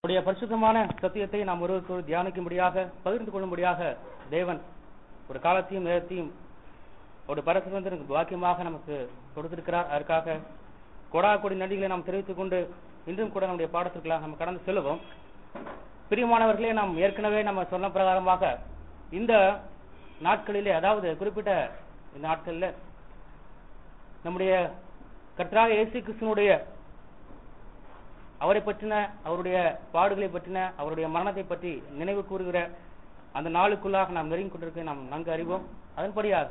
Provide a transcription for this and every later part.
உடைய பரிசுத்தமான சத்தியத்தை நாம் ஒருவருக்கொரு தியானிக்கும்படியாக பகிர்ந்து கொள்ளும்படியாக தேவன் ஒரு காலத்தையும் நேரத்தையும் ஒரு பரசுதந்திர வாக்கியமாக நமக்கு கொடுத்திருக்கிறார் அதற்காக கொடா கொடி நன்றிகளை நாம் தெரிவித்துக் கொண்டு இன்றும் கூட நம்முடைய பாடத்திற்குள்ளாக நம்ம கடந்து செல்லுவோம் பிரியமானவர்களே நாம் ஏற்கனவே நம்ம சொன்ன பிரகாரமாக இந்த நாட்களிலே அதாவது குறிப்பிட்ட இந்த நாட்களில் நம்முடைய கர்த்தராக இயேசு கிறிஸ்துவனுடைய அவரை பற்றின அவருடைய பாடுகளை பற்றின அவருடைய மரணத்தை பற்றி நினைவு கூறுகிற அந்த நாளுக்குள்ளாக நாம் நெருங்கி கொண்டிருக்க நாம் நன்கு அறிவோம் அதன்படியாக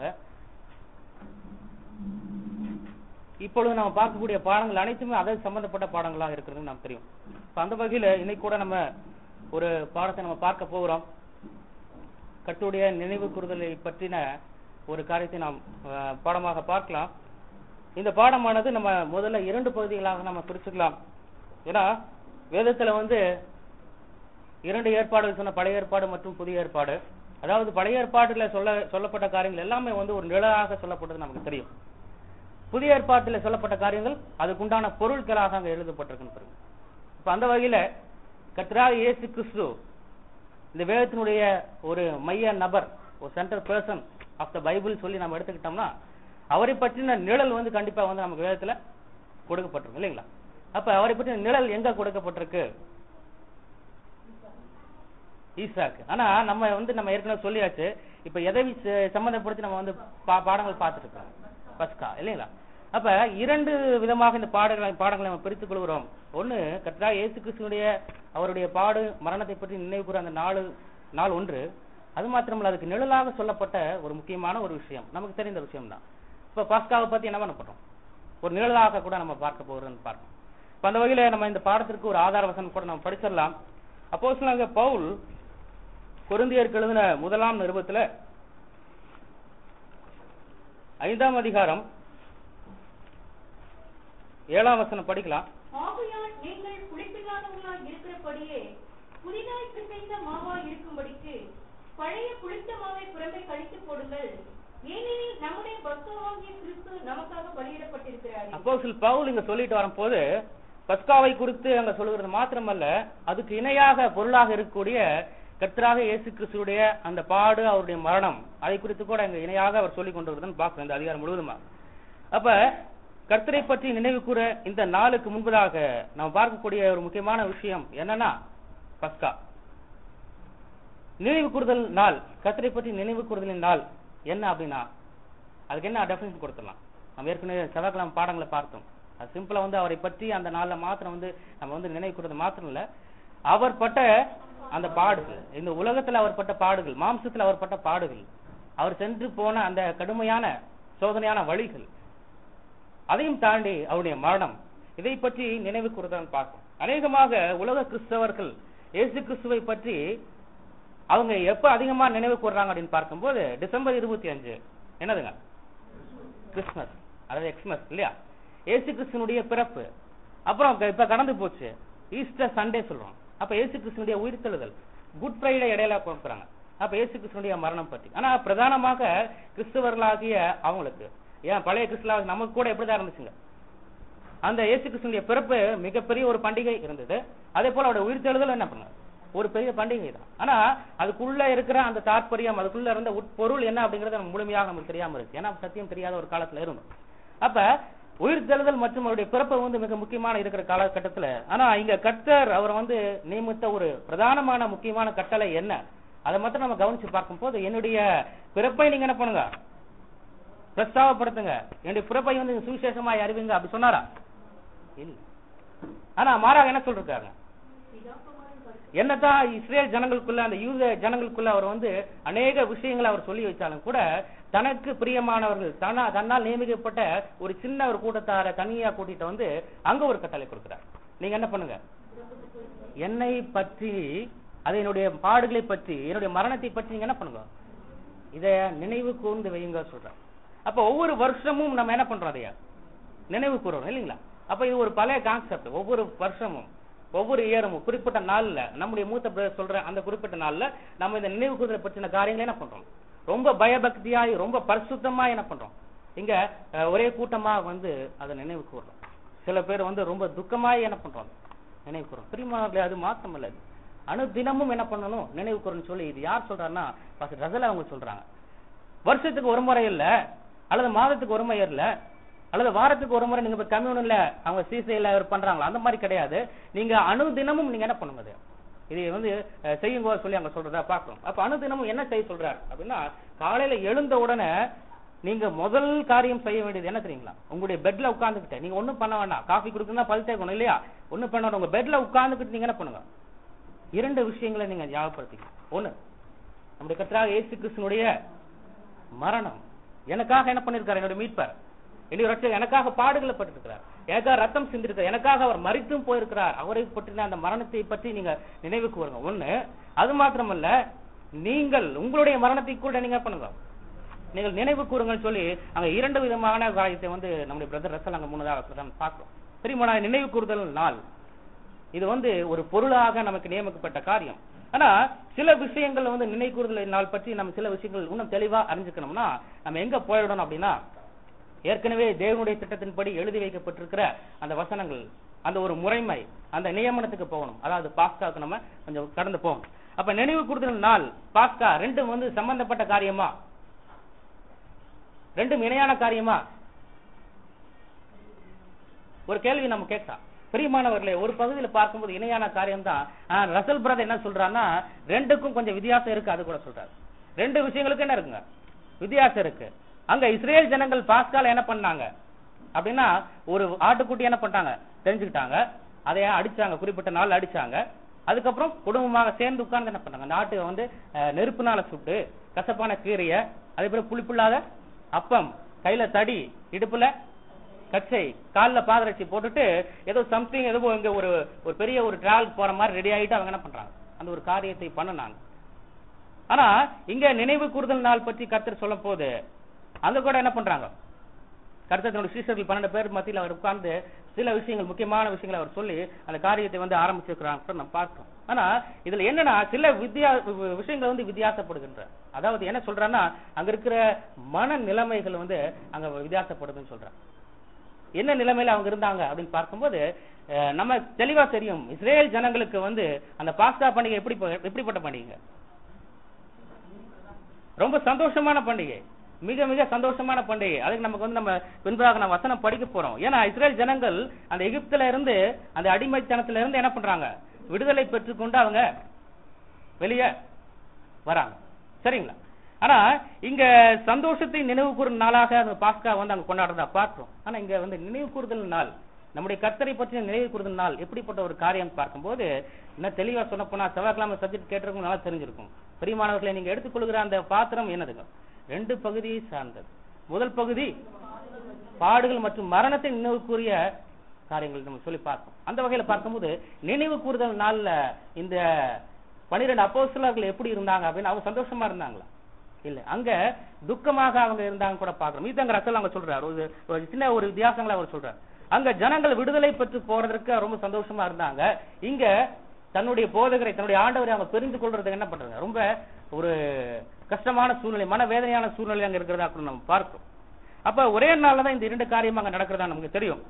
இப்பொழுது நம்ம பார்க்கக்கூடிய பாடங்கள் அனைத்துமே அதை சம்பந்தப்பட்ட பாடங்களாக இருக்கிறது நாம் தெரியும் இப்ப அந்த வகையில இன்னைக்கு கூட நம்ம ஒரு பாடத்தை நம்ம பார்க்க போகிறோம் கட்டுடைய நினைவு கூறுதலை பற்றின ஒரு காரியத்தை நாம் அஹ், பாடமாக பார்க்கலாம் இந்த பாடமானது நம்ம முதல்ல இரண்டு பகுதிகளாக நம்ம பிரிச்சுக்கலாம் ஏன்னா வேதத்துல வந்து இரண்டு ஏற்பாடுகள் சொன்ன பழைய ஏற்பாடு மற்றும் புதிய ஏற்பாடு அதாவது பழைய ஏற்பாடுல சொல்ல சொல்லப்பட்ட காரியங்கள் எல்லாமே வந்து ஒரு நிழலாக சொல்லப்பட்டது நமக்கு தெரியும் புதிய ஏற்பாட்டில் சொல்லப்பட்ட காரியங்கள் அதுக்குண்டான பொருட்களாக அங்க எழுதப்பட்டிருக்குன்னு பாருங்க இப்ப அந்த வகையில கர்த்தராக இயேசு கிறிஸ்து இந்த வேதத்தினுடைய ஒரு மைய நபர் ஒரு centre person of the Bible சொல்லி நம்ம எடுத்துக்கிட்டோம்னா அவரை பற்றின நிழல் வந்து கண்டிப்பா வந்து நமக்கு வேதத்துல கொடுக்கப்பட்டிருக்கும் இல்லைங்களா அப்ப அவரை பற்றின நிழல் எங்க கொடுக்கப்பட்டிருக்கு ஈசாக்கு ஆனா நம்ம வந்து நம்ம ஏற்கனவே சொல்லியாச்சு இப்ப எதை ச- சம்பந்தப்படுத்தி நம்ம வந்து பா- பாடங்கள் பார்த்துட்டு இருக்கோம் பஸ்கா இல்லைங்களா அப்ப இரண்டு விதமாக இந்த பாடங்களை பாடங்களை நம்ம பிரித்துக் கொள்கிறோம் ஒண்ணு கர்த்தரா இயேசு கிறிஸ்துனுடைய அவருடைய பாடு மரணத்தை பற்றி நினைவு கூற அந்த நாள் நாள் ஒன்று அது மாத்திரமல்ல அதுக்கு நிழலாக சொல்லப்பட்ட ஒரு முக்கியமான ஒரு விஷயம் நமக்கு தெரிந்த விஷயம் தான் இப்ப பாஸ்காவை பத்தி என்ன பண்ண போறோம் ஒரு நிழலாக கூட நம்ம பார்க்க போகிறோம்னு பார்க்கணும் இப்ப அந்த வகையில நம்ம இந்த பாடத்திற்கு ஒரு ஆதார வசனம் கூட நம்ம படிச்சிடலாம் அப்போ பவுல் கொரிந்தியருக்கு எழுதின முதலாம் நிருபத்துல ஐந்தாம் அதிகாரம் ஏழாம் வசனம் படிக்கலாம் ஆகையால் நீங்கள் புளிப்பில்லாதவர்களாய் இருக்கிறபடியே புதிதாய் பிசைந்த மாவாய் இருக்கும்படிக்கு பழைய புளித்த மாவை புறம்பே கழித்து போடுங்கள் ஏனெனில் நம்முடைய பக்தவாகிய கிறிஸ்து நமக்காக பலியிடப்பட்டிருக்கிறார் அப்போ பவுல் இங்க சொல்லிட்டு வரும்போது பஸ்காவை குறித்து அங்க சொல்லுகிறது மாத்திரமல்ல அதுக்கு இணையாக பொருளாக இருக்கக்கூடிய கர்த்தராக இயேசு கிறிஸ்துடைய அந்த பாடு அவருடைய மரணம் அதை குறித்து கூட அங்க இணையாக அவர் சொல்லிக் கொண்டு வருதுன்னு பார்க்கிறோம் இந்த அதிகாரம் முழுவதுமா அப்ப கர்த்தரை பற்றி நினைவு கூற இந்த நாளுக்கு முன்பதாக நம்ம பார்க்கக்கூடிய ஒரு முக்கியமான விஷயம் என்னன்னா பஸ்கா நினைவு கூறுதல் நாள் கர்த்தரை பற்றி நினைவு கூறுதலின் நாள் என்ன அப்படின்னா அதுக்கு என்ன டெஃபினேஷன் கொடுத்துடலாம் நம்ம ஏற்கனவே செவ்வாய்க்கிழமை பாடங்களை பார்த்தோம் அது சிம்பிளா வந்து அவரை பற்றி அந்த நாள்ல மாத்திரம் வந்து நம்ம வந்து நினைவு கூறுறது மாத்திரம் இல்ல அவர் பட்ட அந்த பாடுகள் இந்த உலகத்துல அவர் பட்ட பாடுகள் மாம்சத்துல அவர் பட்ட பாடுகள் அவர் சென்று போன அந்த கடுமையான சோதனையான வழிகள் அதையும் தாண்டி அவருடைய மரணம் இதை பற்றி நினைவு கூறுதான் பார்க்கும் அநேகமாக உலக கிறிஸ்தவர்கள் இயேசு கிறிஸ்துவை பற்றி அவங்க எப்ப அதிகமா நினைவு கூறுறாங்க அப்படின்னு பார்க்கும்போது டிசம்பர் இருபத்தி அஞ்சு என்னதுங்க கிறிஸ்மஸ் அதாவது எக்ஸ்மஸ் இல்லையா ஏசு கிறிஸ்துனுடைய பிறப்பு அப்புறம் க- இப்ப கடந்து போச்சு ஈஸ்டர் சண்டே சொல்றோம் அப்ப ஏசு கிறிஸ்துனுடைய உயிர்த்தெழுதல் குட் ஃப்ரைடே இடையில கொடுக்குறாங்க அப்ப ஏசு கிறிஸ்துனுடைய மரணம் பற்றி ஆனா பிரதானமாக கிறிஸ்தவர்களாகிய அவங்களுக்கு ஏன் பழைய கிறிஸ்துவ நமக்கு கூட எப்படிதான் இருந்துச்சுங்க அந்த இயேசு கிறிஸ்துனுடைய பிறப்பு மிகப்பெரிய ஒரு பண்டிகை இருந்தது அதே போல அவருடைய உயிர்த்தெழுதல் என்ன பண்ணாங்க ஒரு பெரிய பண்டிகை தான் ஆனா அதுக்குள்ள இருக்கிற அந்த தாற்பயம் அதுக்குள்ள இருந்த உட்பொருள் என்ன அப்படிங்கறது நமக்கு முழுமையாக நமக்கு தெரியாம இருக்கு ஏன்னா சத்தியம் தெரியாத ஒரு காலத்துல இருந்தோம் அப்ப உயிர்த்தெழுதல் மற்றும் அவருடைய பிறப்பு வந்து மிக முக்கியமான இருக்கிற காலகட்டத்துல ஆனா இங்க கர்த்தர் அவர் வந்து நியமித்த ஒரு பிரதானமான முக்கியமான கட்டளை என்ன அதை மட்டும் நம்ம கவனிச்சு பார்க்கும்போது என்னுடைய பிறப்பை நீங்க என்ன பண்ணுங்க பிரஸ்தாவப்படுத்துங்க என்னுடைய பிறப்பை வந்து நீங்க சுவிசேஷமா அறிவிங்க அப்படி சொன்னாரா இல்ல ஆனா மாறாக என்ன சொல்றாங்க என்னதான் இஸ்ரேல் ஜனங்களுக்குள்ள அந்த யூத ஜனங்களுக்குள்ள அவர் வந்து அநேக விஷயங்களை அவர் சொல்லி வச்சாலும் கூட தனக்கு பிரியமானவர்கள் தன்னா தன்னால் நியமிக்கப்பட்ட ஒரு சின்ன ஒரு கூட்டத்தார தனியா கூட்டிட்டு வந்து அங்க ஒரு கட்டளை கொடுக்கிறார் நீங்க என்ன பண்ணுங்க என்னை பற்றி அது என்னுடைய பாடுகளை பற்றி என்னுடைய மரணத்தை பற்றி நீங்க என்ன பண்ணுங்க இத நினைவு கூர்ந்து வையுங்க சொல்றேன் அப்ப ஒவ்வொரு வருஷமும் நம்ம என்ன பண்றோம் அதையா நினைவு கூறணும் இல்லைங்களா அப்ப இது ஒரு பழைய கான்செப்ட் ஒவ்வொரு வருஷமும் ஒவ்வொரு இயரும் குறிப்பிட்ட நாள்ல நம்முடைய மூத்த பிரதர் சொல்ற அந்த குறிப்பிட்ட நாள்ல நம்ம இந்த நினைவு கூறுதலை பற்றின காரியங்களை என்ன பண்றோம் ரொம்ப பயபக்தியாய் ரொம்ப பரிசுத்தமா என்ன பண்றோம் இங்க அஹ், ஒரே கூட்டமா வந்து அதை நினைவு கூறுறோம் சில பேர் வந்து ரொம்ப துக்கமாய் என்ன பண்றோம் நினைவு கூறும் பிரியமானவர்களே அது மாத்திரம் இல்ல அணு தினமும் என்ன பண்ணணும் நினைவு கூறணும் சொல்லி இது யார் சொல்றாருன்னா பாஸ்டர் ரசல் அவங்க சொல்றாங்க வருஷத்துக்கு ஒரு முறை இல்ல அல்லது மாதத்துக்கு ஒரு முறை இல்ல அல்லது வாரத்துக்கு ஒரு முறை நீங்க இப்ப கம்யூனில் அவங்க சிசிஐல பண்றாங்களா அந்த மாதிரி கிடையாது நீங்க அணு தினமும் நீங்க என்ன பண்ணுங்க அது இது வந்து அஹ், செய்யுங்க சொல்லி அங்க சொல்றதா பார்க்கணும் அப்ப அணு தினமும் என்ன செய்ய சொல்றாரு அப்படின்னா காலையில எழுந்த உடனே நீங்க முதல் காரியம் செய்ய வேண்டியது என்ன தெரியுங்களா உங்களுடைய பெட்ல உட்கார்ந்துக்கிட்டு நீங்க ஒண்ணும் பண்ண வேண்டாம் காஃபி குடிக்கணும்னா பல் தேய்க்கணும் இல்லையா ஒண்ணும் பண்ண வேண்டாம் உங்க பெட்ல உட்கார்ந்துக்கிட்டு நீங்க என்ன பண்ணுங்க இரண்டு விஷயங்களை நீங்க ஞாபகப்படுத்திக்கணும் ஒண்ணு நம்முடைய கர்த்தராக இயேசு கிறிஸ்துனுடைய மரணம் எனக்காக என்ன பண்ணிருக்காரு என்னுடைய மீட்பர் என்னுடைய ரட்சகர் எனக்காக பாடுகளை பட்டிருக்கிறார் எனக்காக ரத்தம் சிந்திருக்கிறார் எனக்காக அவர் மறித்தும் போயிருக்கிறார் அவரை பற்றின அந்த மரணத்தை பற்றி நீங்க நினைவுக்கு வருங்க ஒண்ணு அது மாத்திரமல்ல நீங்கள் உங்களுடைய மரணத்தை கூட நீங்க என்ன பண்ணுங்க நீங்கள் நினைவு கூறுங்கன்னு சொல்லி அங்க இரண்டு விதமான காரியத்தை வந்து நம்முடைய பிரதர் ரசல் அங்க முன்னதாக சொல்றாங்க பார்க்கிறோம் தெரியுமா நினைவு கூறுதல் நாள் இது வந்து ஒரு பொருளாக நமக்கு நியமிக்கப்பட்ட காரியம் ஆனா சில விஷயங்கள் வந்து நினைவு கூறுதல் நாள் பற்றி நம்ம சில விஷயங்கள் இன்னும் தெளிவா அறிஞ்சுக்கணும்னா நம்ம எங்க போயிடணும் அப்படின்னா ஏற்கனவே தேவனுடைய திட்டத்தின்படி எழுதி வைக்கப்பட்டிருக்கிற அந்த வசனங்கள் அந்த ஒரு முறைமை அந்த நியமனத்துக்கு போகணும் அதாவது பாஸ்காவுக்கு நம்ம கொஞ்சம் கடந்து போகணும் அப்ப நினைவு கூறுதல் நாள் பாஸ்கா ரெண்டும் வந்து சம்பந்தப்பட்ட காரியமா ரெண்டும் இணையான காரியமா ஒரு கேள்வி நம்ம கேட்கலாம் பிரியமானவர்களே ஒரு பகுதியில பார்க்கும்போது இணையான காரியம் தான் ரசல் பிரதர் என்ன சொல்றாருன்னா ரெண்டுக்கும் கொஞ்சம் வித்தியாசம் இருக்கு அது கூட சொல்றாரு ரெண்டு விஷயங்களுக்கு என்ன இருக்குங்க வித்தியாசம் இருக்கு அங்க இஸ்ரேல் ஜனங்கள் பாஸ்கால என்ன பண்ணாங்க அப்படின்னா ஒரு ஆட்டுக்குட்டி என்ன பண்ணாங்க தெரிஞ்சுக்கிட்டாங்க அதை அடிச்சாங்க குறிப்பிட்ட நாள் அடிச்சாங்க அதுக்கப்புறம் குடும்பமாக சேர்ந்து உட்கார்ந்து என்ன பண்ணாங்க அந்த ஆட்டை வந்து அஹ், நெருப்புனால சுட்டு கசப்பான கீரைய அதே போல புளிப்புள்ளாத அப்பம் கையில தடி இடுப்புல கச்சை கால்ல பாதரட்சி போட்டுட்டு ஏதோ சம்திங் ஏதோ இங்க ஒரு ஒரு பெரிய ஒரு டிராவல் போற மாதிரி ரெடி ஆயிட்டு அவங்க என்ன பண்றாங்க அந்த ஒரு காரியத்தை பண்ணுனாங்க ஆனா இங்க நினைவு கூறுதல் நாள் பற்றி கர்த்தர் சொல்லும் போது அங்க கூட என்ன பண்றாங்க கர்த்தர் தன்னுடைய சீசர்கள் பன்னெண்டு பேர் மத்தியில் அவர் உட்கார்ந்து சில விஷயங்கள் முக்கியமான விஷயங்களை அவர் சொல்லி அந்த காரியத்தை வந்து ஆரம்பிச்சிருக்கிறாங்க நம்ம பார்த்தோம் ஆனா இதுல என்னன்னா சில வித்தியா வி- விஷயங்கள் வந்து வித்தியாசப்படுகின்ற அதாவது என்ன சொல்றான்னா அங்க இருக்கிற மன நிலைமைகள் வந்து அங்க வித்தியாசப்படுதுன்னு சொல்றாங்க என்ன நிலைமையில அவங்க இருந்தாங்க அப்படின்னு பார்க்கும்போது அஹ், நம்ம தெளிவா தெரியும் இஸ்ரேல் ஜனங்களுக்கு வந்து அந்த பாஸ்கா பண்டிகை எப்படி எப்படிப்பட்ட பண்டிகை ரொம்ப சந்தோஷமான பண்டிகை மிக மிக சந்தோஷமான பண்டிகை அதுக்கு நமக்கு வந்து நம்ம பின்பாக நம்ம வசனம் படிக்க போறோம் ஏன்னா இஸ்ரேல் ஜனங்கள் அந்த எகிப்துல இருந்து அந்த அடிமைத்தனத்துல இருந்து என்ன பண்றாங்க விடுதலை பெற்றுக்கொண்டு அவங்க வெளியே வராங்க சரிங்களா ஆனா இங்க சந்தோஷத்தை நினைவு கூறும் நாளாக அந்த பாஸ்கா வந்து அங்க கொண்டாடுறதா பார்க்கிறோம் ஆனா இங்க வந்து நினைவு கூறுதல் நாள் நம்முடைய கர்த்தரை பற்றிய நினைவு கூறுதல் நாள் எப்படிப்பட்ட ஒரு காரியம் பார்க்கும்போது இன்னும் தெளிவா சொல்ல போனா செவ்வாய்க்கிழமை சப்ஜெக்ட் கேட்டிருக்கும் நல்லா தெரிஞ்சிருக்கும் பெரியமானவர்களை நீங்க எடுத்துக்கொள்கிற அந்த பாத்திரம் என்னதுங்க ரெண்டு பகுதியை சார்ந்தது முதல் பகுதி பாடுகள் மற்றும் மரணத்தை நினைவு கூறிய காரியங்கள் நம்ம சொல்லி பார்ப்போம் அந்த வகையில பார்க்கும்போது நினைவு கூறுதல் நாள்ல இந்த பனிரெண்டு அப்போஸ்தலர்கள் எப்படி இருந்தாங்க அப்படின்னு அவங்க சந்தோஷமா இருந்தாங்களா இல்ல அங்க துக்கமாக அவங்க இருந்தாங்க கூட பாக்குறோம் இதுதாங்க ரசல் அவங்க சொல்றாரு ஒரு ஒரு சின்ன ஒரு வித்தியாசங்களை அவர் சொல்றாரு அங்க ஜனங்கள் விடுதலை பெற்று போறதற்கு ரொம்ப சந்தோஷமா இருந்தாங்க இங்க தன்னுடைய போதகரை தன்னுடைய ஆண்டவரை அவங்க தெரிந்து கொள்றதுக்கு என்ன பண்றாங்க ரொம்ப ஒரு கஷ்டமான சூழ்நிலை மனவேதனையான சூழ்நிலை அங்க இருக்கிறதா கூட நம்ம பார்க்கிறோம் அப்ப ஒரே நாள்ல தான் இந்த இரண்டு காரியம் அங்க நடக்கிறதா நமக்கு தெரியும்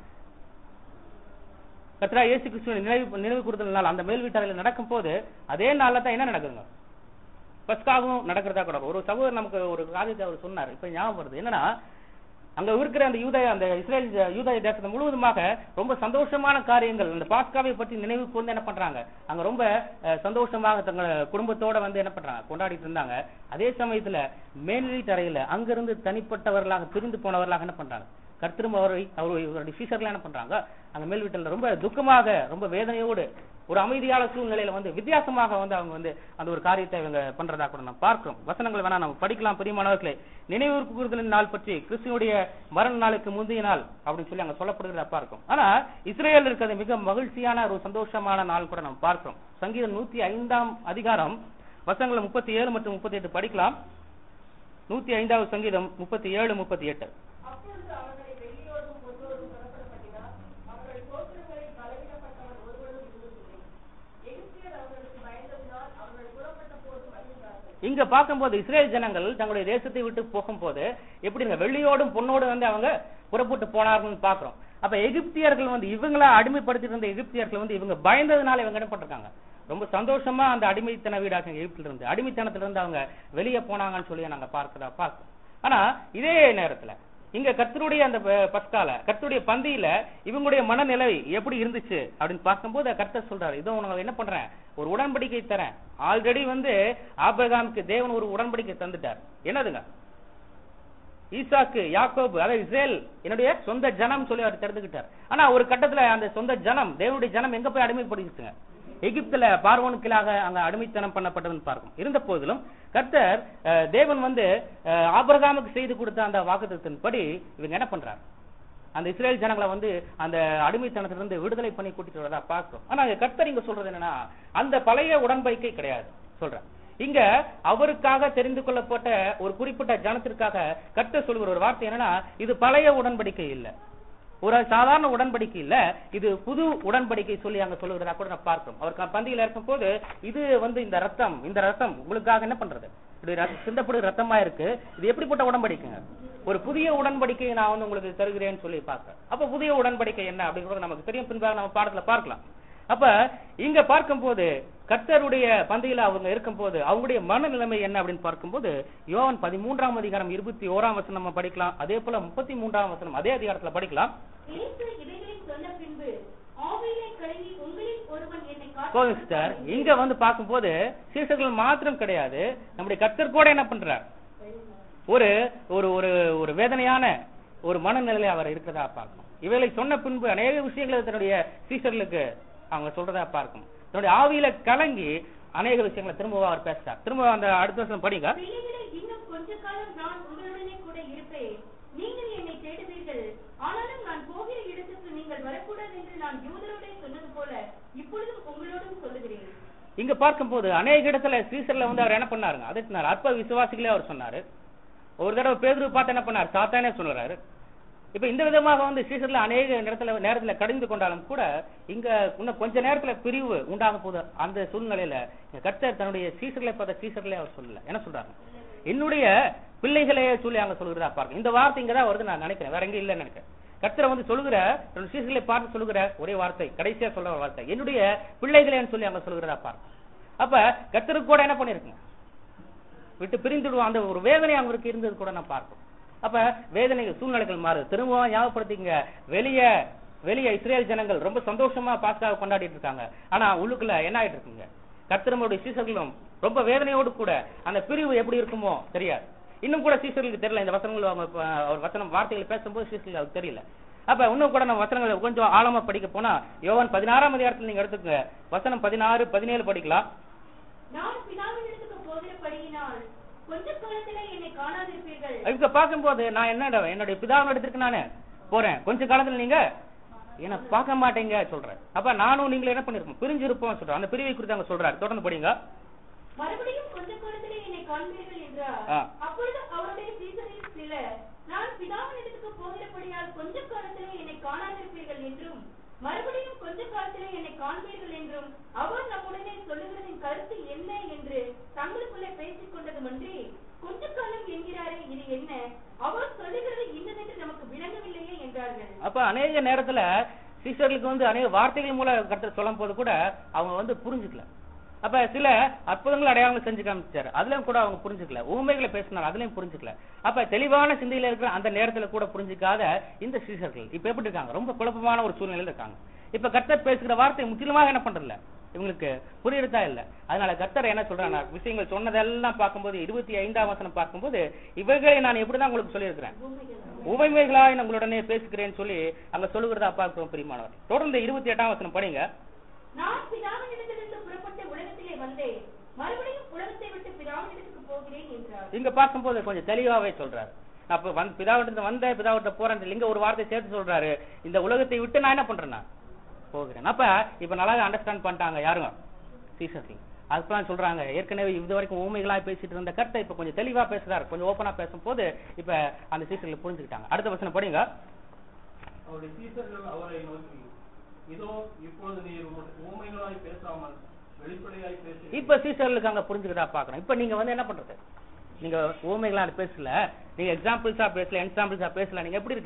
கத்ரா இயேசு கிறிஸ்துவின் நினைவு நினைவு கூறுதல் நாள் அந்த மேல் வீட்டாரில் நடக்கும் போது அதே நாள்ல தான் என்ன நடக்குதுங்க பஸ்காவும் நடக்கிறதா கூட ஒரு சகோதரர் நமக்கு ஒரு காரியத்தை அவர் சொன்னார் இப்ப ஞாபகம் வருது என்னன்னா அங்க இருக்கிற அந்த யூதய அந்த இஸ்ரேல் ஜ- யூதய தேசத்தை முழுவதுமாக ரொம்ப சந்தோஷமான காரியங்கள் அந்த பாஸ்காவை பற்றி நினைவு கூர்ந்து என்ன பண்றாங்க அங்க ரொம்ப அஹ், சந்தோஷமாக தங்கள் குடும்பத்தோட வந்து என்ன பண்றாங்க கொண்டாடிட்டு இருந்தாங்க அதே சமயத்துல மேல்வீட்டறையில அங்கிருந்து தனிப்பட்டவர்களாக பிரிந்து போனவர்களாக என்ன பண்றாங்க கர்த்தரும் அவரை அவருடைய சீசர்கள் என்ன பண்றாங்க அங்க மேல் வீட்டில் ரொம்ப துக்கமாக ரொம்ப வேதனையோடு ஒரு அமைதியான சூழ்நிலையில வந்து வித்தியாசமாக வந்து அவங்க வந்து அந்த ஒரு காரியத்தை இவங்க பண்றதா கூட நம்ம பார்க்கிறோம் வசனங்கள் வேணா நம்ம படிக்கலாம் பெரியமானவர்களே நினைவு கூறுதலின் நாள் பற்றி கிறிஸ்துவனுடைய மரண நாளுக்கு முந்தைய நாள் அப்படின்னு சொல்லி அங்க சொல்லப்படுகிறதா பார்க்கும் ஆனா இஸ்ரேல் இருக்கிறது மிக மகிழ்ச்சியான ஒரு சந்தோஷமான நாள் கூட நம்ம பார்க்கிறோம் சங்கீதம் நூத்தி ஐந்தாம் அதிகாரம் வசனங்கள் முப்பத்தி ஏழு மற்றும் முப்பத்தி எட்டு படிக்கலாம் நூத்தி ஐந்தாவது சங்கீதம் முப்பத்தி ஏழு முப்பத்தி எட்டு அப்பொழுது அவர்களை வெளியோடும் பொன்னோடும் புறப்பட பண்ணினார் அவர்கள் கோத்திரங்களில் பலவீனப்பட்டவர் ஒருவரும் இருந்ததில்லை எகிப்தியர் அவர்களுக்கு பயந்ததினால் அவர்கள் புறப்பட்ட போது மகிழ்ந்தார்கள் இங்க பார்க்கும்போது இஸ்ரேல் ஜனங்கள் தங்களுடைய தேசத்தை விட்டு போகும்போது எப்படிங்க வெள்ளியோடும் பொன்னோடும் வந்து அவங்க புறப்பட்டு போனார்கள்னு பார்க்கிறோம் அப்ப எகிப்தியர்கள் வந்து இவங்கள அடிமைப்படுத்திட்டு இருந்த எகிப்தியர்கள் வந்து இவங்க பயந்ததுனால இவங்க என்ன பண்றாங்க ரொம்ப சந்தோஷமா அந்த அடிமைத்தன வீடாக எகிப்தில இருந்து அடிமைத்தனத்துல இருந்து அவங்க வெளியே போனாங்கன்னு சொல்லி நாங்க பார்க்கிறா பார்க்கிறோம் ஆனா இதே நேரத்துல இங்க கர்த்தருடைய அந்த ப- பஸ்கால கர்த்தருடைய பந்தியில இவங்களுடைய மனநிலை எப்படி இருந்துச்சு அப்படின்னு பார்க்கும்போது கர்த்தர் சொல்றாரு இதோ உனக்கு என்ன பண்றேன் ஒரு உடன்படிக்கை தரேன் ஆல்ரெடி வந்து ஆபிரகாமுக்கு தேவன் ஒரு உடன்படிக்கை தந்துட்டார் என்னதுங்க ஈசாக்கு யாக்கோபு அதாவது இஸ்ரேல் என்னுடைய சொந்த ஜனம் சொல்லி அவர் தெரிஞ்சுக்கிட்டார் ஆனா ஒரு கட்டத்துல அந்த சொந்த ஜனம் தேவனுடைய ஜனம் எங்க போய் அடிமைப்படுத்திச்சுங்க எகிப்துல பார்வோனுக்களாக அங்க அடிமைத்தனம் பண்ணப்பட்டதுன்னு பார்க்கும் இருந்த போதிலும் கர்த்தர் அஹ், தேவன் வந்து அஹ், ஆபிரகாமுக்கு செய்து கொடுத்த அந்த வாக்குத்தத்தின்படி இவங்க என்ன பண்றாங்க அந்த இஸ்ரேல் ஜனங்களை வந்து அந்த அடிமைத்தனத்திலிருந்து விடுதலை பண்ணி கூட்டிட்டு வரதா பார்க்கிறோம் ஆனா இங்க கர்த்தர் இங்க சொல்றது என்னன்னா அந்த பழைய உடன்படிக்கை கிடையாது சொல்றேன் இங்க அவருக்காக தெரிந்து கொள்ளப்பட்ட ஒரு குறிப்பிட்ட ஜனத்திற்காக கர்த்தர் சொல்கிற ஒரு வார்த்தை என்னன்னா இது பழைய உடன்படிக்கை இல்ல ஒரு சாதாரண உடன்படிக்கை இல்ல இது புது உடன்படிக்கை சொல்லி அங்க சொல்லுகிறதா கூட நான் பார்க்கிறோம் அவர் க- பந்தியில இருக்கும் போது இது வந்து இந்த ரத்தம் இந்த ரத்தம் உங்களுக்காக என்ன பண்றது இப்படி ரத்த- சிந்தப்படும் ரத்தமா இருக்கு இது எப்படிப்பட்ட உடன்படிக்கைங்க ஒரு புதிய உடன்படிக்கையை நான் வந்து உங்களுக்கு தருகிறேன்னு சொல்லி பார்க்கிறேன் அப்ப புதிய உடன்படிக்கை என்ன அப்படிங்கிறது நமக்கு தெரியும் பின்பாக நம்ம பாடத்துல பார்க்கலாம் அப்ப இங்க பார்க்கும்போது கர்த்தருடைய பந்தியில அவங்க இருக்கும்போது அவங்களுடைய மனநிலைமை என்ன அப்படின்னு பார்க்கும்போது யோவான் பதிமூன்றாம் அதிகாரம் இருபத்தி ஓராம் வசனம் நம்ம படிக்கலாம் அதே போல முப்பத்தி மூன்றாம் வசனம் அதே அதிகாரத்துல படிக்கலாம் இயேசு இவைகளை சொன்ன பின்பு ஆவியிலே கலங்கி உங்களில் ஒருவன் என்னை போதும் சிஸ்டர் இங்க வந்து பார்க்கும்போது சீசர்கள் மாத்திரம் கிடையாது நம்முடைய கர்த்தர் கூட என்ன பண்றார் ஒரு ஒரு ஒரு ஒரு வேதனையான ஒரு மனநிலையில அவர் இருக்கிறதா பார்க்கணும் இவைகளை சொன்ன பின்பு அநேக விஷயங்களை தன்னுடைய சீசர்களுக்கு அவங்க சொல்றதா பார்க்கும் தன்னுடைய ஆவியில கலங்கி அநேக விஷயங்களை திரும்ப அவர் பேசுறார் திரும்ப அந்த அடுத்த வருஷம் படிங்க பிள்ளைகளே இன்னும் கொஞ்ச காலம் நான் உங்களுடனே கூட இருப்பேன் நீங்கள் என்னை தேடுவீர்கள் ஆனாலும் நான் போகிற இடத்துக்கு நீங்கள் வரக்கூடாது என்று நான் யூதரோடே சொன்னது போல இப்பொழுதும் உங்களோடும் சொல்லுகிறேன் இங்க பார்க்கும்போது அநேக இடத்துல சீசர்ல வந்து அவர் என்ன பண்ணாருங்க அதை சொன்னார் அற்ப விசுவாசிகளே அவர் சொன்னாரு ஒரு தடவை பேதுரு பார்த்து என்ன பண்ணார் சாத்தானே சொல்றாரு இப்ப இந்த விதமாக வந்து சீசர்ல அநேக நேரத்துல நேரத்துல கடிந்து கொண்டாலும் கூட இங்க இன்னும் கொஞ்ச நேரத்துல பிரிவு உண்டாக போகுது அந்த சூழ்நிலையில இங்க கர்த்தர் தன்னுடைய சீசர்களை பார்த்த சீசர்களே அவர் சொல்லல என்ன சொல்றாங்க என்னுடைய பிள்ளைகளே சொல்லி அங்க சொல்கிறதா பாருங்க இந்த வார்த்தை இங்க தான் வருது நான் நினைக்கிறேன் வேற எங்க இல்லைன்னு நினைக்கிறேன் கர்த்தரை வந்து சொல்லுகிற தன்னுடைய சீசர்களை பார்த்து சொல்லுகிற ஒரே வார்த்தை கடைசியா சொல்ற ஒரு வார்த்தை என்னுடைய பிள்ளைகளேன்னு சொல்லி அங்க சொல்கிறதா பாருங்க அப்ப கர்த்தருக்கு கூட என்ன பண்ணிருக்குங்க விட்டு பிரிந்துடுவோம் அந்த ஒரு வேதனை அவங்களுக்கு இருந்தது கூட நான் பார்ப்போம் அப்ப வேதனை சூழ்நிலைகள் மாறுது திரும்பவும் ஞாபகப்படுத்திங்க வெளிய வெளிய இஸ்ரேல் ஜனங்கள் ரொம்ப சந்தோஷமா பாஸ்காவை கொண்டாடிட்டு இருக்காங்க ஆனா உள்ளுக்குள்ள என்ன ஆயிட்டு இருக்குங்க கர்த்தரமுடைய சீசர்களும் ரொம்ப வேதனையோடு கூட அந்த பிரிவு எப்படி இருக்குமோ தெரியாது இன்னும் கூட சீசர்களுக்கு தெரியல இந்த வசனங்கள் அவங்க இப்ப அவர் வசனம் வார்த்தைகள் பேசும்போது சீசர்களுக்கு அவருக்கு தெரியல அப்ப இன்னும் கூட நம்ம வசனங்களை கொஞ்சம் ஆழமா படிக்க போனா யோவான் பதினாறாம் அதிகாரத்துல நீங்க எடுத்துக்கங்க வசனம் பதினாறு பதினேழு படிக்கலாம் நான் பிதாவினிடத்துக்கு போகிறபடியினால் கொஞ்ச காலத்திலே என்னை காணாதிருப்பீர்கள் இங்க பார்க்கும்போது நான் என்ன என்னுடைய பிதாவின் இடத்திற்கு நானு போறேன் கொஞ்ச காலத்துல நீங்க என்ன பார்க்க மாட்டீங்க சொல்றேன் அப்ப நானும் நீங்களும் என்ன பண்ணிருப்போம் பிரிஞ்சு இருப்போம் சொல்றேன் அந்த பிரிவை குறித்து அங்க சொல்றாரு தொடர்ந்து படிங்க மறுபடியும் கொஞ்ச காலத்திலே என்னை காண்பீர்கள் என்றார் ஆ. அப்பொழுது அவருடைய சீசரில் சிலர் நான் பிதாவினிடத்துக்கு போகிறபடியால் கொஞ்ச காலத்திலே என்னை காணாதிருப்பீர்கள் என்றும் மறுபடியும் கொஞ்ச காலத்திலே என்னை காண்பீர்கள் என்றும் அவர் நம்முடனே சொல்லுகிறதின் கருத்து என்ன என்று தங்களுக்குள்ளே பேசிக் கொண்டதுமன்றி கொஞ்ச காலம் என்கிறாரே இது என்ன அவர் சொல்லுகிறது இன்னதென்று நமக்கு விளங்கவில்லையே என்றார்கள் அப்ப அநேக நேரத்துல சீசர்களுக்கு வந்து அநேக வார்த்தைகள் மூலம் கருத்து சொல்லும் போது கூட அவங்க வந்து புரிஞ்சுக்கல அப்ப சில அற்புதங்கள் அடையாளங்கள் செஞ்சு காமிச்சாரு அதுலயும் கூட அவங்க புரிஞ்சுக்கல உண்மைகளை பேசினார் அதுலயும் புரிஞ்சுக்கல அப்ப தெளிவான சிந்தையில இருக்கிற அந்த நேரத்துல கூட புரிஞ்சுக்காத இந்த சீசர்கள் இப்ப எப்படி இருக்காங்க ரொம்ப குழப்பமான ஒரு சூழ்நிலையில இருக்காங்க இப்ப கர்த்தர் பேசுகிற வார்த்தை முற்றிலுமாக என்ன பண்றதில்ல இவங்களுக்கு புரியறதா இல்ல அதனால கர்த்தர் என்ன சொல்றாங்க விஷயங்கள் சொன்னதெல்லாம் பார்க்கும்போது இருபத்தி ஐந்தாம் வசனம் பார்க்கும்போது இவைகளை நான் எப்படிதான் உங்களுக்கு சொல்லியிருக்கிறேன் உமைமைகளாய் நான் உங்களுடனே பேசுகிறேன்னு சொல்லி அங்க சொல்லுகிறதா பார்க்கிறோம் பிரியமானவர் தொடர்ந்து இருபத்தி எட்டாம் வசனம் படிங்க நான் பிதாவினிடத்திலிருந்து புறப்பட்டு உலகத்திலே வந்தேன் மறுபடியும் உலகத்தை விட்டு பிதாவினிடத்துக்கு போகிறேன் என்றார் இங்க பார்க்கும்போது கொஞ்சம் தெளிவாவே சொல்றாரு அப்ப வந்து பிதாவிட்ட வந்த பிதாவிட்ட போறேன் இங்க ஒரு வார்த்தை சேர்த்து சொல்றாரு இந்த உலகத்தை விட்டு நான் என்ன பண்றேன் நான் போகிறேன் அப்ப இப்ப நல்லா அண்டர்ஸ்டாண்ட் பண்ணிட்டாங்க யாருங்க சீசர்கள் அதுதான் சொல்றாங்க ஏற்கனவே இது வரைக்கும் ஊமைகளா பேசிட்டு இருந்த கருத்தை இப்ப கொஞ்சம் தெளிவா பேசுறாரு கொஞ்சம் ஓப்பனா பேசும்போது இப்ப அந்த சீசர்கள் புரிஞ்சுக்கிட்டாங்க அடுத்த வசனம் படிங்க அவருடைய சீசர்கள் அவரை நோக்கி இதோ இப்பொழுது நீர் உமது ஊமைகளாய் பேசாமல் வெளிப்படையாய் பேசி இப்ப சீசர்களுக்கு அங்க புரிஞ்சுக்கிட்டா பாக்கணும் இப்ப நீங்க வந்து என்ன பண்றது நீங்க ஊமைகளா பேசல நீங்க எக்ஸாம்பிள்ஸா பேசல எக்ஸாம்பிள்ஸா பேசல நீங்க எப்படி இருக்கீங்க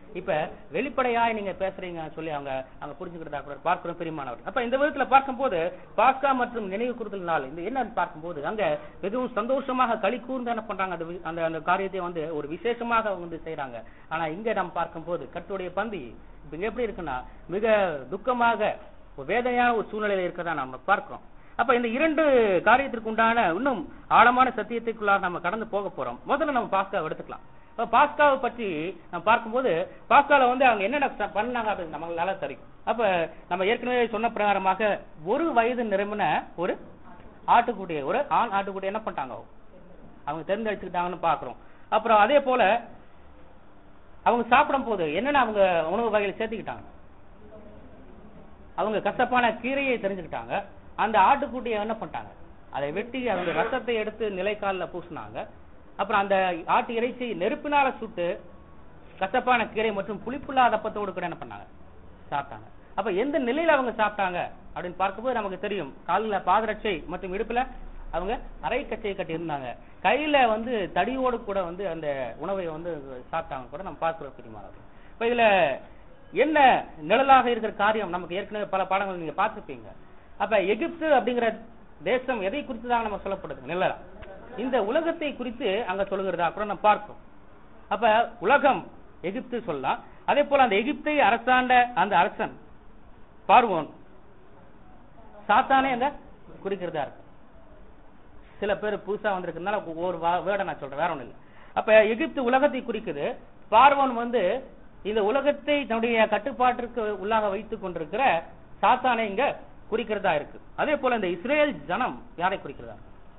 இப்ப வெளிப்படையாய் நீங்க பேசுறீங்க சொல்லி அவங்க அவங்க புரிஞ்சுக்கிறதா கூட பார்க்கிறோம் பெரியமானவர் அப்ப இந்த விதத்துல பார்க்கும்போது பாஸ்கா மற்றும் நினைவு கூறுதல் நாள் இந்த என்னன்னு பார்க்கும்போது அங்க மிகவும் சந்தோஷமாக களி கூர்ந்து என்ன பண்றாங்க அந்த வி- அந்த அந்த காரியத்தை வந்து ஒரு விசேஷமாக அவங்க வந்து செய்யறாங்க ஆனா இங்க நம்ம பார்க்கும்போது கர்த்தருடைய பந்தி இப்ப இங்க எப்படி இருக்குன்னா மிக துக்கமாக ஒரு வேதனையான ஒரு சூழ்நிலையில இருக்கதா நம்ம பார்க்கிறோம் அப்ப இந்த இரண்டு காரியத்திற்கு உண்டான இன்னும் ஆழமான சத்தியத்துக்குள்ளாக நம்ம கடந்து போக போறோம் முதல்ல நம்ம பாஸ்காவை எடுத்துக்கலாம் அப்ப பாஸ்காவை பற்றி நம்ம பார்க்கும்போது பாஸ்கால வந்து அவங்க என்னென்ன ச- பண்ணாங்க அப்படின்னு நமக்கு நல்லா தெரியும் அப்ப நம்ம ஏற்கனவே சொன்ன பிரகாரமாக ஒரு வயது நிரம்பின ஒரு ஆட்டுக்குட்டியை ஒரு ஆண் ஆட்டுக்குட்டியை என்ன பண்ணிட்டாங்க அவங்க தேர்ந்தெடுத்துக்கிட்டாங்கன்னு பாக்குறோம் அப்புறம் அதே போல அவங்க சாப்பிடும் போது என்னென்ன அவங்க உணவு வகைகளை சேர்த்துக்கிட்டாங்க அவங்க கசப்பான கீரையை தெரிஞ்சுக்கிட்டாங்க அந்த ஆட்டுக்குட்டியை என்ன பண்ணிட்டாங்க அதை வெட்டி அவங்க ரசத்தை எடுத்து நிலைக்காலில் பூசினாங்க அப்புறம் அந்த ஆட்டு இறைச்சி நெருப்பினால சுட்டு கசப்பான கீரை மற்றும் புளிப்புள்ளாத அப்பத்தோடு கூட என்ன பண்ணாங்க சாப்பிட்டாங்க அப்ப எந்த நிலையில அவங்க சாப்பிட்டாங்க அப்படின்னு பார்க்கும்போது நமக்கு தெரியும் காலில் பாதரட்சை மற்றும் இடுப்புல அவங்க அரை கச்சையை கட்டி இருந்தாங்க கையில வந்து தடியோடு கூட வந்து அந்த உணவை வந்து சாப்பிட்டாங்க கூட நம்ம பார்க்கிறோம் பிரிமாறோம் இப்ப இதுல என்ன நிழலாக இருக்கிற காரியம் நமக்கு ஏற்கனவே பல பாடங்கள் நீங்க பார்த்திருப்பீங்க அப்ப எகிப்து அப்படிங்கிற தேசம் எதை குறித்து தான் நம்ம சொல்லப்படுது நிழலா இந்த உலகத்தை குறித்து அங்க சொல்லுகிறதா கூட நம்ம பார்க்கிறோம் அப்ப உலகம் எகிப்து சொல்லலாம் அதே போல அந்த எகிப்தை அரசாண்ட அந்த அரசன் பார்வோன் சாத்தானே அங்க குறிக்கிறதா இருக்கு சில பேர் புதுசா வந்திருக்கிறதுனால ஒரு வேர்டை நான் சொல்றேன் வேற ஒண்ணும் இல்ல அப்ப எகிப்து உலகத்தை குறிக்குது பார்வோன் வந்து இந்த உலகத்தை தன்னுடைய கட்டுப்பாட்டிற்கு உள்ளாக வைத்துக் கொண்டிருக்கிற சாத்தானை இங்க குறிக்கிறதா இருக்கு அதே போல இந்த இஸ்ரேல் ஜனம் யாரை குறிக்கிறதா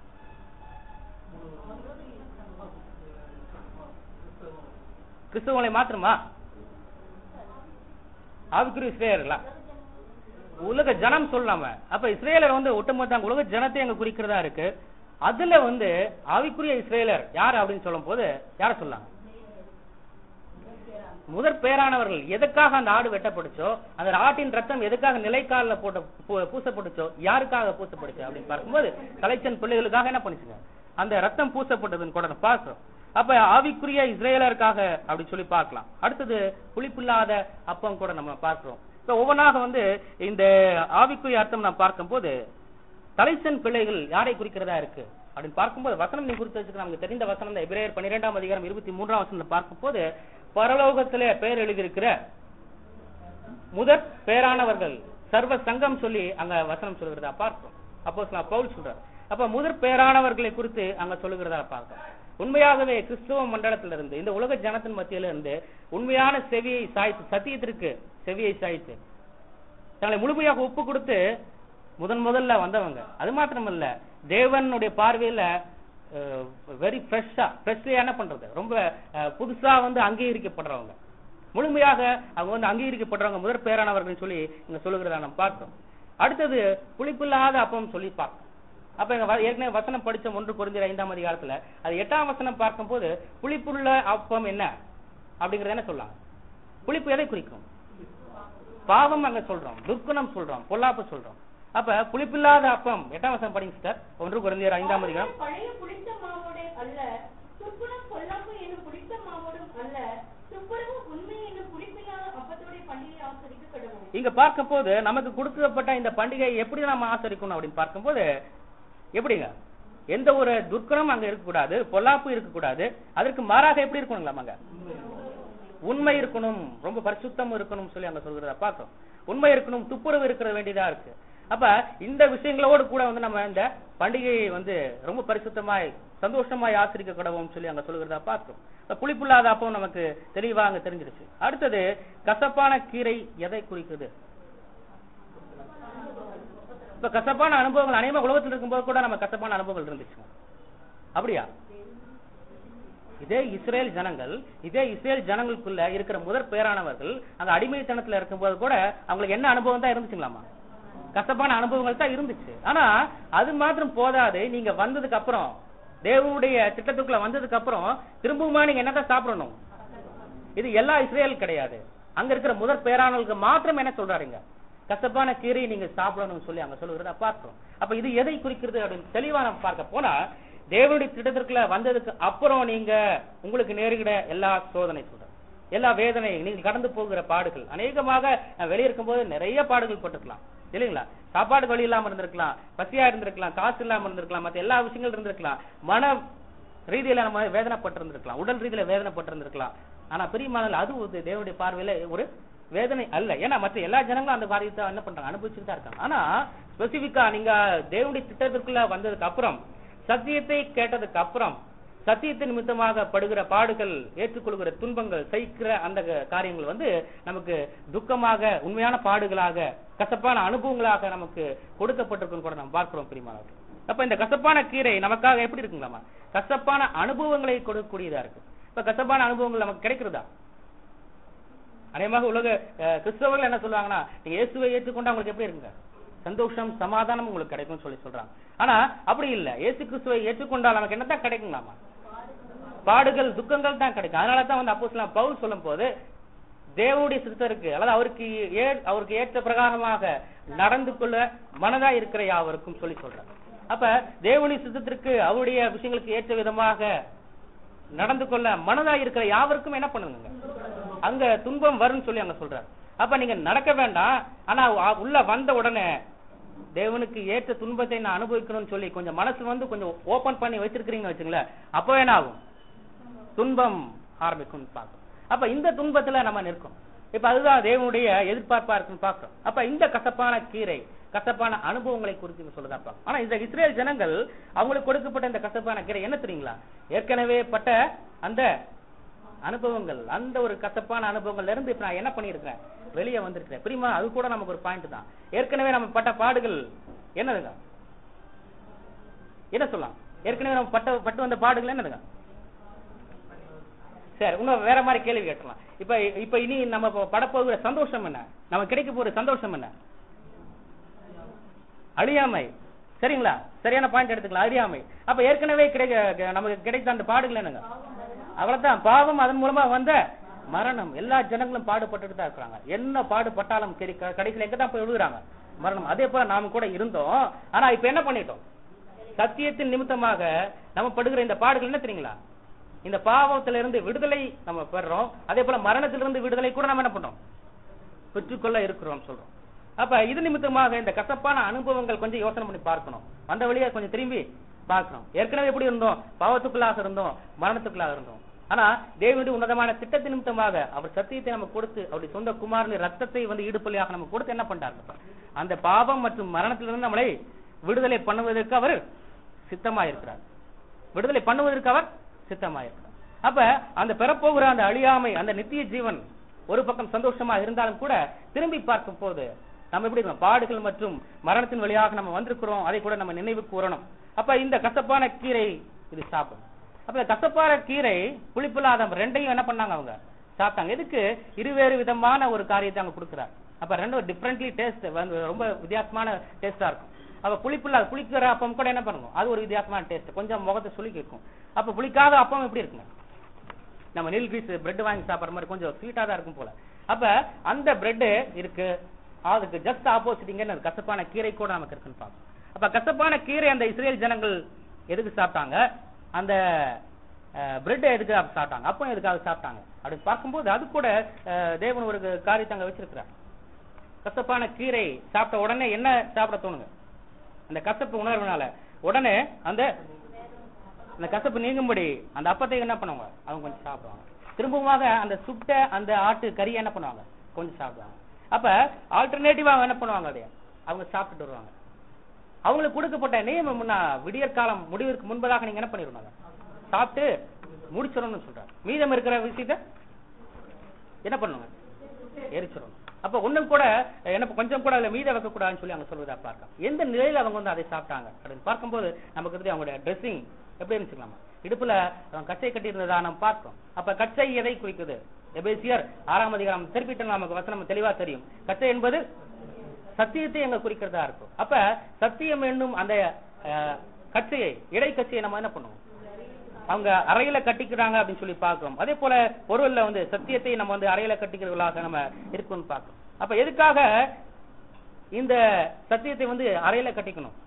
கிறிஸ்தவங்களை மாத்திரமா ஆவிக்குரிய இஸ்ரேலர்களா உலக ஜனம் சொல்லாம அப்ப இஸ்ரேலர் வந்து ஒட்டுமொத்த உலக ஜனத்தை அங்க குறிக்கிறதா இருக்கு அதுல வந்து ஆவிக்குரிய இஸ்ரேலர் யார் அப்படின்னு சொல்லும் போது யார சொல்லலாம் முதற் பேரானவர்கள் எதுக்காக அந்த ஆடு வெட்டப்பட்டுச்சோ அந்த ஆட்டின் ரத்தம் எதுக்காக நிலைக்காலில் போட்ட பூ- பூசப்பட்டுச்சோ யாருக்காக பூசப்பட்டுச்சு அப்படின்னு பார்க்கும்போது கலைச்சன் பிள்ளைகளுக்காக என்ன பண்ணுச்சுங்க அந்த ரத்தம் பூசப்பட்டதுன்னு கூட நம்ம பார்க்கிறோம் அப்ப ஆவிக்குரிய இஸ்ரேலருக்காக அப்படி சொல்லி பார்க்கலாம் அடுத்தது புளிப்பில்லாத அப்பம் கூட நம்ம பார்க்கிறோம் இப்ப ஒவ்வொன்றாக வந்து இந்த ஆவிக்குரிய அர்த்தம் நாம் பார்க்கும்போது தலைச்சன் பிள்ளைகள் யாரை குறிக்கிறதா இருக்கு அப்படின்னு பார்க்கும்போது வசனம் நீ குறித்து வச்சுக்க நமக்கு தெரிந்த வசனம் இந்த எபிரேயர் பன்னிரெண்டாம் அதிகாரம் இருபத்தி மூன்றாம் வசனம் பார்க்கும்போது பரலோகத்திலே பெயர் எழுதியிருக்கிற முதற் பேரானவர்கள் சர்வ சங்கம் சொல்லி அங்க வசனம் சொல்லுகிறதா பார்க்கிறோம் அப்போ பவுல் சொல்றார் அப்ப முதற் பேரானவர்களை குறித்து அங்க சொல்லுகிறதா பார்க்கிறோம் உண்மையாகவே கிறிஸ்துவ மண்டலத்திலிருந்து இந்த உலக ஜனத்தின் மத்தியில இருந்து உண்மையான செவியை சாய்த்து சத்தியத்திற்கு செவியை சாய்த்து தங்களை முழுமையாக ஒப்பு கொடுத்து முதன் முதல்ல வந்தவங்க அது மாத்திரமல்ல தேவனுடைய பார்வையில வெரி ஃப்ரெஷ்ஷா ஃப்ரெஷ்லியா என்ன பண்றது ரொம்ப அஹ், புதுசா வந்து அங்கீகரிக்கப்படுறவங்க முழுமையாக அவங்க வந்து அங்கீகரிக்கப்படுறவங்க முதற் பேரானவர்கள் சொல்லி இங்க சொல்லுகிறதா நம்ம பார்க்கிறோம் அடுத்தது புளிப்பில்லாத அப்பம் சொல்லி பார்க்கிறோம் அப்ப இங்க வ- ஏற்கனவே வசனம் படிச்ச ஒன்று குறைஞ்ச ஐந்தாம் அதிகாரத்துல அது எட்டாம் வசனம் பார்க்கும்போது புளிப்புள்ள அப்பம் என்ன அப்படிங்கறது என்ன சொல்லலாம் புளிப்பு எதை குறிக்கும் பாவம் அங்க சொல்றோம் துர்க்குணம் சொல்றோம் பொல்லாப்பு சொல்றோம் அப்ப புளிப்பில்லாத அப்பம் எட்டாம் வசனம் படிங்க சிஸ்டர் ஒன்று குறைஞ்சர் ஐந்தாம் அதிகாரம் பழைய புளித்த மாவோட அல்ல துப்புரம் பொல்லாப்பு என்னும் புளித்த மாவோடும் அல்ல துப்புரவு உண்மை என்னும் புளிப்பில்லாத அப்பத்தோட பண்டிகை ஆசரிக்க கடவுள் இங்க பார்க்கும்போது நமக்கு கொடுக்கப்பட்ட இந்த பண்டிகை எப்படி நாம ஆசரிக்கணும் அப்படின்னு பார்க்கும்போது எப்படிங்க எந்த ஒரு துர்க்கணம் அங்க இருக்கக்கூடாது பொல்லாப்பு இருக்கக்கூடாது அதற்கு மாறாக எப்படி இருக்கணுங்களா அங்க உண்மை இருக்கணும் ரொம்ப பரிசுத்தம் இருக்கணும் சொல்லி அங்க சொல்கிறத பார்க்கிறோம் உண்மை இருக்கணும் துப்புரவு இருக்கிற வேண்டியதா இருக்கு அப்ப இந்த விஷயங்களோடு கூட வந்து நம்ம இந்த பண்டிகையை வந்து ரொம்ப பரிசுத்தமாய் சந்தோஷமாய் ஆசிரிக்க கடவும் சொல்லி அங்க சொல்கிறதா பார்க்கிறோம் இப்ப புளிப்புள்ளாத அப்போ நமக்கு தெளிவா அங்க தெரிஞ்சிருச்சு அடுத்தது கசப்பான கீரை எதை குறிக்குது இப்ப கசப்பான அனுபவங்கள் அநேகமா உலகத்தில் இருக்கும்போது கூட நம்ம கசப்பான அனுபவங்கள் இருந்துச்சு அப்படியா இதே இஸ்ரேல் ஜனங்கள் இதே இஸ்ரேல் ஜனங்களுக்குள்ள இருக்கிற முதற் பேரானவர்கள் அங்க அடிமைத்தனத்துல இருக்கும்போது கூட அவங்களுக்கு என்ன அனுபவம் தான் இருந்துச்சுங்களாமா கசப்பான அனுபவங்கள் தான் இருந்துச்சு ஆனா அது மாத்திரம் போதாது நீங்க வந்ததுக்கு அப்புறம் தேவனுடைய திட்டத்துக்குள்ள வந்ததுக்கு அப்புறம் திரும்பவுமா நீங்க என்னதான் சாப்பிடணும் இது எல்லா இஸ்ரேல் கிடையாது அங்க இருக்கிற முதற் பேரானவர்களுக்கு மாத்திரம் என்ன சொல்றாருங்க கசப்பான கீரையை நீங்க சாப்பிடணும்னு சொல்லி அங்க சொல்லுகிறத பார்க்கிறோம் அப்ப இது எதை குறிக்கிறது அப்படின்னு தெளிவா நம்ம பார்க்க போனா தேவனுடைய திட்டத்திற்குள்ள வந்ததுக்கு அப்புறம் நீங்க உங்களுக்கு நேருகிற எல்லா சோதனை சொல்றேன் எல்லா வேதனை நீங்கள் கடந்து போகிற பாடுகள் அநேகமாக அஹ், வெளியே இருக்கும்போது நிறைய பாடுகள் பட்டிருக்கலாம் இல்லைங்களா சாப்பாடு வழி இல்லாம இருந்திருக்கலாம் பசியா இருந்திருக்கலாம் காசு இல்லாம இருந்திருக்கலாம் மத்த எல்லா விஷயங்கள் இருந்திருக்கலாம் மன ரீதியில நம்ம வேதனைப்பட்டிருந்திருக்கலாம் உடல் ரீதியில வேதனைப்பட்டிருந்திருக்கலாம் ஆனா பிரியமானல் அது ஒரு தேவனுடைய பார்வையில ஒரு வேதனை அல்ல ஏன்னா மற்ற எல்லா ஜனங்களும் அந்த காரியத்தை என்ன பண்றாங்க அனுபவிச்சுட்டு தான் இருக்காங்க ஆனா ஸ்பெசிபிக்கா நீங்க தேவனுடைய திட்டத்திற்குள்ள வந்ததுக்கு அப்புறம் சத்தியத்தை கேட்டதுக்கு அப்புறம் சத்தியத்தின் நிமித்தமாக படுகிற பாடுகள் ஏற்றுக்கொள்கிற துன்பங்கள் சகிக்கிற அந்த க- காரியங்கள் வந்து நமக்கு துக்கமாக உண்மையான பாடுகளாக கசப்பான அனுபவங்களாக நமக்கு கொடுக்கப்பட்டிருக்குன்னு கூட நம்ம பார்க்கிறோம் பிரிமானவர்கள் அப்ப இந்த கசப்பான கீரை நமக்காக எப்படி இருக்குங்களாமா கசப்பான அனுபவங்களை கொடுக்கக்கூடியதா இருக்கு இப்ப கசப்பான அனுபவங்கள் நமக்கு கிடைக்கிறதா அநேகமாக உலக அஹ், கிறிஸ்தவர்கள் என்ன சொல்லுவாங்கன்னா நீங்க இயேசுவை ஏற்றுக்கொண்டா உங்களுக்கு எப்படி இருக்குங்க சந்தோஷம் சமாதானம் உங்களுக்கு கிடைக்கும்னு சொல்லி சொல்றாங்க ஆனா அப்படி இல்ல இயேசு கிறிஸ்துவை ஏற்றுக்கொண்டால் நமக்கு என்னதான் கிடைக்குங்களாமா பாடுகள் துக்கங்கள் தான் கிடைக்கும் அதனால தான் வந்து அப்போ பவுல் சொல்லும் போது தேவனுடைய சித்தருக்கு அல்லது அவருக்கு ஏ- அவருக்கு ஏற்ற பிரகாரமாக நடந்து கொள்ள மனதா இருக்கிற யாவருக்கும் சொல்லி சொல்றாங்க அப்ப தேவனுடைய சித்தத்திற்கு அவருடைய விஷயங்களுக்கு ஏற்ற விதமாக நடந்து கொள்ள மனதா இருக்கிற யாவருக்கும் என்ன பண்ணுங்க அங்க துன்பம் வரும்னு சொல்லி அங்க சொல்றாரு அப்ப நீங்க நடக்க வேண்டாம் ஆனா அ- உள்ள வந்த உடனே தேவனுக்கு ஏற்ற துன்பத்தை நான் அனுபவிக்கணும்னு சொல்லி கொஞ்சம் மனசு வந்து கொஞ்சம் ஓபன் பண்ணி வச்சிருக்கிறீங்கன்னு வச்சுங்களேன் அப்ப என்ன ஆகும் துன்பம் ஆரம்பிக்கும் பார்க்கும் அப்ப இந்த துன்பத்துல நம்ம நிற்கும் இப்ப அதுதான் தேவனுடைய எதிர்பார்ப்பா இருக்குன்னு பார்க்கிறோம் அப்ப இந்த கசப்பான கீரை கசப்பான அனுபவங்களை குறித்து சொல்லுதா பார்க்கும் ஆனா இந்த இஸ்ரேல் ஜனங்கள் அவங்களுக்கு கொடுக்கப்பட்ட இந்த கசப்பான கீரை என்ன தெரியுங்களா ஏற்கனவே பட்ட அந்த அனுபவங்கள் அந்த ஒரு கசப்பான அனுபவங்கள்ல இருந்து இப்ப நான் என்ன பண்ணியிருக்கிறேன் வெளியே வந்திருக்கிறேன் பிரிமா அது கூட நமக்கு ஒரு பாயிண்ட் தான் ஏற்கனவே நம்ம பட்ட பாடுகள் என்னதுங்க என்ன சொல்லலாம் ஏற்கனவே நம்ம பட்ட பட்டு வந்த பாடுகள் என்னதுங்க சரி இன்னும் வேற மாதிரி கேள்வி கேட்டலாம் இப்ப இப்ப இனி நம்ம இப்ப படப்போகிற சந்தோஷம் என்ன நமக்கு கிடைக்க போற சந்தோஷம் என்ன அழியாமை சரிங்களா சரியான பாயிண்ட் எடுத்துக்கலாம் அழியாமை அப்ப ஏற்கனவே கிடைக்க நமக்கு கிடைத்த அந்த பாடுகள் என்னங்க அவ்வளவுதான் பாவம் அதன் மூலமா வந்த மரணம் எல்லா ஜனங்களும் பாடுபட்டுட்டு தான் இருக்கிறாங்க என்ன பாடுபட்டாலும் சரி க- கடைசியில எங்க தான் போய் விழுகிறாங்க மரணம் அதே போல நாம கூட இருந்தோம் ஆனா இப்ப என்ன பண்ணிட்டோம் சத்தியத்தின் நிமித்தமாக நம்ம படுகிற இந்த பாடுகள் என்ன தெரியுங்களா இந்த பாவத்திலிருந்து விடுதலை நம்ம பெறுறோம் அதே போல மரணத்திலிருந்து விடுதலை கூட நம்ம என்ன பண்றோம் பெற்றுக்கொள்ள இருக்கிறோம் சொல்றோம் அப்ப இது நிமித்தமாக இந்த கசப்பான அனுபவங்கள் கொஞ்சம் யோசனை பண்ணி பார்க்கணும் வந்த வழியா கொஞ்சம் திரும்பி பார்க்கணும் ஏற்கனவே எப்படி இருந்தோம் பாவத்துக்குள்ளாக இருந்தோம் மரணத்துக்குள்ளாக இருந்தோம் ஆனா தேவனுடைய உன்னதமான திட்டத்தின் நிமித்தமாக அவர் சத்தியத்தை நம்ம கொடுத்து அவருடைய சொந்த குமாரனின் ரத்தத்தை வந்து ஈடுபலியாக நம்ம கொடுத்து என்ன பண்றாரு அந்த பாவம் மற்றும் மரணத்திலிருந்து நம்மளை விடுதலை பண்ணுவதற்கு அவர் சித்தமாயிருக்கிறார் விடுதலை பண்ணுவதற்கு அவர் சித்தமாயிருக்கிறார் அப்ப அந்த பெறப்போகிற அந்த அழியாமை அந்த நித்திய ஜீவன் ஒரு பக்கம் சந்தோஷமா இருந்தாலும் கூட திரும்பி பார்க்கும் போது நம்ம எப்படி இருக்கணும்? பாடுகள் மற்றும் மரணத்தின் வழியாக நம்ம வந்திருக்கிறோம் அதை கூட நம்ம நினைவு கூறணும் அப்ப இந்த கசப்பான கீரை இது சாப்பிடும் அப்ப இந்த கசப்பான கீரை புளிப்பில்லாத ரெண்டையும் என்ன பண்ணாங்க அவங்க சாப்பிட்டாங்க எதுக்கு இருவேறு விதமான ஒரு காரியத்தை அவங்க கொடுக்குறாங்க அப்ப ரெண்டும் டிஃப்ரெண்ட்லி டேஸ்ட் ரொம்ப வித்தியாசமான டேஸ்டா இருக்கும் அப்ப புளிப்பில்லாத புளிக்கிற அப்பம் கூட என்ன பண்ணுங்க அது ஒரு வித்தியாசமான டேஸ்ட் கொஞ்சம் முகத்தை சுளிக்க இருக்கும் அப்ப புளிக்காத அப்பம் எப்படி இருக்குங்க நம்ம நீல் கிரீஸ் பிரெட் வாங்கி சாப்பிடுற மாதிரி கொஞ்சம் ஸ்வீட்டா தான் இருக்கும் போல அப்ப அந்த பிரெட் இருக்கு அதுக்கு ஜஸ்ட் ஆப்போசிட் இங்க என்ன கசப்பான கீரை கூட நமக்கு இருக்குன்னு பார்ப்போம் அப்ப கசப்பான கீரை அந்த இஸ்ரேல் ஜனங்கள் எதுக்கு சாப்பிட்டாங்க அந்த பிரெட் எதுக்கு சாப்பிட்டாங்க அப்போ எதுக்காக சாப்பிட்டாங்க அப்படி பார்க்கும்போது அது கூட அஹ், தேவன் ஒரு காரியத்தை அங்க வச்சிருக்கிறார் கசப்பான கீரை சாப்பிட்ட உடனே என்ன சாப்பிட தோணுங்க அந்த கசப்பு உணர்வுனால உடனே அந்த அந்த கசப்பு நீங்கும்படி அந்த அப்பத்தை என்ன பண்ணுவாங்க அவங்க கொஞ்சம் சாப்பிடுவாங்க திரும்பவுமாக அந்த சுட்ட அந்த ஆட்டு கறியை என்ன பண்ணுவாங்க கொஞ்சம் சாப்பிடுவாங்க அப்ப ஆல்டர்னேட்டிவா என்ன பண்ணுவாங்க அப்படியே அவங்க சாப்பிட்டுட்டு வருவாங்க அவங்களுக்கு கொடுக்கப்பட்ட நியமம் முன்னா விடியற் காலம் முடிவிற்கு முன்பதாக நீங்க என்ன பண்ணிருவாங்க சாப்பிட்டு முடிச்சிடணும்னு சொல்றாங்க மீதம் இருக்கிற விஷயத்த என்ன பண்ணுங்க எரிச்சிடணும் அப்ப ஒண்ணும் கூட என்ன கொஞ்சம் கூட அதுல மீத வைக்க கூடாதுன்னு சொல்லி அவங்க சொல்வதா பார்க்கலாம் எந்த நிலையில அவங்க வந்து அதை சாப்பிட்டாங்க அப்படின்னு பார்க்கும்போது நமக்கு தெரியும் அவங்களுடைய ட்ரெஸ்ஸிங் எப்படி இருந்துச்சுக்கலாமா இடுப்புல அவன் கச்சை கட்டி இருந்ததா நம்ம பார்த்தோம் அப்ப கச்சை எதை குறிக்குது எபேசியர் ஆறாம் அதிகாரம் திருப்பிட்டு நமக்கு வசனம் தெளிவா தெரியும் கச்சை என்பது சத்தியத்தை எங்க குறிக்கிறதா இருக்கும் அப்ப சத்தியம் என்னும் அந்த அஹ், கச்சையை இடை கச்சையை நம்ம என்ன பண்ணுவோம் அவங்க அறையில கட்டிக்கிறாங்க அப்படின்னு சொல்லி பார்க்கிறோம் அதே போல பொருள்ல வந்து சத்தியத்தை நம்ம வந்து அறையில கட்டிக்கிறவர்களாக நம்ம இருக்கணும்னு பார்க்கிறோம் அப்ப எதுக்காக இந்த சத்தியத்தை வந்து அறையில கட்டிக்கணும்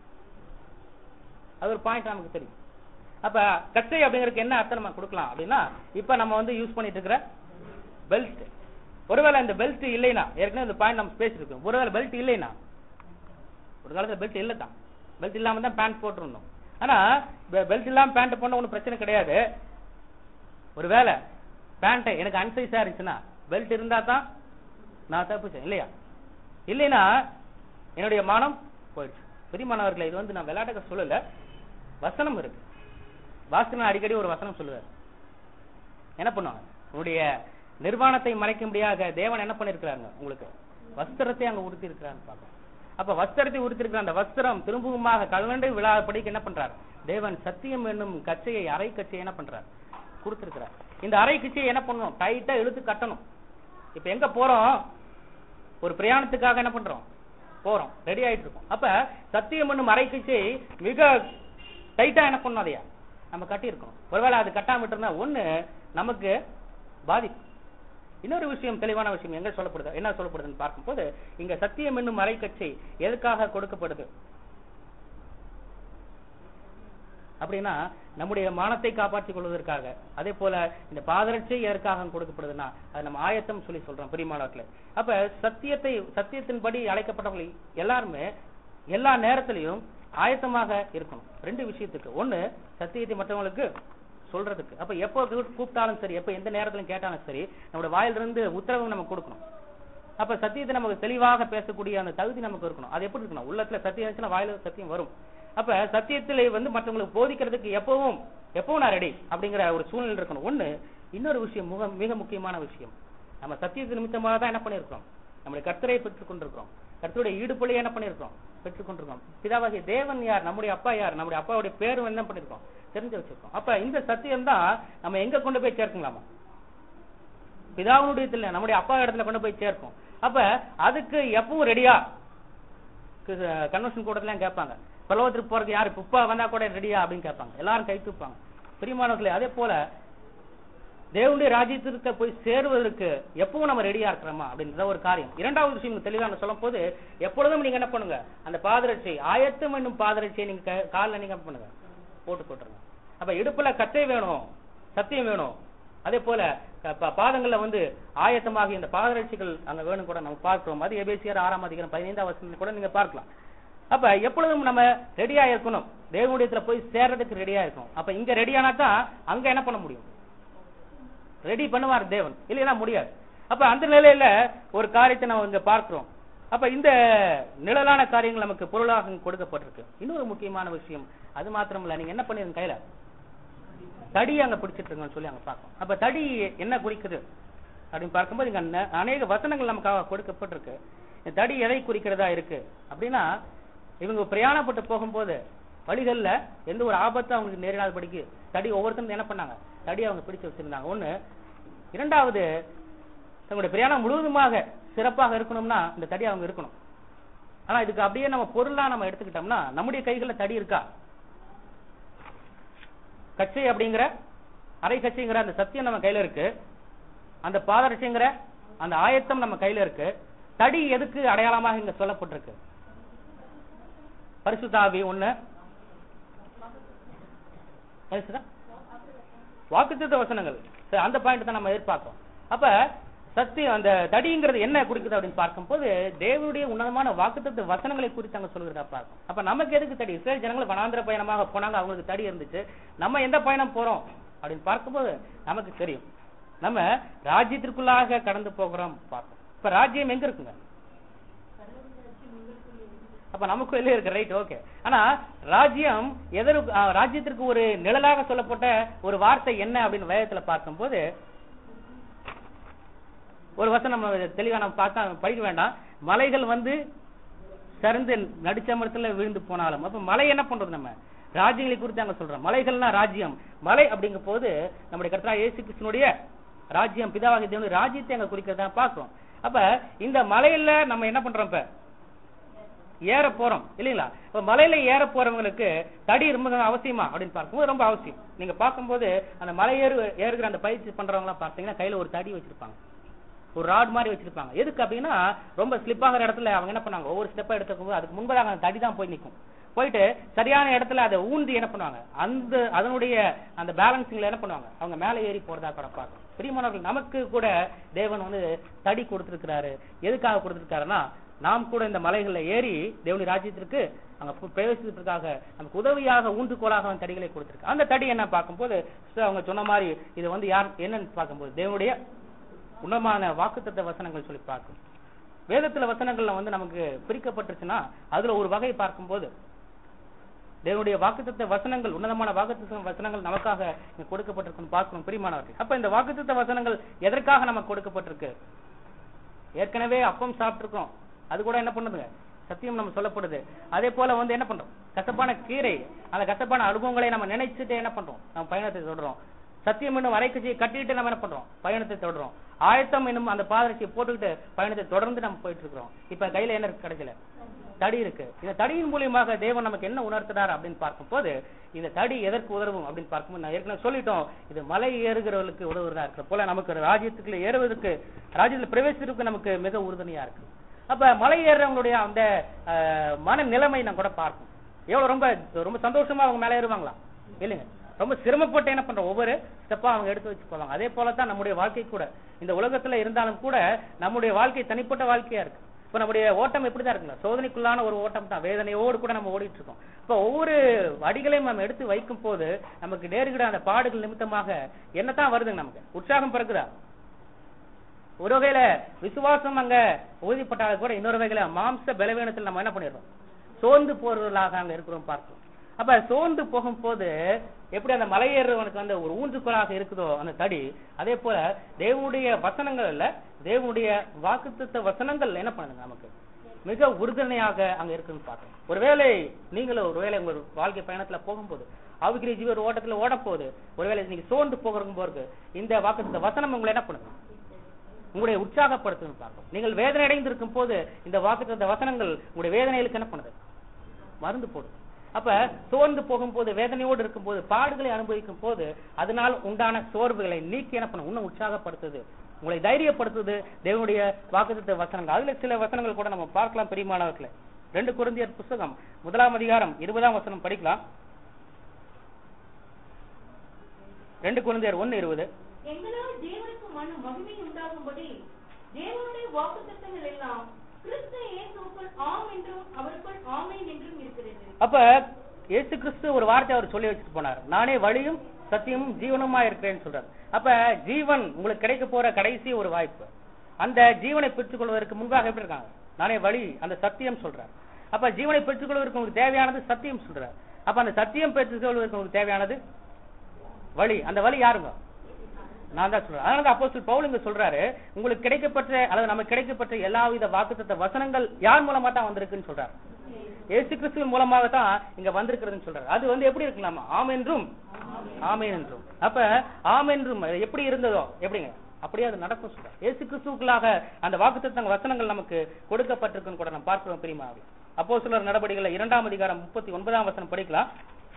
அது ஒரு பாயிண்ட் நமக்கு தெரியும் அப்ப கச்சை அப்படிங்கறதுக்கு என்ன அர்த்தம் நம்ம கொடுக்கலாம் அப்படின்னா இப்ப நம்ம வந்து யூஸ் பண்ணிட்டு இருக்கிற பெல்ட் ஒருவேளை இந்த பெல்ட் இல்லைனா ஏற்கனவே இந்த பாயிண்ட் நம்ம பேசிருக்கோம் ஒருவேளை பெல்ட் இல்லைனா ஒரு காலத்துல பெல்ட் இல்ல தான் பெல்ட் இல்லாம தான் பேண்ட் போட்டிருந்தோம் ஆனா பெல்ட் இல்லாம பேண்ட் போன ஒன்றும் பிரச்சனை கிடையாது ஒருவேளை பேண்ட் எனக்கு அன்சைஸா இருந்துச்சுன்னா பெல்ட் இருந்தா தான் நான் தப்பிச்சேன் இல்லையா இல்லைன்னா என்னுடைய மானம் போயிடுச்சு பெரியமானவர்களே இது வந்து நான் விளையாட்டுக்க சொல்லல வசனம் இருக்கு வாசன அடிக்கடி ஒரு வசனம் சொல்லுவார் என்ன பண்ணுவாங்க உங்களுடைய நிர்வாணத்தை மறைக்கும்படியாக தேவன் என்ன பண்ணிருக்கிறாங்க உங்களுக்கு வஸ்திரத்தை அங்க உடுத்தி இருக்கிறான்னு பார்க்கலாம் அப்ப வஸ்திரத்தை உடுத்தி இருக்கிற அந்த வஸ்திரம் திரும்பவுமாக கல்வண்டை விழாப்படிக்கு என்ன பண்றார் தேவன் சத்தியம் என்னும் கச்சையை அரை கச்சையை என்ன பண்றார் கொடுத்திருக்கிறார் இந்த அரை கச்சையை என்ன பண்ணணும் டைட்டா இழுத்து கட்டணும் இப்ப எங்க போறோம் ஒரு பிரயாணத்துக்காக என்ன பண்றோம் போறோம் ரெடி ஆயிட்டு இருக்கோம் அப்ப சத்தியம் என்னும் அரை கச்சை மிக டைட்டா என்ன பண்ணணும் அதையா நம்ம கட்டி இருக்கோம் ஒருவேளை அது கட்டாம இருந்தா ஒண்ணு நமக்கு பாதிப்பு இன்னொரு விஷயம் தெளிவான விஷயம் எங்க சொல்லப்படுது என்ன சொல்லப்படுதுன்னு பார்க்கும்போது இங்க சத்தியம் என்னும் மறைக்கச்சை எதுக்காக கொடுக்கப்படுது அப்படின்னா நம்முடைய மானத்தை காப்பாற்றிக் கொள்வதற்காக அதே போல இந்த பாதரட்சை எதற்காக கொடுக்கப்படுதுன்னா அது நம்ம ஆயத்தம் சொல்லி சொல்றோம் பிரிமாணத்துல அப்ப சத்தியத்தை சத்தியத்தின்படி அழைக்கப்பட்டவர்கள் எல்லாருமே எல்லா நேரத்திலையும் ஆயத்தமாக இருக்கணும் ரெண்டு விஷயத்துக்கு ஒண்ணு சத்தியத்தை மற்றவங்களுக்கு சொல்றதுக்கு அப்ப எப்போ கூ- கூப்பிட்டாலும் சரி எப்ப எந்த நேரத்திலும் கேட்டாலும் சரி நம்முடைய வாயிலிருந்து உத்தரவு நம்ம கொடுக்கணும் அப்ப சத்தியத்தை நமக்கு தெளிவாக பேசக்கூடிய அந்த தகுதி நமக்கு இருக்கணும் அது எப்படி இருக்கணும் உள்ளத்துல சத்தியம் இருந்துச்சுன்னா வாயில சத்தியம் வரும் அப்ப சத்தியத்திலே வந்து மற்றவங்களுக்கு போதிக்கிறதுக்கு எப்பவும் எப்பவும் நான் ரெடி அப்படிங்கிற ஒரு சூழ்நிலை இருக்கணும் ஒண்ணு இன்னொரு விஷயம் மிக மிக முக்கியமான விஷயம் நம்ம சத்தியத்து நிமித்தமாக தான் என்ன பண்ணிருக்கிறோம் நம்முடைய கர்த்தரை பெற்றுக் கொண்டிருக்கிறோம் கர்த்தருடைய ஈடுபொழியை என்ன பண்ணிருக்கிறோம் பெற்றுக் கொண்டிருக்கிறோம் பிதாவாகிய தேவன் யார் நம்முடைய அப்பா யார் நம்முடைய அப்பாவுடைய பேர் என்ன பண்ணிருக்கோம் தெரிஞ்சு வச்சிருக்கோம் அப்ப இந்த சத்தியம் தான் நம்ம எங்க கொண்டு போய் சேர்க்கலாமா பிதாவினுடைய இடத்துல நம்முடைய அப்பா இடத்துல கொண்டு போய் சேர்க்கும் அப்ப அதுக்கு எப்பவும் ரெடியா கன்வென்ஷன் கூட்டத்துல கேட்பாங்க பரலோகத்துக்கு போறதுக்கு யாரு புப்பா வந்தா கூட ரெடியா அப்படின்னு கேட்பாங்க எல்லாரும் கை தூப்பாங்க பிரியமானவர்களே அதே போல தேவனுடைய ராஜ்யத்திற்கு போய் சேருவதற்கு எப்பவும் நம்ம ரெடியா இருக்கிறோமா அப்படின்ற ஒரு காரியம் இரண்டாவது விஷயம் தெளிவாக சொல்லும் போது எப்பொழுதும் நீங்க என்ன பண்ணுங்க அந்த பாதரட்சை ஆயத்தம் என்னும் பாதரட்சியை நீங்க க- கால்ல நீங்க என்ன பண்ணுங்க போட்டு போட்டுருங்க அப்ப இடுப்புல கச்சை வேணும் சத்தியம் வேணும் அதே போல க- ப- பாதங்கள்ல வந்து ஆயத்தமாகி இந்த பாதரட்சிகள் அங்க வேணும் கூட நம்ம பார்க்கிறோம் அது எபேசியர் ஆறாம் அதிகாரம் பதினைந்தாம் வசனத்தில் கூட நீங்க பார்க்கலாம் அப்ப எப்பொழுதும் நம்ம ரெடியா இருக்கணும் தேவனுடையத்துல போய் சேர்றதுக்கு ரெடியா இருக்கணும் அப்ப இங்க ரெடியானா தான் அங்க என்ன பண்ண முடியும் ரெடி பண்ணுவார் தேவன் இல்லைன்னா முடியாது அப்ப அந்த நிலையில ஒரு காரியத்தை நம்ம இங்க பார்க்கிறோம் அப்ப இந்த நிழலான காரியங்கள் நமக்கு பொருளாக கொடுக்கப்பட்டிருக்கு இன்னொரு முக்கியமான விஷயம் அது மாத்திரம் இல்ல நீங்க என்ன பண்ணிருங்க கையில தடி அங்க பிடிச்சிட்டு இருக்கோம்னு சொல்லி அங்க பார்க்கணும் அப்ப தடி என்ன குறிக்குது அப்படின்னு பார்க்கும்போது இங்க ந- அநேக வசனங்கள் நமக்காக கொடுக்கப்பட்டிருக்கு இந்த தடி எதை குறிக்கிறதா இருக்கு அப்படின்னா இவங்க பிரயாணப்பட்டு போகும்போது வழிகள்ல எந்த ஒரு ஆபத்தும் அவங்களுக்கு நேரிடாதபடிக்கு தடி ஒவ்வொருத்தரும் என்ன பண்ணாங்க தடி அவங்க பிடிச்சு வச்சிருந்தாங்க ஒண்ணு இரண்டாவது தங்களுடைய பிரயாணம் முழுவதுமாக சிறப்பாக இருக்கணும்னா இந்த தடி அவங்க இருக்கணும் ஆனா இதுக்கு அப்படியே நம்ம பொருளா நம்ம எடுத்துக்கிட்டோம்னா நம்முடைய கைகள்ல தடி இருக்கா கச்சை அப்படிங்கிற அரை கச்சைங்கிற அந்த சத்தியம் நம்ம கையில இருக்கு அந்த பாதரட்சைங்கிற அந்த ஆயத்தம் நம்ம கையில இருக்கு தடி எதுக்கு அடையாளமாக இங்க சொல்லப்பட்டிருக்கு பரிசுத்தாவி ஒண்ணு பரிசுத்தா? வாக்குத்தத்த வசனங்கள் சரி, அந்த பாயிண்ட் தான் நம்ம எதிர்பார்க்கிறோம் அப்ப சத்தியம் அந்த தடிங்கிறது என்ன குறிக்குது அப்படின்னு பார்க்கும்போது தேவனுடைய உன்னதமான வாக்குத்தத்த வசனங்களை குறித்து அங்க சொல்கிறதா பார்க்கும் அப்ப நமக்கு எதுக்கு தடி இஸ்ரேல் ஜனங்கள் வனாந்திர பயணமாக போனாங்க அவங்களுக்கு தடி இருந்துச்சு நம்ம எந்த பயணம் போறோம் அப்படின்னு பார்க்கும்போது நமக்கு தெரியும் நம்ம ராஜ்யத்திற்குள்ளாக கடந்து போகிறோம் பார்ப்போம் இப்ப ராஜ்யம் எங்க இருக்குங்க அப்ப நமக்கு வெளியே இருக்கு ரைட் ஓகே ஆனா ராஜ்யம் எதற்கு ஆ, ராஜ்யத்திற்கு ஒரு நிழலாக சொல்லப்பட்ட ஒரு வார்த்தை என்ன அப்படின்னு வேதத்துல பார்க்கும்போது ஒரு வசனம் நம்ம தெளிவா நம்ம பார்க்க படிக்க வேண்டாம் மலைகள் வந்து சரிந்து நடுச்சமரத்துல விழுந்து போனாலும் அப்ப மலை என்ன பண்றது நம்ம ராஜ்யங்களை குறித்து அங்க சொல்றோம் மலைகள்னா ராஜ்யம் மலை அப்படிங்கும் போது நம்முடைய கர்த்தா இயேசு கிறிஸ்துனுடைய ராஜ்யம் பிதாவாகிய தேவனுடைய ராஜ்யத்தை அங்க குறிக்கிறதா பார்க்கிறோம் அப்ப இந்த மலையில நம்ம என்ன பண்றோம் இப்ப ஏற போறோம் இல்லீங்களா இப்ப மலையில ஏற போறவங்களுக்கு தடி ரொம்ப அவசியமா அப்படின்னு பார்க்கும்போது ரொம்ப அவசியம் நீங்க பார்க்கும்போது அந்த மலை ஏறு ஏறுகிற அந்த பயிற்சி பண்றவங்க எல்லாம் பார்த்தீங்கன்னா கையில ஒரு தடி வச்சிருப்பாங்க ஒரு ராட் மாதிரி வச்சிருப்பாங்க எதுக்கு அப்படின்னா ரொம்ப ஸ்லிப் ஆகிற இடத்துல அவங்க என்ன பண்ணாங்க ஒவ்வொரு ஸ்டெப்பா எடுத்துக்கும் அதுக்கு முன்பதாக அந்த தடி தான் போய் நிற்கும் போயிட்டு சரியான இடத்துல அதை ஊந்தி என்ன பண்ணுவாங்க அந்த அதனுடைய அந்த பேலன்சிங்ல என்ன பண்ணுவாங்க அவங்க மேலே ஏறி போறதா கூட பார்க்கணும் பிரியமானவர்கள் நமக்கு கூட தேவன் வந்து தடி கொடுத்திருக்கிறாரு எதுக்காக கொடுத்திருக்காருன்னா நாம் கூட இந்த மலைகள்ல ஏறி தேவனுடைய ராஜ்யத்திற்கு அங்க பு- பிரவேசிக்கிறதுக்காக நமக்கு உதவியாக ஊன்றுகோலாக அவன் தடிகளை கொடுத்திருக்கு அந்த தடி என்ன பார்க்கும்போது sister அவங்க சொன்ன மாதிரி இது வந்து யார் என்னன்னு பார்க்கும்போது தேவனுடைய உன்னதமான வாக்குத்தத்த வசனங்கள் சொல்லி பார்க்கும் வேதத்துல வசனங்கள்ல வந்து நமக்கு பிரிக்கப்பட்டுருச்சுன்னா அதுல ஒரு வகை பார்க்கும்போது தேவனுடைய வாக்குத்தத்த வசனங்கள் உன்னதமான வாக்குத்தத்த வசனங்கள் நமக்காக இங்க கொடுக்கப்பட்டிருக்குன்னு பார்க்கணும் பிரியமானவர்கள் அப்ப இந்த வாக்குத்தத்த வசனங்கள் எதற்காக நமக்கு கொடுக்கப்பட்டிருக்கு ஏற்கனவே அப்பம் சாப்பிட்டிருக்கோம் அது கூட என்ன பண்ணுதுங்க சத்தியம் நம்ம சொல்லப்படுது அதே போல வந்து என்ன பண்றோம் கசப்பான கீரை அந்த கசப்பான அனுபவங்களை நம்ம நினைச்சிட்டு என்ன பண்றோம் நம்ம பயணத்தை தொடர்றோம் சத்தியம் என்னும் வரைக்கச்சியை கட்டிட்டு நம்ம என்ன பண்றோம் பயணத்தை தொடர்றோம் ஆயத்தம் என்னும் அந்த பாதரட்சியை போட்டுக்கிட்டு பயணத்தை தொடர்ந்து நம்ம போயிட்டு இருக்கிறோம் இப்ப கையில என்ன இருக்கு கடைசியில தடி இருக்கு இந்த தடியின் மூலியமாக தேவன் நமக்கு என்ன உணர்த்துறார் அப்படின்னு பார்க்கும்போது இந்த தடி எதற்கு உதவும் அப்படின்னு பார்க்கும்போது நான் ஏற்கனவே சொல்லிட்டோம் இது மலை ஏறுகிறவர்களுக்கு உதவுறதா இருக்கிற போல நமக்கு ராஜ்யத்துக்குள்ள ஏறுவதற்கு ராஜ்யத்துல பிரவேசிக்கிறதுக்கு நமக்கு மிக உறுதுணையா இருக்கு அப்ப மலை ஏறுறவங்களுடைய அந்த அஹ், மன நிலைமை நான் கூட பார்க்கணும் எவ்வளவு ரொம்ப ரொம்ப சந்தோஷமா அவங்க மேல ஏறுவாங்களா இல்லைங்க ரொம்ப சிரமப்பட்டு என்ன பண்றோம் ஒவ்வொரு ஸ்டெப்பா அவங்க எடுத்து வச்சு போவாங்க அதே போல தான் நம்முடைய வாழ்க்கை கூட இந்த உலகத்துல இருந்தாலும் கூட நம்முடைய வாழ்க்கை தனிப்பட்ட வாழ்க்கையா இருக்கு இப்ப நம்முடைய ஓட்டம் எப்படிதான் இருக்குங்க சோதனைக்குள்ளான ஒரு ஓட்டம் தான் வேதனையோடு கூட நம்ம ஓடிட்டு இருக்கோம் இப்ப ஒவ்வொரு அடிகளையும் நம்ம எடுத்து வைக்கும் போது நமக்கு நேருகிற அந்த பாடுகள் நிமித்தமாக என்னத்தான் வருதுங்க நமக்கு உற்சாகம் பிறகுதா ஒரு வகையில விசுவாசம் அங்க உறுதிப்பட்டாலும் கூட இன்னொரு வகையில மாம்ச பலவீனத்தில் நம்ம என்ன பண்ணிடுறோம் சோர்ந்து போறவர்களாக அங்க இருக்கிறோம் பார்க்கிறோம் அப்ப சோர்ந்து போகும்போது எப்படி அந்த மலையேறுவனுக்கு அந்த ஒரு ஊன்றுகோலாக இருக்குதோ அந்த தடி அதே போல தேவனுடைய வசனங்கள் இல்ல தேவனுடைய வாக்குத்தத்த வசனங்கள் என்ன பண்ணுங்க நமக்கு மிக உறுதுணையாக அங்க இருக்குன்னு பார்க்கணும் ஒருவேளை நீங்களும் ஒருவேளை உங்க வாழ்க்கை பயணத்துல போகும்போது ஆவிக்கிரி ஜீவ ஒரு ஓட்டத்துல ஓட போகுது ஒருவேளை நீங்க சோர்ந்து போகிறக்கும் போது இந்த வாக்குத்தத்த வசனம் உங்களை என்ன பண்ணுங்க உங்களுடைய உற்சாகப்படுத்துன்னு பார்க்கும் நீங்கள் வேதனை அடைந்து இருக்கும் போது இந்த வாக்குத்தத்த வசனங்கள் உங்களுடைய வேதனைகளுக்கு என்ன பண்ணுது மருந்து போடும் அப்ப சோர்ந்து போகும்போது வேதனையோடு இருக்கும்போது பாடுகளை அனுபவிக்கும் போது அதனால் உண்டான சோர்வுகளை நீக்கி என்ன பண்ணும் இன்னும் உற்சாகப்படுத்துது உங்களை தைரியப்படுத்துது தேவனுடைய வாக்குத்தத்த வசனங்கள் அதுல சில வசனங்கள் கூட நம்ம பார்க்கலாம் பெரியமானவர்களே ரெண்டு குருந்தியர் புஸ்தகம் முதலாம் அதிகாரம் இருபதாம் வசனம் படிக்கலாம் ரெண்டு குருந்தியர் ஒன்னு இருபது எங்களால் தேவனுக்கு மன மகிமை உண்டாகும்படி தேவனுடைய வாக்குத்தத்தங்கள் எல்லாம் கிறிஸ்து இயேசுவுக்குள் ஆம் என்றும் அவருக்குள் ஆமென் என்றும் இருக்கிறது அப்ப இயேசு கிறிஸ்து ஒரு வார்த்தை அவர் சொல்லி வச்சுட்டு போனார் நானே வழியும் சத்தியமும் ஜீவனுமா இருக்கிறேன்னு சொல்றாரு அப்ப ஜீவன் உங்களுக்கு கிடைக்க போற கடைசி ஒரு வாய்ப்பு அந்த ஜீவனை பெற்றுக் கொள்வதற்கு முன்பாக எப்படி இருக்காங்க நானே வழி அந்த சத்தியம் சொல்றார் அப்ப ஜீவனை பெற்றுக் கொள்வதற்கு உங்களுக்கு தேவையானது சத்தியம் சொல்றார் அப்ப அந்த சத்தியம் பெற்றுக் கொள்வதற்கு உங்களுக்கு தேவையானது வழி அந்த வழி யாருங்க நான் தான் சொல்றேன் அதனால அப்போஸ்தலர் பவுல் இங்க சொல்றாரு உங்களுக்கு கிடைக்கப்பட்ட அல்லது நமக்கு கிடைக்கப்பட்ட எல்லாவித வாக்குத்தத்த வசனங்கள் யார் மூலமா தான் வந்திருக்குன்னு சொல்றாரு இயேசு கிறிஸ்துவின் மூலமாக தான் இங்க வந்திருக்கிறதுன்னு சொல்றாரு அது வந்து எப்படி இருக்கலாமா ஆம் என்றும் ஆமேன் என்றும் அப்ப ஆம் என்றும் அது எப்படி இருந்ததோ எப்படிங்க அப்படியே அது நடக்கும் சொல்றாரு இயேசு கிறிஸ்துவுக்குள்ளாக அந்த வாக்குத்தத்த வசனங்கள் நமக்கு கொடுக்கப்பட்டிருக்குன்னு கூட நம்ம பார்க்கிறோம் பிரியமாவே அப்போ சிலர் நடவடிக்கைகள் இரண்டாம் அதிகாரம் முப்பத்தி ஒன்பதாம் வசனம் படிக்கலாம்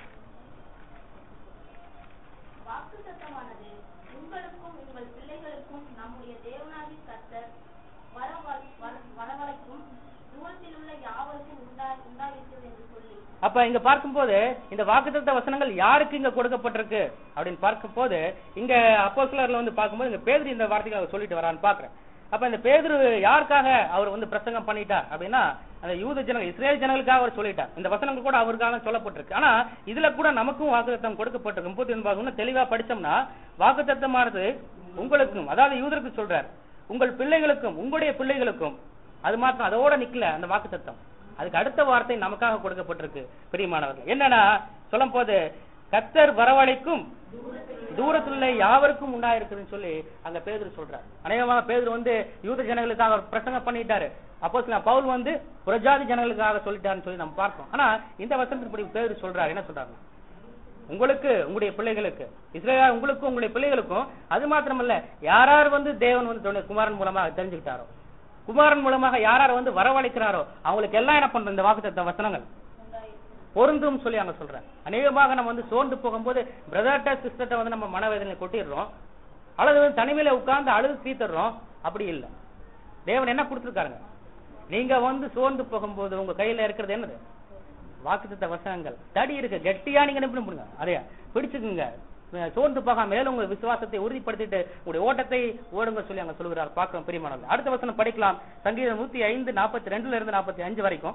வாக்குத்தத்தமானது உங்களுக்கும் உங்கள் பிள்ளைகளுக்கும் நம்முடைய தேவனாகி கர்த்தர் வரவ- வர- வரவழைக்கும் தூரத்தில் உள்ள யாவருக்கும் உண்டா உண்டாயிருக்கிறது என்று சொல்லி அப்ப இங்க பார்க்கும்போது இந்த வாக்குத்தத்த வசனங்கள் யாருக்கு இங்க கொடுக்கப்பட்டிருக்கு அப்படின்னு பார்க்கும்போது இங்க அப்போ வந்து பார்க்கும்போது இங்க பேதுரு இந்த வார்த்தைகளை அவர் சொல்லிட்டு வரான்னு பாக்குறேன் அப்ப இந்த பேதுரு யாருக்காக அவர் வந்து பிரசங்கம் பண்ணிட்டார் அப்படின்னா அந்த யூத ஜனங்கள் இஸ்ரேல் ஜனங்களுக்காக அவர் சொல்லிட்டார் இந்த வசனங்கள் கூட அவருக்காக சொல்லப்பட்டிருக்கு ஆனா இதுல கூட நமக்கும் வாக்குத்தத்தம் கொடுக்கப்பட்டிருக்கு முப்பத்தி ஒன்பது இன்னும் தெளிவா படிச்சோம்னா வாக்குத்தத்தமானது உங்களுக்கும் அதாவது யூதருக்கு சொல்றார் உங்கள் பிள்ளைகளுக்கும் உங்களுடைய பிள்ளைகளுக்கும் அது மாத்திரம் அதோட நிக்கல அந்த வாக்குத்தத்தம் அதுக்கு அடுத்த வார்த்தை நமக்காக கொடுக்கப்பட்டிருக்கு பிரியமானவர்கள் என்னன்னா சொல்லும் போது கத்தர் வரவழைக்கும் தூரத்துல யாவருக்கும் உண்டாயிருக்குதுன்னு சொல்லி அங்க பேதுரு சொல்றார் அநேகமாக பேதுரு வந்து யூத ஜனங்களுக்காக அவர் பிரசங்கம் பண்ணிட்டாரு அப்போ பவுல் வந்து புரஜாதி ஜனங்களுக்காக சொல்லிட்டாருன்னு சொல்லி நம்ம பார்ப்போம் ஆனா இந்த வசனத்தின்படி பேதுரு சொல்றாரு என்ன சொல்றாங்க உங்களுக்கு உங்களுடைய பிள்ளைகளுக்கு இஸ்ரேல் உங்களுக்கும் உங்களுடைய பிள்ளைகளுக்கும் அது மாத்திரமல்ல யார் யார் வந்து தேவன் வந்து தன்னுடைய குமாரன் மூலமாக தெரிஞ்சுக்கிட்டாரோ குமாரன் மூலமாக யார் யார் வந்து வரவழைக்கிறாரோ அவங்களுக்கு எல்லாம் என்ன பண்ற இந்த வாக்குத்தத்த வசனங்கள் பொருந்தும் சொல்லி அங்க சொல்றேன் அநேகமாக நம்ம வந்து சோர்ந்து போகும்போது பிரதர்ட்ட சிஸ்டத்தை வந்து நம்ம மனவேதனை கொட்டிடுறோம் அல்லது வந்து தனிமையில உட்கார்ந்து அழுது தீத்துறோம் அப்படி இல்ல தேவன் என்ன கொடுத்துருக்காருங்க நீங்க வந்து சோர்ந்து போகும்போது உங்க கையில இருக்கிறது என்னது வாக்குத்தத்த வசனங்கள் தடி இருக்கு கெட்டியா நீங்க என்ன பண்ணுங்க அதையா பிடிச்சுக்குங்க அஹ், சோர்ந்து போகாம மேலும் உங்க விசுவாசத்தை உறுதிப்படுத்திட்டு உங்களுடைய ஓட்டத்தை ஓடுங்க சொல்லி அங்க சொல்லுகிறார் பார்க்கிறோம் பெரியமானவர்கள் அடுத்த வசனம் படிக்கலாம் சங்கீதம் நூத்தி ஐந்து நாற்பத்தி ரெண்டுல இருந்து நாற்பத்தி அஞ்சு வரைக்கும்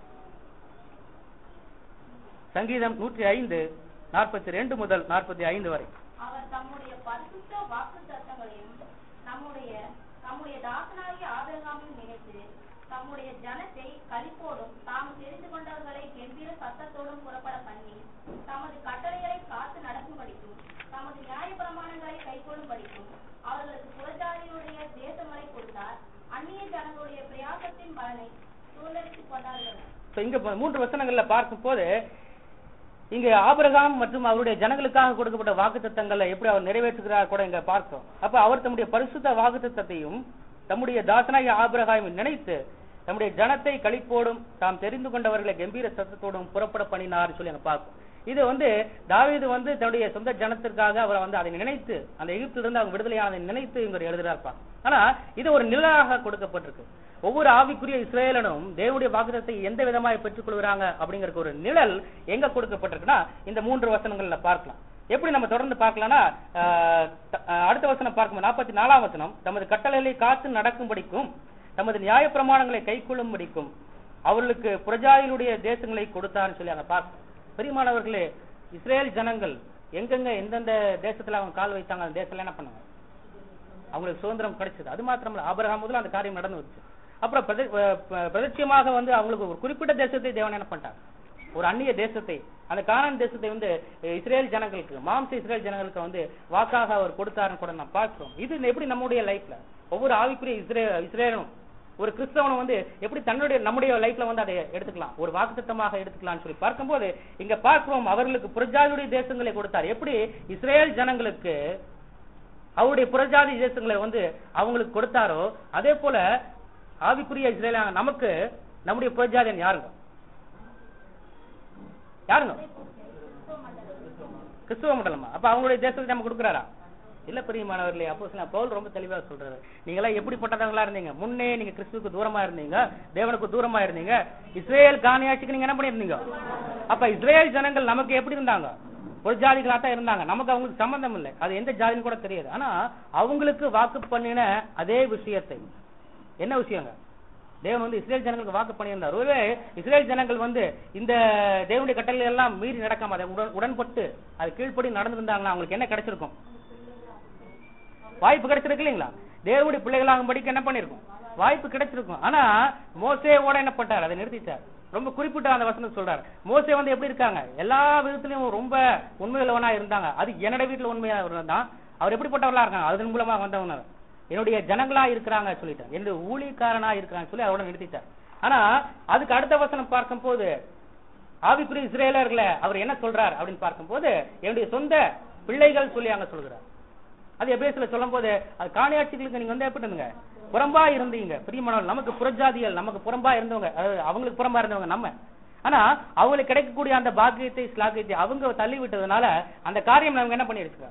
சங்கீதம் நூற்றி ஐந்து நாற்பத்தி ரெண்டு முதல் நாற்பத்தி ஐந்து வரை அவர் தம்முடைய பரிசுத்த வாக்கு தத்தங்களையும் நம்முடைய நம்முடைய தாசனாகிய ஆபிரகாமையும் நினைத்து தம்முடைய ஜனத்தை களிப்போடும் தாம் தெரிந்து கொண்டவர்களை கெம்பீர சத்தத்தோடும் புறப்பட பண்ணி தமது கட்டளைகளை காத்து நடக்கும்படிக்கும் தமது நியாய பிரமாணங்களை கைக்கொள்ளும்படிக்கும் அவர்களுக்கு புறஜாதியினுடைய தேசங்களை கொடுத்தார் அந்நிய ஜனங்களுடைய பிரயாசத்தின் பலனை சுதந்திரித்துக் கொண்டார்கள் இப்ப இங்க ப- மூன்று வசனங்கள்ல பார்க்கும் போது இங்க ஆபிரகாம் மற்றும் அவருடைய ஜனங்களுக்காக கொடுக்கப்பட்ட வாக்குத்தத்தங்களை எப்படி அவர் நிறைவேற்றுகிறார் கூட இங்க பார்க்கிறோம் அப்ப அவர் தம்முடைய பரிசுத்த வாக்குத்தத்தையும் தம்முடைய தாசனாகிய ஆபிரகாமை நினைத்து தம்முடைய ஜனத்தை களிப்போடும் தாம் தெரிந்து கொண்டவர்களை கம்பீர சத்தத்தோடும் புறப்பட பண்ணினார் சொல்லி அங்க பார்க்கிறோம் இது வந்து தாவீது வந்து தன்னுடைய சொந்த ஜனத்திற்காக அவர் வந்து அதை நினைத்து அந்த எகிப்திலிருந்து அவங்க விடுதலையானதை நினைத்து இவர் எழுதுறார் பார்க்கிறோம். ஆனா இது ஒரு நிழலாக கொடுக்கப்பட்டிருக்கு ஒவ்வொரு ஆவிக்குரிய இஸ்ரேலனும் தேவனுடைய வாக்குத்தத்தை எந்த விதமாய் பெற்றுக் கொள்கிறாங்க அப்படிங்கறதுக்கு ஒரு நிழல் எங்க கொடுக்கப்பட்டிருக்குன்னா இந்த மூன்று வசனங்கள்ல பார்க்கலாம் எப்படி நம்ம தொடர்ந்து பார்க்கலாம்னா ஆஹ், த- ஆஹ், அடுத்த வசனம் பார்க்கும்போது நாற்பத்தி நாலாம் வசனம் தமது கட்டளைகளை காத்து நடக்கும்படிக்கும் தமது நியாய பிரமாணங்களை கைக்கொள்ளும்படிக்கும் அவர்களுக்கு புரஜாதிகளுடைய தேசங்களை கொடுத்தான்னு சொல்லி அங்க பார்க்கணும் பெரியமானவர்களே இஸ்ரேல் ஜனங்கள் எங்கெங்க எந்தெந்த தேசத்துல அவங்க கால் வைத்தாங்க அந்த தேசத்துல என்ன பண்ணாங்க அவங்களுக்கு சுதந்திரம் கிடைச்சது அது மாத்திரமல்ல ஆபிரகாம் முதல்ல அந்த காரியம் நடந்து வந்துச்சு அப்புறம் பிரத- அஹ் ப- பிரதட்சியமாக வந்து அவங்களுக்கு ஒரு குறிப்பிட்ட தேசத்தை தேவன் என்ன பண்ணிட்டாங்க ஒரு அந்நிய தேசத்தை அந்த கானான் தேசத்தை வந்து அஹ், இஸ்ரேல் ஜனங்களுக்கு மாம்ச இஸ்ரேல் ஜனங்களுக்கு வந்து வாக்காக அவர் கொடுத்தாருன்னு கூட நான் பார்க்கிறோம் இது எப்படி நம்முடைய லைஃப்ல ஒவ்வொரு ஆவிக்குரிய இஸ்ரே இஸ்ரேலும் ஒரு கிறிஸ்தவனும் வந்து எப்படி தன்னுடைய நம்முடைய லைஃப்ல வந்து அதை எடுத்துக்கலாம் ஒரு வாக்குத்தத்தமாக எடுத்துக்கலாம்னு சொல்லி பார்க்கும்போது இங்க பார்க்கிறோம் அவர்களுக்கு புரஜாதியுடைய தேசங்களை கொடுத்தார் எப்படி இஸ்ரேல் ஜனங்களுக்கு அவருடைய புறஜாதி தேசங்களை வந்து அவங்களுக்கு கொடுத்தாரோ அதே போல ஆவிக்குரிய இஸ்ரேலான நமக்கு நம்முடைய புறஜாதியன் யாருங்க யாருங்க கிறிஸ்துவ மண்டலமா அப்ப அவங்களுடைய தேசத்துக்கு நம்ம கொடுக்குறாரா இல்ல பிரியமானவர்களே அப்போ சில பவுல் ரொம்ப தெளிவா சொல்றாரு நீங்களாம் எப்படிப்பட்டவங்களா இருந்தீங்க முன்னே நீங்க கிறிஸ்துவுக்கு தூரமா இருந்தீங்க தேவனுக்கு தூரமா இருந்தீங்க இஸ்ரேல் காணியாட்சிக்கு நீங்க என்ன பண்ணிருந்தீங்க அப்ப இஸ்ரேல் ஜனங்கள் நமக்கு எப்படி இருந்தாங்க ஒரு ஜாதிகளா தான் இருந்தாங்க நமக்கு அவங்களுக்கு சம்பந்தம் இல்லை அது எந்த ஜாதின்னு கூட தெரியாது ஆனா அவங்களுக்கு வாக்கு பண்ணின அதே விஷயத்தை என்ன விஷயங்க தேவன் வந்து இஸ்ரேல் ஜனங்களுக்கு வாக்கு பண்ணியிருந்தார் ஒருவே இஸ்ரேல் ஜனங்கள் வந்து இந்த தேவனுடைய கட்டளை எல்லாம் மீறி நடக்காம அதை உடன் உடன்பட்டு அது கீழ்ப்படி நடந்திருந்தாங்கன்னா அவங்களுக்கு என்ன கிடைச்சிருக்கும் வாய்ப்பு கிடைச்சிருக்கு இல்லைங்களா தேவனுடைய பிள்ளைகளாகும்படிக்கு என்ன பண்ணிருக்கும் வாய்ப்பு கிடைச்சிருக்கும் ஆனா மோசேவோட என்ன பண்ணார் அதை நிறுத்திட்டார் ரொம்ப குறிப்பிட்ட அந்த வசனம் சொல்றாரு மோசே வந்து எப்படி இருக்காங்க எல்லா விதத்திலையும் ரொம்ப உண்மையுள்ளவனா இருந்தாங்க அது என்னோட வீட்டுல உண்மையா இருந்தான் அவர் எப்படிப்பட்டவர்களா இருக்காங்க அதன் மூலமா வந்தவங்க என்னுடைய ஜனங்களா இருக்கிறாங்க சொல்லிட்டார் என்னுடைய ஊழியக்காரனா இருக்கிறாங்க சொல்லி அவரோட நிறுத்திட்டார் ஆனா அதுக்கு அடுத்த வசனம் பார்க்கும்போது ஆவிக்குரிய இஸ்ரேலர்களை அவர் என்ன சொல்றார் அப்படின்னு பார்க்கும்போது என்னுடைய சொந்த பிள்ளைகள் சொல்லி அங்க சொல்கிறார் அது எபேசில சொல்லும் போது அது காணியாட்சிகளுக்கு நீங்க வந்து எப்படி இருந்தீங்க புறம்பா இருந்தீங்க பிரியமானவர்கள் நமக்கு புறஜாதிகள் நமக்கு புறம்பா இருந்தவங்க அதாவது அவங்களுக்கு புறம்பா இருந்தவங்க நம்ம ஆனா அவங்களுக்கு கிடைக்கக்கூடிய அந்த பாக்கியத்தை ஸ்லாக்கியத்தை அவங்க தள்ளி விட்டதுனால அந்த காரியம் நமக்கு என்ன பண்ணிருச்சு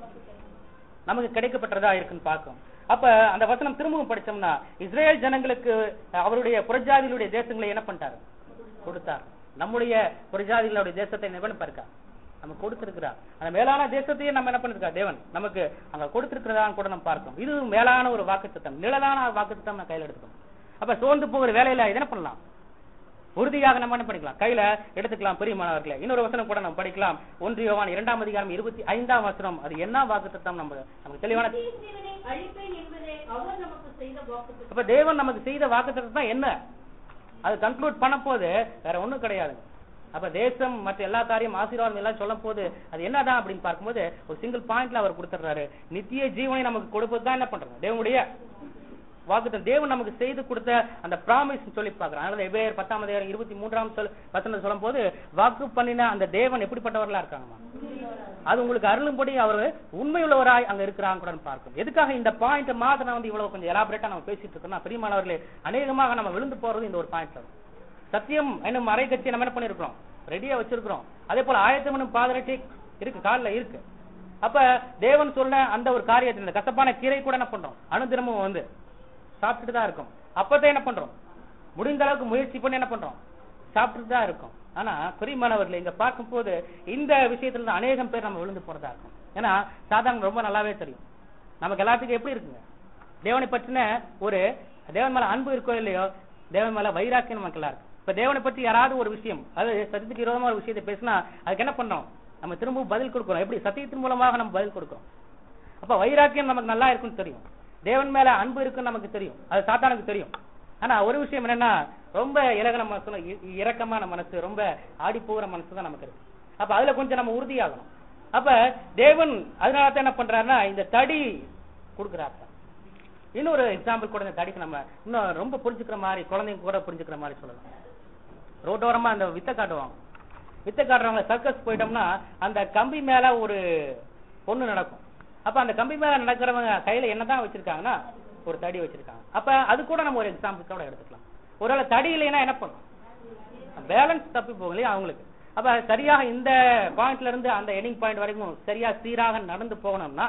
நமக்கு கிடைக்கப்பட்டதா இருக்குன்னு பார்க்கும் அப்ப அந்த வசனம் திரும்பவும் படிச்சோம்னா இஸ்ரேல் ஜனங்களுக்கு அவருடைய புறஜாதிகளுடைய தேசங்களை என்ன பண்ணிட்டாரு கொடுத்தார் நம்முடைய புறஜாதிகளுடைய தேசத்தை நிபந்தனை இருக்கா நம்ம கொடுத்திருக்கிறார் அந்த மேலான தேசத்தையே நம்ம என்ன பண்ணிருக்கா தேவன் நமக்கு அங்க கொடுத்திருக்கிறதான்னு கூட நம்ம பார்க்கணும் இது மேலான ஒரு வாக்குத்தத்தம் நிழலான வாக்குத்தத்தம் நம்ம கையில எடுத்துக்கணும் அப்ப சோர்ந்து போகிற வேலையில இது என்ன பண்ணலாம் உறுதியாக நம்ம என்ன பண்ணிக்கலாம் கையில எடுத்துக்கலாம் பெரியமானவர்களே இன்னொரு வசனம் கூட நம்ம படிக்கலாம் ஒன்று யோவான் இரண்டாம் அதிகாரம் இருபத்தி ஐந்தாம் வசனம் அது என்ன வாக்குத்தத்தம் நம்ம நமக்கு தெளிவான நித்திய ஜீவனை அழிப்பேன் என்பதே அவர் நமக்கு செய்த வாக்குத்தத்தம் அப்ப தேவன் நமக்கு செய்த வாக்குத்தத்தம் தான் என்ன அது கன்க்ளூட் பண்ண போது வேற ஒண்ணும் கிடையாது அப்ப தேசம் மற்ற எல்லா காரியம் ஆசீர்வாதம் எல்லாம் சொல்லும் போது அது என்னதான் அப்படின்னு பார்க்கும்போது ஒரு சிங்கிள் பாயிண்ட்ல அவர் கொடுத்துறாரு நித்திய ஜீவனை நமக்கு கொடுப்பது தான் என்ன பண்றாங்க தேவனுடைய வாக்குத்தம் தேவன் நமக்கு செய்து கொடுத்த அந்த ப்ராமிஸ் சொல்லி பார்க்கிறோம் அதனால எபிரேயர் பத்தாம் அதிகாரம் இருபத்தி மூன்றாம் சொல் வசனம் சொல்லும் போது வாக்கு பண்ணின அந்த தேவன் எப்படிப்பட்டவர்களா இருக்காங்கம்மா அது உங்களுக்கு அருளும்படி அவர் உண்மையுள்ளவராய் அங்க இருக்கிறாங்க கூட பார்க்கும் எதுக்காக இந்த பாயிண்ட் மாத்திரம் வந்து இவ்வளவு கொஞ்சம் எலாபரேட்டா நம்ம பேசிட்டு இருக்கோம்னா பெரியமானவர்களே அநேகமாக நம்ம விழுந்து போறது இந்த ஒரு பாயிண்ட் சத்தியம் என்னும் அரை கட்சி நம்ம என்ன பண்ணிருக்கிறோம் ரெடியா வச்சிருக்கிறோம் அதே போல ஆயத்தம் என்னும் பாதரட்சி இருக்கு கால்ல இருக்கு அப்ப தேவன் சொன்ன அந்த ஒரு காரியத்தில் இந்த கசப்பான கீரை கூட என்ன பண்றோம் அனுதினமும் வந்து சாப்பிட்டுட்டு தான் இருக்கும் அப்பதான் என்ன பண்றோம் முடிந்த அளவுக்கு முயற்சி பண்ணி என்ன பண்றோம் சாப்பிட்டுட்டு தான் இருக்கும் ஆனா குறிமானவர்கள் இங்க பார்க்கும்போது இந்த விஷயத்துல இருந்து அநேகம் பேர் நம்ம விழுந்து போறதா இருக்கும் ஏன்னா சாதாரண ரொம்ப நல்லாவே தெரியும் நமக்கு எல்லாத்துக்கும் எப்படி இருக்குங்க தேவனை பற்றின ஒரு தேவன் மேல அன்பு இருக்கோ இல்லையோ தேவன் மேல வைராக்கியம் நமக்கு எல்லாம் இருக்கு இப்ப தேவனை பற்றி யாராவது ஒரு விஷயம் அது சத்தியத்துக்கு விரோதமா ஒரு விஷயத்தை பேசினா அதுக்கு என்ன பண்றோம் நம்ம திரும்பவும் பதில் கொடுக்கிறோம் எப்படி சத்தியத்தின் மூலமாக நம்ம பதில் கொடுக்கிறோம் அப்ப வைராக்கியம் நமக்கு நல்லா இருக்குன்னு தெரியும் தேவன் மேல அன்பு இருக்குன்னு நமக்கு தெரியும் அது சாத்தானுக்கு தெரியும் ஆனா ஒரு விஷயம் என்னன்னா ரொம்ப இலகன மனசு இ- இரக்கமான மனசு ரொம்ப ஆடி போகிற மனசு தான் நமக்கு இருக்கு அப்ப அதுல கொஞ்சம் நம்ம உறுதியாகணும் அப்ப தேவன் அதனால தான் என்ன பண்றாருன்னா இந்த தடி கொடுக்குறாரு இன்னொரு எக்ஸாம்பிள் கூட இந்த தடிக்கு நம்ம இன்னும் ரொம்ப புரிஞ்சுக்கிற மாதிரி குழந்தைங்க கூட புரிஞ்சுக்கிற மாதிரி சொல்லலாம் ரோட்டோரமா அந்த வித்தை காட்டுவாங்க வித்தை காட்டுறவங்க சர்க்கஸ் போயிட்டோம்னா அந்த கம்பி மேல ஒரு பொண்ணு நடக்கும் அப்ப அந்த கம்பி மேல நடக்கிறவங்க கையில என்னதான் வச்சிருக்காங்கன்னா ஒரு தடி வச்சிருக்காங்க அப்ப அது கூட நம்ம ஒரு எக்ஸாம்பிள் கூட எடுத்துக்கலாம் ஒருவேளை தடி இல்லைன்னா என்ன பண்ணும் பேலன்ஸ் தப்பி போகும் இல்லையா அவங்களுக்கு அப்ப சரியாக இந்த பாயிண்ட்ல இருந்து அந்த எண்டிங் பாயிண்ட் வரைக்கும் சரியா சீராக நடந்து போகணும்னா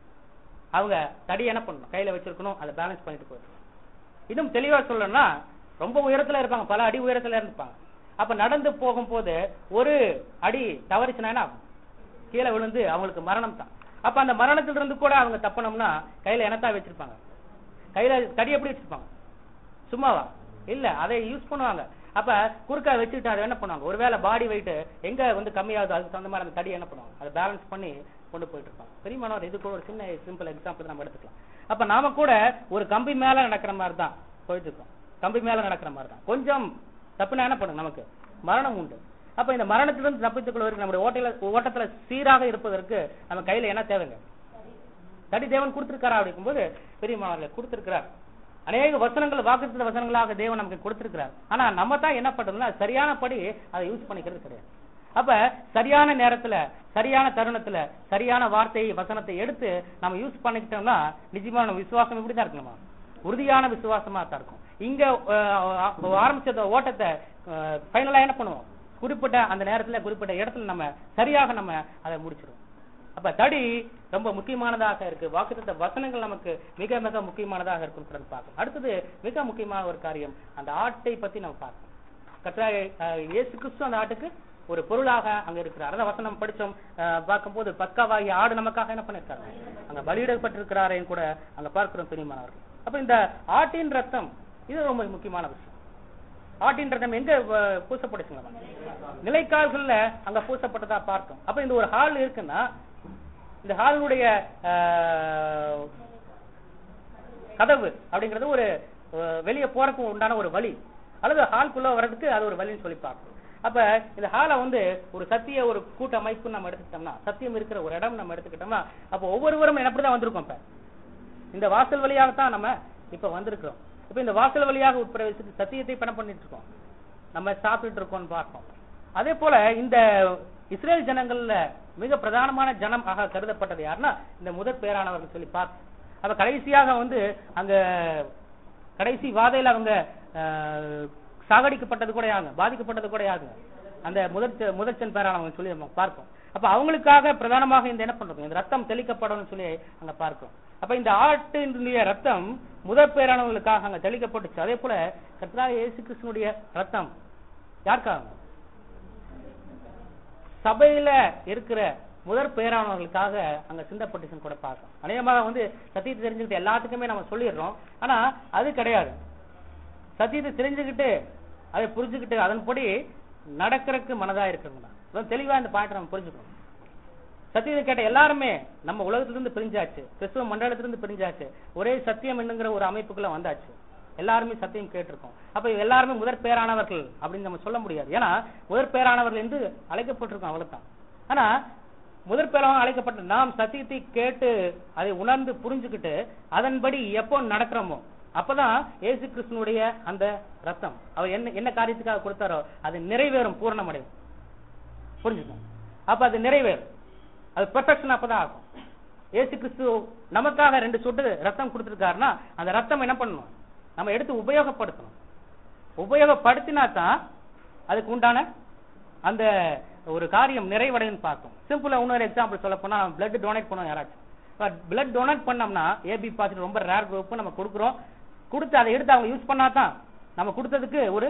அவங்க தடி என்ன பண்ணணும் கையில வச்சிருக்கணும் அதை பேலன்ஸ் பண்ணிட்டு போயிடணும் இன்னும் தெளிவா சொல்லணும்னா ரொம்ப உயரத்துல இருப்பாங்க பல அடி உயரத்துல இருப்பாங்க அப்ப நடந்து போகும்போது ஒரு அடி தவறிச்சுனா என்ன ஆகும் கீழே விழுந்து அவங்களுக்கு மரணம் தான் அப்ப அந்த மரணத்துல இருந்து கூட அவங்க தப்பணும்னா கையில என்னத்தான் வச்சிருப்பாங்க கையில தடி எப்படி வச்சிருப்பாங்க சும்மாவா இல்ல அதை யூஸ் பண்ணுவாங்க அப்ப குறுக்கா வச்சுட்டு அதை என்ன பண்ணுவாங்க ஒருவேளை பாடி வெயிட் எங்க வந்து கம்மியாகுது அதுக்கு தகுந்த மாதிரி அந்த தடி என்ன பண்ணுவாங்க அதை பேலன்ஸ் பண்ணி கொண்டு போயிட்டு இருப்பாங்க பெரியமானவர் இது கூட ஒரு சின்ன சிம்பிள் எக்ஸாம்பிள் நம்ம எடுத்துக்கலாம் அப்ப நாம கூட ஒரு கம்பி மேல நடக்கிற மாதிரி தான் போயிட்டு இருக்கோம் கம்பி மேல நடக்கிற மாதிரி தான் கொஞ்சம் தப்புனா என்ன பண்ணும் நமக்கு மரணம் உண்டு அப்ப இந்த மரணத்திலிருந்து தப்பித்துக் கொள்வதற்கு நம்முடைய ஓட்டையில ஓட்டத்துல சீராக இருப்பதற்கு நம்ம கையில என்ன தேவைங்க தடி தேவன் கொடுத்திருக்காரா அப்படிங்கும்போது பெரியமானவர்களை கொடுத்திருக்கிறார் அநேக வசனங்கள் வாக்குத்த வசனங்களாக தேவன் நமக்கு கொடுத்திருக்கிறார் ஆனா நம்ம தான் என்ன பண்றதுன்னா சரியானபடி அதை யூஸ் பண்ணிக்கிறது கிடையாது அப்ப சரியான நேரத்துல சரியான தருணத்துல சரியான வார்த்தையை வசனத்தை எடுத்து நம்ம யூஸ் பண்ணிக்கிட்டோம்னா நிஜமான விசுவாசம் இப்படிதான் இருக்கணுமா உறுதியான விசுவாசமா தான் இருக்கும் இங்க அஹ், ஆரம்பிச்ச ஓட்டத்தை ஃபைனலா என்ன பண்ணுவோம் குறிப்பிட்ட அந்த நேரத்துல குறிப்பிட்ட இடத்துல நம்ம சரியாக நம்ம அதை முடிச்சிடுவோம் அப்ப தடி ரொம்ப முக்கியமானதாக இருக்கு வாக்குத்த வசனங்கள் நமக்கு மிக மிக முக்கியமானதாக இருக்கும் கூட பார்க்கணும் அடுத்தது மிக முக்கியமான ஒரு காரியம் அந்த ஆட்டை பத்தி நம்ம பார்க்கணும் கர்த்தராகிய, அஹ், இயேசு கிறிஸ்து அந்த ஆட்டுக்கு ஒரு பொருளாக அங்க இருக்கிறார் அதான் வசனம் படிச்சோம் அஹ், பார்க்கும்போது பக்காவாகி ஆடு நமக்காக என்ன பண்ணிருக்காங்க அங்க பலியிடப்பட்டிருக்கிறாரேன்னு கூட அங்க பார்க்கிறோம் பெரியமானவர்கள் அப்ப இந்த ஆட்டின் ரத்தம் இது ரொம்ப முக்கியமான விஷயம் ஆட்டின் ரத்தம் எங்க அஹ், பூசப்பட்டுச்சுங்களா நிலைக்கால்கள்ல அங்க பூசப்பட்டதா பார்த்தோம் அப்ப இந்த ஒரு ஹால் இருக்குன்னா இந்த ஹாலுடைய கதவு அப்படிங்கிறது ஒரு அஹ், வெளிய போறதுக்கு உண்டான ஒரு வழி அல்லது ஹால்குள்ள வர்றதுக்கு அது ஒரு வழின்னு சொல்லி பார்க்கணும் அப்ப இந்த ஹாலை வந்து ஒரு சத்திய ஒரு கூட்டமைப்பு நம்ம எடுத்துக்கிட்டோம்னா சத்தியம் இருக்கிற ஒரு இடம் நம்ம எடுத்துக்கிட்டோம்னா அப்ப ஒவ்வொருவரும் எப்படிதான் வந்திருக்கோம் இப்ப இந்த வாசல் வழியாகத்தான் நம்ம இப்ப வந்திருக்கிறோம் இப்ப இந்த வாசல் வழியாக உட்பிரவேசித்து சத்தியத்தை பணம் பண்ணிட்டு இருக்கோம் நம்ம சாப்பிட்டுட்டு இருக்கோம்னு பார்ப்போம் அதே போல இந்த இஸ்ரேல் ஜனங்கள்ல மிக பிரதானமான ஜனம் ஆக கருதப்பட்டது யாருன்னா இந்த முதற் பேரானவர்கள் சொல்லி பார்த்தோம் அப்ப கடைசியாக வந்து அங்க கடைசி வாதையில அவங்க அஹ், சாகடிக்கப்பட்டது கூட யாருங்க பாதிக்கப்பட்டது கூட யாருங்க அந்த முதற் முதற்சன் பேரானவங்க சொல்லி நம்ம பார்ப்போம் அப்ப அவங்களுக்காக பிரதானமாக இந்த என்ன பண்றோம் இந்த ரத்தம் தெளிக்கப்படணும்னு சொல்லி அங்க பார்க்கிறோம் அப்ப இந்த ஆட்டினுடைய ரத்தம் முதற் பேரானவங்களுக்காக அங்க தெளிக்கப்பட்டுச்சு அதே போல கர்த்தராகிய இயேசு கிறிஸ்துனுடைய ரத்தம் யாருக்காக சபையில இருக்கிற முதற் பேரானவர்களுக்காக அங்க சிந்தப்பட்டுச்சுன்னு கூட பார்க்கணும் அநேகமாக வந்து சத்தியத்தை தெரிஞ்சுக்கிட்டு எல்லாத்துக்குமே நம்ம சொல்லிடுறோம் ஆனா அது கிடையாது சத்தியத்தை தெரிஞ்சுக்கிட்டு அதை புரிஞ்சுக்கிட்டு அதன்படி நடக்கிறதுக்கு மனதா இருக்கிறவங்க தான் அதான் தெளிவா இந்த பாயிண்ட் நம்ம புரிஞ்சுக்கணும் சத்தியத்தை கேட்ட எல்லாருமே நம்ம உலகத்திலிருந்து பிரிஞ்சாச்சு கிறிஸ்துவ மண்டலத்திலிருந்து பிரிஞ்சாச்சு ஒரே சத்தியம் என்னங்கிற ஒரு அமைப்புக்குள்ள வந்தாச்சு எல்லாருமே சத்தியம் கேட்டிருக்கோம் அப்ப எல்லாருமே முதற் பேரானவர்கள் அப்படின்னு நம்ம சொல்ல முடியாது ஏன்னா முதற் பேரானவர்கள் என்று அழைக்கப்பட்டிருக்கோம் அவ்வளவுதான் ஆனா முதற் பேராக அழைக்கப்பட்ட நாம் சத்தியத்தை கேட்டு அதை உணர்ந்து புரிஞ்சுக்கிட்டு அதன்படி எப்போ நடக்கிறோமோ அப்பதான் இயேசு கிறிஸ்துனுடைய அந்த ரத்தம் அவர் என்ன என்ன காரியத்துக்காக கொடுத்தாரோ அது நிறைவேறும் பூரணமடையும் புரிஞ்சுக்கணும் அப்ப அது நிறைவேறும் அது பெர்ஃபெக்ஷன் அப்பதான் ஆகும் இயேசு கிறிஸ்து நமக்காக ரெண்டு சொட்டு ரத்தம் கொடுத்திருக்காருன்னா அந்த ரத்தம் என்ன பண்ணணும் நம்ம எடுத்து உபயோகப்படுத்தணும் உபயோகப்படுத்தினா தான் அதுக்கு உண்டான அந்த ஒரு காரியம் நிறைவடையும் பார்க்கும் சிம்பிளா இன்னொரு எக்ஸாம்பிள் சொல்ல போனா நம்ம பிளட் டொனேட் பண்ணுவோம் யாராச்சும் பிளட் டொனேட் பண்ணோம்னா ஏபி பாசிட்டிவ் ரொம்ப ரேர் குரூப் நம்ம கொடுக்குறோம் கொடுத்து அதை எடுத்து அவங்க யூஸ் பண்ணா தான் நம்ம கொடுத்ததுக்கு ஒரு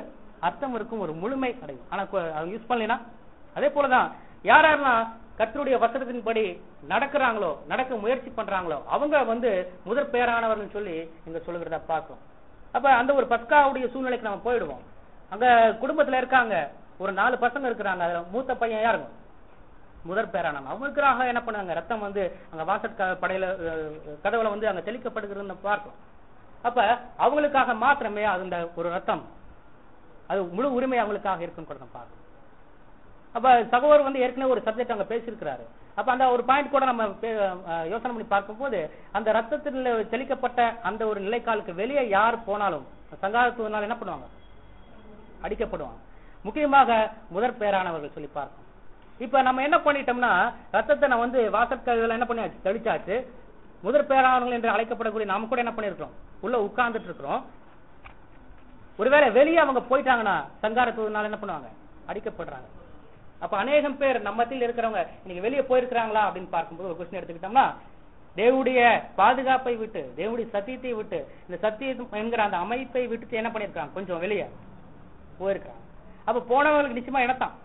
அர்த்தம் இருக்கும் ஒரு முழுமை அடையும் ஆனா கு- அவங்க யூஸ் பண்ணலைன்னா அதே போலதான் யார் யாரெல்லாம் கர்த்தருடைய வசனத்தின்படி நடக்கிறாங்களோ நடக்க முயற்சி பண்றாங்களோ அவங்க வந்து முதற் பேரானவர்கள் சொல்லி இங்க சொல்லுகிறத பார்க்கிறோம் அப்ப அந்த ஒரு பஸ்காவுடைய சூழ்நிலைக்கு நம்ம போயிடுவோம் அங்க குடும்பத்துல இருக்காங்க ஒரு நாலு பசங்க இருக்கிறாங்க அதுல மூத்த பையன் யாருங்க முதற் பேரானவன் அவங்களுக்காக என்ன பண்ணாங்க ரத்தம் வந்து அங்க வாசற் க- படையில அஹ், கதவுல வந்து அங்க தெளிக்கப்படுகிறது நம்ம பார்க்கிறோம் அப்ப அவங்களுக்காக மாத்திரமே அந்த ஒரு ரத்தம் அது முழு உரிமை அவங்களுக்காக இருக்குன்னு கூட நம்ம பார்க்கிறோம் அப்ப சகோதரர் வந்து ஏற்கனவே ஒரு சப்ஜெக்ட் அங்க பேசியிருக்கிறாரு அப்ப அந்த ஒரு பாயிண்ட் கூட நம்ம பே- அஹ், யோசனை பண்ணி பார்க்கும்போது அந்த ரத்தத்தில் தெளிக்கப்பட்ட அந்த ஒரு நிலைக்காலுக்கு வெளியே யார் போனாலும் சங்காரத்துவனால என்ன பண்ணுவாங்க அடிக்கப்படுவாங்க முக்கியமாக முதற் பேரானவர்கள் சொல்லி பார்க்கணும் இப்ப நம்ம என்ன பண்ணிட்டோம்னா ரத்தத்தை நான் வந்து வாசற்கல்வில என்ன பண்ணியாச்சு தெளிச்சாச்சு முதற் பேரானவர்கள் என்று அழைக்கப்படக்கூடிய நாம கூட என்ன பண்ணிருக்கோம் உள்ள உட்கார்ந்துட்டு இருக்கிறோம் ஒருவேளை வெளியே அவங்க போயிட்டாங்கன்னா சங்காரத்துவனால என்ன பண்ணுவாங்க அடிக்கப்படுறாங்க அப்ப அநேகம் பேர் நம்ம மத்தியில் இருக்கிறவங்க இன்னைக்கு வெளியே போயிருக்கிறாங்களா அப்படின்னு பார்க்கும்போது ஒரு கொஸ்டின் எடுத்துக்கிட்டோம்னா தேவனுடைய பாதுகாப்பை விட்டு தேவனுடைய சத்தியத்தை விட்டு இந்த சத்தியம் என்கிற அந்த அமைப்பை விட்டுட்டு என்ன பண்ணிருக்காங்க கொஞ்சம் வெளியே போயிருக்காங்க அப்ப போனவங்களுக்கு நிச்சயமா இனத்தான்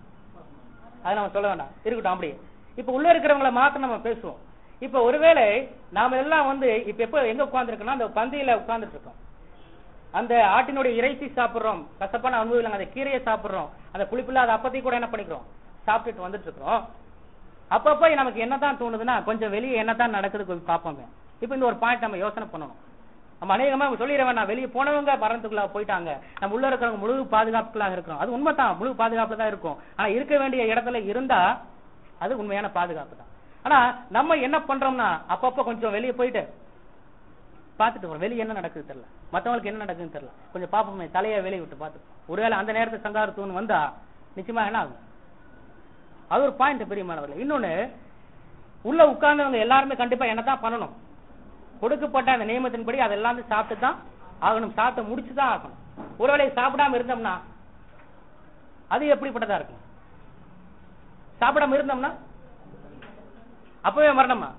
அதை நம்ம சொல்ல வேண்டாம் இருக்கட்டும் அப்படியே இப்ப உள்ள இருக்கிறவங்கள மாத்திரம் நம்ம பேசுவோம் இப்ப ஒருவேளை நாம எல்லாம் வந்து இப்ப எப்ப எங்க உட்கார்ந்துருக்கோம்னா அந்த பந்தியில உட்கார்ந்துட்டு இருக்கோம் அந்த ஆட்டினுடைய இறைச்சி சாப்பிடுறோம் கசப்பான அனுபவம் அந்த கீரையை சாப்பிடுறோம் அந்த புளிப்பில்லாத அப்பத்தையும் கூட என்ன பண்ணிக்கிறோம் சாப்பிட்டுட்டு வந்துட்டு இருக்கிறோம் அப்பப்ப நமக்கு என்னதான் தோணுதுன்னா கொஞ்சம் வெளியே என்னதான் நடக்குது கொஞ்சம் பார்ப்போமே இப்ப இந்த ஒரு பாயிண்ட் நம்ம யோசனை பண்ணணும் நம்ம அநேகமா சொல்லிடுறவன் நான் வெளியே போனவங்க மரணத்துக்குள்ள போயிட்டாங்க நம்ம உள்ள இருக்கிறவங்க முழு பாதுகாப்புகளாக இருக்கிறோம் அது உண்மைதான் முழு பாதுகாப்புல தான் இருக்கும் ஆனா இருக்க வேண்டிய இடத்துல இருந்தா அது உண்மையான பாதுகாப்பு தான் ஆனா நம்ம என்ன பண்றோம்னா அப்பப்ப கொஞ்சம் வெளியே போயிட்டு பார்த்துட்டு வரோம் வெளியே என்ன நடக்குது தெரியல மத்தவங்களுக்கு என்ன நடக்குதுன்னு தெரியல கொஞ்சம் பாப்போமே தலையை வெளியே விட்டு பார்த்து ஒருவேளை அந்த நேரத்துல சங்கார தூண் வந்தா நிச்சயமா என்ன ஆகும் அது ஒரு பாயிண்ட் பெரிய மாணவர்கள் இன்னொன்னு உள்ள உட்கார்ந்தவங்க எல்லாருமே கண்டிப்பா என்னதான் பண்ணணும் கொடுக்கப்பட்ட அந்த நியமத்தின்படி அதெல்லாம் வந்து சாப்பிட்டு தான் ஆகணும் சாப்பிட்டு முடிச்சு தான் ஆகணும் ஒருவேளை சாப்பிடாம இருந்தோம்னா அது எப்படிப்பட்டதா இருக்கும் சாப்பிடாம இருந்தோம்னா அப்பவே மரணமா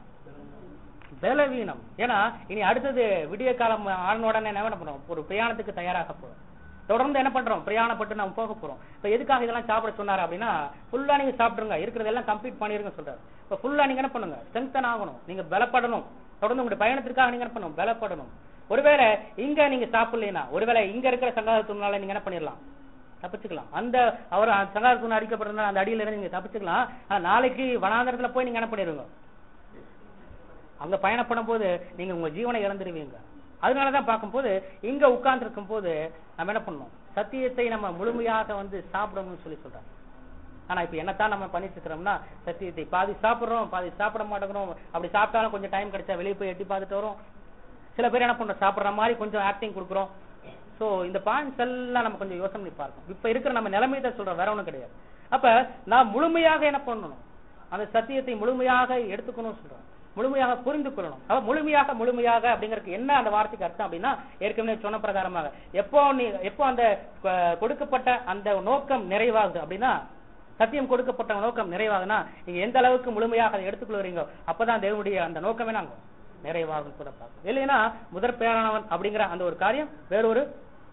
பலவீனம் ஏன்னா இனி அடுத்தது விடிய காலம் ஆன உடனே என்ன பண்ணுறோம் ஒரு பிரயாணத்துக்கு தயாராக போறோம் தொடர்ந்து என்ன பண்றோம் பிரயாணப்பட்டு நம்ம போக போறோம் இப்ப எதுக்காக இதெல்லாம் சாப்பிட சொன்னாரு அப்படின்னா ஃபுல்லா நீங்க சாப்பிடுங்க இருக்கிறதெல்லாம் கம்ப்ளீட் பண்ணிருங்க சொல்றாரு இப்ப ஃபுல்லா நீங்க என்ன பண்ணுங்க ஸ்ட்ரென்தன் ஆகணும் நீங்க பலப்படணும் தொடர்ந்து உங்களுடைய பயணத்திற்காக நீங்க என்ன பண்ணணும் பலப்படணும் ஒருவேளை இங்க நீங்க சாப்பிடலைன்னா ஒருவேளை இங்க இருக்கிற சங்காதத்தினால நீங்க என்ன பண்ணிடலாம் தப்பிச்சுக்கலாம் அந்த அவர் சங்காதத்தின் அடிக்கப்படுறதுனால அந்த அடியில இருந்து நீங்க தப்பிச்சுக்கலாம் ஆனா நாளைக்கு வனாந்தரத்துல போய் நீங்க என்ன பண்ணிடுங்க அங்க பயணப்படும் போது நீங்க உங்க ஜீவனை இழந்துருவீங்க அதனாலதான் பார்க்கும்போது இங்க உட்கார்ந்து இருக்கும் போது நம்ம என்ன பண்ணணும் சத்தியத்தை நம்ம முழுமையாக வந்து சாப்பிடணும்னு சொல்லி சொல்றாங்க ஆனா இப்ப என்னத்தான் நம்ம பண்ணிட்டு இருக்கிறோம்னா சத்தியத்தை பாதி சாப்பிடுறோம் பாதி சாப்பிட மாட்டேங்கிறோம் அப்படி சாப்பிட்டாலும் கொஞ்சம் டைம் கிடைச்சா வெளியே போய் எட்டி பார்த்துட்டு வரோம் சில பேர் என்ன பண்றோம் சாப்பிடுற மாதிரி கொஞ்சம் ஆக்டிங் கொடுக்குறோம் சோ இந்த பாயிண்ட்ஸ் எல்லாம் நம்ம கொஞ்சம் யோசனை பண்ணி பார்க்கணும் இப்ப இருக்கிற நம்ம நிலைமையை தான் சொல்றோம் வேற ஒண்ணும் கிடையாது அப்ப நான் முழுமையாக என்ன பண்ணணும் அந்த சத்தியத்தை முழுமையாக எடுத்துக்கணும்னு சொல்றோம் முழுமையாக புரிந்து கொள்ளணும் அப்ப முழுமையாக முழுமையாக அப்படிங்கறதுக்கு என்ன அந்த வார்த்தைக்கு அர்த்தம் அப்படின்னா ஏற்கனவே சொன்ன பிரகாரமாக எப்போ நீ எப்போ அந்த அஹ், கொடுக்கப்பட்ட அந்த நோக்கம் நிறைவாகுது அப்படின்னா சத்தியம் கொடுக்கப்பட்ட நோக்கம் நிறைவாகுதுன்னா நீங்க எந்த அளவுக்கு முழுமையாக அதை எடுத்துக்கொள்றீங்க அப்பதான் தேவனுடைய அந்த நோக்கமே நாங்க நிறைவாகும் கூட பார்க்கணும் இல்லைன்னா முதற் பேரானவன் அப்படிங்கிற அந்த ஒரு காரியம் வேறொரு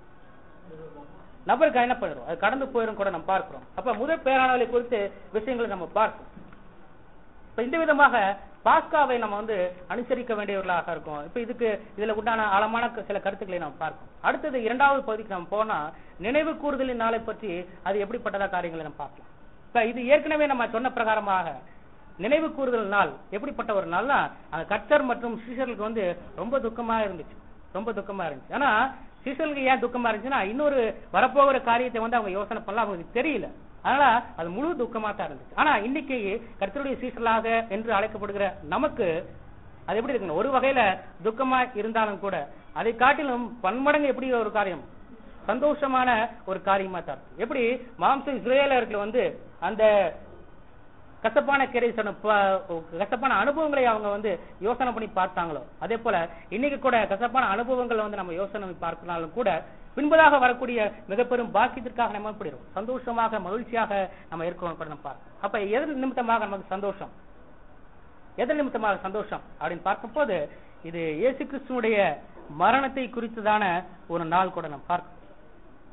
நபருக்கு என்ன பண்ணிடும் அது கடந்து போயிரும் கூட நம்ம பார்க்கிறோம் அப்ப முதற் பேரானவரை குறித்து விஷயங்களை நம்ம பார்க்கிறோம் இப்ப இந்த விதமாக பாஸ்காவை நம்ம வந்து அனுசரிக்க வேண்டியவர்களாக இருக்கும் இப்ப இதுக்கு இதுல உண்டான ஆழமான க- சில கருத்துக்களை நாம் பார்ப்போம் அடுத்தது இரண்டாவது பகுதிக்கு நம்ம போனா நினைவு கூறுதலின் நாளை பற்றி அது எப்படிப்பட்டதா காரியங்களை நம்ம பார்க்கலாம் இப்ப இது ஏற்கனவே நம்ம சொன்ன பிரகாரமாக நினைவு கூறுதல் நாள் எப்படிப்பட்ட ஒரு நாள்னா அந்த கர்த்தர் மற்றும் சீஷர்களுக்கு வந்து ரொம்ப துக்கமா இருந்துச்சு ரொம்ப துக்கமா இருந்துச்சு ஆனா சீஷர்களுக்கு ஏன் துக்கமா இருந்துச்சுன்னா இன்னொரு வரப்போகிற காரியத்தை வந்து அவங்க யோசனை பண்ணலாம் அவங்களுக்கு தெரியல அதனால அது முழு துக்கமா தான் இருந்துச்சு ஆனா இன்னைக்கு கர்த்தருடைய சீஷர்களாக என்று அழைக்கப்படுகிற நமக்கு அது எப்படி இருக்குங்க ஒரு வகையில துக்கமா இருந்தாலும் கூட அதை காட்டிலும் பன்மடங்கு எப்படி ஒரு காரியம் சந்தோஷமான ஒரு காரியமா தான் இருக்கு. எப்படி மாம்ச இஸ்ரேலர்கள் வந்து அந்த கசப்பான கிரை சொன்ன ப- கசப்பான அனுபவங்களை அவங்க வந்து யோசனை பண்ணி பார்த்தாங்களோ அதே போல இன்னைக்கு கூட கசப்பான அனுபவங்களை வந்து நம்ம யோசனை பண்ணி பார்க்கனாலும் கூட பின்பதாக வரக்கூடிய மிக பெரும் பாக்கியத்திற்காக நம்ம எப்படிடும் சந்தோஷமாக மகிழ்ச்சியாக நம்ம இருக்கிறோம் கூட நம்ம பார்க்கணும் அப்ப எதன் நிமித்தமாக நமக்கு சந்தோஷம் எதன் நிமித்தமாக சந்தோஷம் அப்படின்னு பார்க்கும்போது இது இயேசு கிறிஸ்துனுடைய மரணத்தை குறித்ததான ஒரு நாள் கூட நம்ம பார்க்கணும்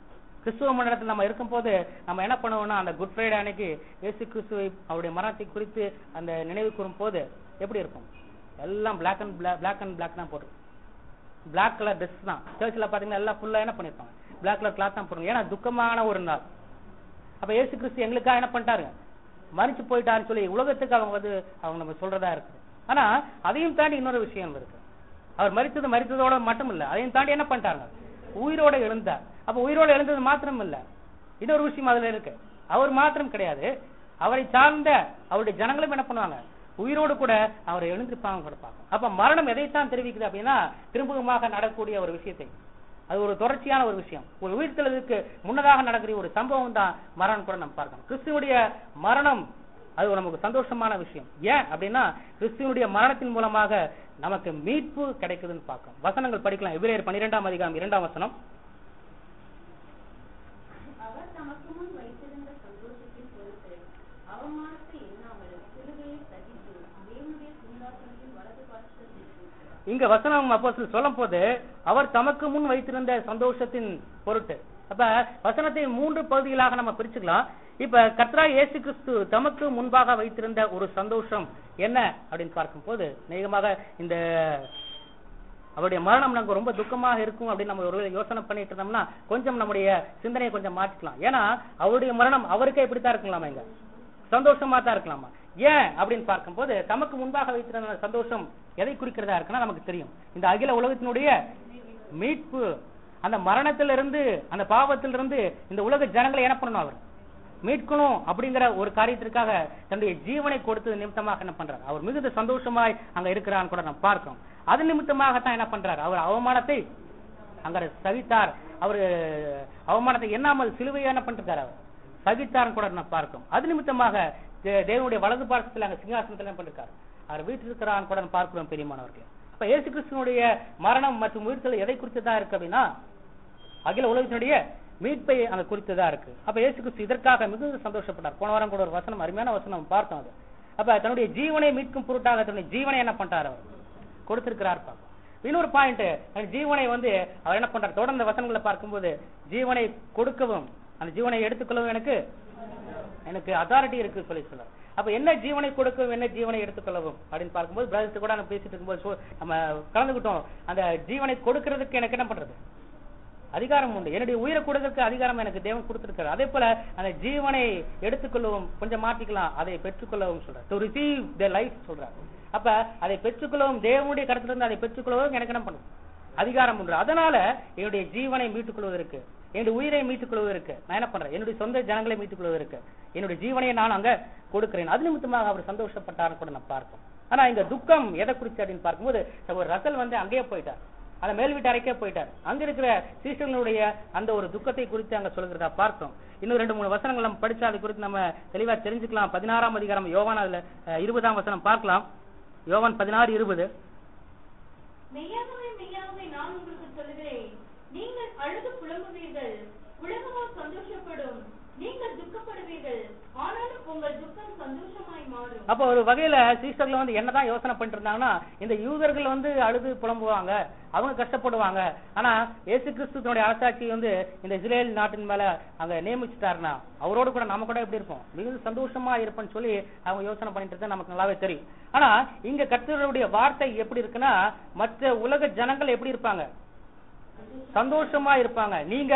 கிறிஸ்துவ மண்டலத்தில் நம்ம இருக்கும்போது நம்ம என்ன பண்ணுவோம்னா அந்த குட் ஃப்ரைடே அன்னைக்கு இயேசு கிறிஸ்துவை அவருடைய மரணத்தை குறித்து அந்த நினைவு கூறும் போது எப்படி இருக்கும் எல்லாம் black and black and black தான் போட்டு பிளாக் கலர் ட்ரெஸ் தான் சர்ச்சில் பார்த்தீங்கன்னா எல்லாம் ஃபுல்லாக என்ன பண்ணிருப்பாங்க பிளாக் கலர் கிளாத் தான் போடுங்க ஏன்னா துக்கமான ஒரு நாள் அப்ப இயேசு கிறிஸ்து எங்களுக்காக என்ன பண்ணிட்டாருங்க மறிச்சு போயிட்டாருன்னு சொல்லி உலகத்துக்கு அவங்க வந்து அவங்க நம்ம சொல்றதா இருக்கு ஆனா அதையும் தாண்டி இன்னொரு விஷயம் இருக்கு அவர் மரித்தது மரித்ததோட மட்டும் இல்ல அதையும் தாண்டி என்ன பண்ணிட்டாங்க உயிரோட எழுந்தார் அப்ப உயிரோட எழுந்தது மாத்திரம் இல்ல இன்னொரு விஷயம் அதுல இருக்கு அவர் மாத்திரம் கிடையாது அவரை சார்ந்த அவருடைய ஜனங்களும் என்ன பண்ணுவாங்க உயிரோடு கூட அவர் எழுந்திருப்பாங்க கூட பார்க்கும் அப்ப மரணம் எதைத்தான் தெரிவிக்குது அப்படின்னா திரும்பமாக நடக்கக்கூடிய ஒரு விஷயத்தை அது ஒரு தொடர்ச்சியான ஒரு விஷயம் ஒரு உயிர்த்தெழுதலுக்கு முன்னதாக நடக்கிற ஒரு சம்பவம் தான் மரணம் கூட நம்ம பார்க்கணும் கிறிஸ்துவனுடைய மரணம் அது ஒரு நமக்கு சந்தோஷமான விஷயம் ஏன் அப்படின்னா கிறிஸ்துவனுடைய மரணத்தின் மூலமாக நமக்கு மீட்பு கிடைக்குதுன்னு பார்க்கணும் வசனங்கள் படிக்கலாம் எபிரேயர் பன்னிரெண்டாம் அதிகாரம் இரண்டாம் வசனம் அவர் தமக்கு முன் வைத்திருந்த சந்தோஷத்தின் பொருட்டு அவமானத்தை எண்ணாமல் சிலுவையை சகித்து தேவனுடைய சிங்காசனத்தின் வலது பாட்சத்தில் இருக்கிறார் இங்க வசனம் அப்போ சொல்லும் போது அவர் தமக்கு முன் வைத்திருந்த சந்தோஷத்தின் பொருட்டு அப்ப வசனத்தை மூன்று பகுதிகளாக நம்ம பிரிச்சுக்கலாம் இப்ப கத்ரா இயேசு கிறிஸ்து தமக்கு முன்பாக வைத்திருந்த ஒரு சந்தோஷம் என்ன அப்படின்னு பார்க்கும்போது நேகமாக இந்த அவருடைய மரணம் நமக்கு ரொம்ப துக்கமாக இருக்கும் அப்படின்னு நம்ம ஒரு யோசனை பண்ணிட்டு இருந்தோம்னா கொஞ்சம் நம்முடைய சிந்தனையை கொஞ்சம் மாற்றிக்கலாம் ஏன்னா அவருடைய மரணம் அவருக்கே இப்படித்தான் இருக்கலாமா இங்க சந்தோஷமா தான் இருக்கலாமா ஏன் அப்படின்னு பார்க்கும்போது தமக்கு முன்பாக வைத்திருந்த சந்தோஷம் எதை குறிக்கிறதா இருக்குன்னா நமக்கு தெரியும் இந்த அகில உலகத்தினுடைய மீட்பு அந்த மரணத்திலிருந்து அந்த பாவத்திலிருந்து இந்த உலக ஜனங்களை என்ன பண்ணணும் அவர் மீட்கணும் அப்படிங்கிற ஒரு காரியத்திற்காக தன்னுடைய ஜீவனை கொடுத்தது நிமித்தமாக என்ன பண்றார் அவர் மிகுந்த சந்தோஷமாய் அங்க இருக்கிறான்னு கூட நம்ம பார்க்கிறோம் அது நிமித்தமாகத்தான் என்ன பண்றார் அவர் அவமானத்தை அங்க சகித்தார் அவர் அவமானத்தை எண்ணாமல் சிலுவையை என்ன பண்ணிருக்காரு அவர் சகித்தார்னு கூட நம்ம பார்க்கிறோம் அது நிமித்தமாக தே- தேவனுடைய வலது பார்க்கத்தில் அங்க சிங்காசனத்தில் என்ன பண்ணிருக்காரு அவர் வீட்டில் இருக்கிறான்னு கூட நம்ம பார்க்கிறோம் பெரியமானவர்களே அப்ப இயேசு கிறிஸ்துவனுடைய மரணம் மற்றும் உயிர்த்தல் எதை குறித்ததா இருக்கு அப்படின்னா அகில உலகத்தினுடைய மீட்பை அங்க குறித்ததா இருக்கு அப்ப இயேசு கிறிஸ்து இதற்காக மிகுந்த சந்தோஷப்பட்டார் போன வாரம் கூட ஒரு வசனம் அருமையான வசனம் நம்ம பார்த்தோம் அது அப்ப தன்னுடைய ஜீவனை மீட்கும் பொருட்டாக தன்னுடைய ஜீவனை என்ன பண்ணிட்டார் அவர் கொடுத்திருக்கிறார் பார்ப்போம் இன்னொரு பாயிண்ட் ஜீவனை வந்து அவர் என்ன பண்றார் தொடர்ந்து வசனங்களை பார்க்கும்போது ஜீவனை கொடுக்கவும் அந்த ஜீவனை எடுத்துக்கொள்ளவும் எனக்கு எனக்கு அத்தாரிட்டி இருக்கு சொல்லி சொல்றார் அப்ப என்ன ஜீவனை கொடுக்கவும் என்ன ஜீவனை எடுத்துக்கொள்ளவும் அப்படின்னு பார்க்கும்போது பிரதர்ஸ் கூட நம்ம பேசிட்டு இருக்கும்போது சொ- நம்ம கலந்துக்கிட்டோம் அந்த ஜீவனை கொடுக்கிறதுக்கு எனக்கு என்ன பண்றது அதிகாரம் உண்டு என்னுடைய உயிரை கொடுக்கறதுக்கு அதிகாரம் எனக்கு தேவன் கொடுத்திருக்காரு அதே போல அந்த ஜீவனை எடுத்துக்கொள்ளவும் கொஞ்சம் மாத்திக்கலாம் அதை பெற்றுக்கொள்ளவும் சொல்றார் டு ரிசீவ் த லைஃப் சொல்றார் அப்ப அதை பெற்றுக்கொள்ளவும் தேவனுடைய கருத்துல இருந்து அதை பெற்றுக்கொள்ளவும் எனக்கு என்ன பண்ணும் அதிகாரம் உண்டு அதனால என்னுடைய ஜீவனை மீட்டுக் கொள்வதற்கு என்னுடைய உயிரை மீட்டுக் கொள்வதற்கு நான் என்ன பண்றேன் என்னுடைய சொந்த ஜனங்களை மீட்டுக் கொள்வதற்கு என்னுடைய ஜீவனை நான் அங்க கொடுக்கிறேன் அது நிமித்தமாக அவர் சந்தோஷப்பட்டார்னு கூட நான் பார்ப்போம் ஆனா இங்க துக்கம் எதை குறிச்சு அப்படின்னு பார்க்கும்போது ஒரு ரசல் வந்து அங்கேயே போயிட்டார் அந்த மேல் வீட்டு அறைக்கே போயிட்டார் அங்க இருக்கிற சீசர்களுடைய அந்த ஒரு துக்கத்தை குறித்து அங்க சொல்கிறதா பார்த்தோம் இன்னும் ரெண்டு மூணு வசனங்கள் நம்ம படிச்சா அது குறித்து நம்ம தெளிவா தெரிஞ்சுக்கலாம் பதினாறாம் அதிகாரம் யோவான் அதுல அஹ், இருபதாம் வசனம் பார்க்கலாம் யோவான் பதினாறு இருபது மெய்யாகவே மெய்யாகவே நான் உங்களுக்கு சொல்லுகிறேன் நீங்கள் அழுது புலம்புவீர்கள் உலகமோ சந்தோஷப்படும் நீங்கள் துக்கப்படுவீர்கள் ஆனாலும் உங்கள் துக்கம் சந்தோஷமாய் மாறும் அப்போ ஒரு வகையில சீஸ்டர்கள் வந்து என்னதான் யோசனை பண்ணிட்டு இருந்தாங்கன்னா இந்த யூதர்கள் வந்து அழுது புலம்புவாங்க அவங்க கஷ்டப்படுவாங்க ஆனா இயேசு கிறிஸ்துவனுடைய அரசாட்சி வந்து இந்த இஸ்ரேல் நாட்டின் மேல அங்க நியமிச்சுட்டாருன்னா அவரோடு கூட நம்ம கூட எப்படி இருப்போம் மிகுந்த சந்தோஷமா இருப்போம்னு சொல்லி அவங்க யோசனை பண்ணிட்டு இருந்தா நமக்கு நல்லாவே தெரியும் ஆனா இங்க கர்த்தருடைய வார்த்தை எப்படி இருக்குன்னா மற்ற உலக ஜனங்கள் எப்படி இருப்பாங்க சந்தோஷமா இருப்பாங்க நீங்க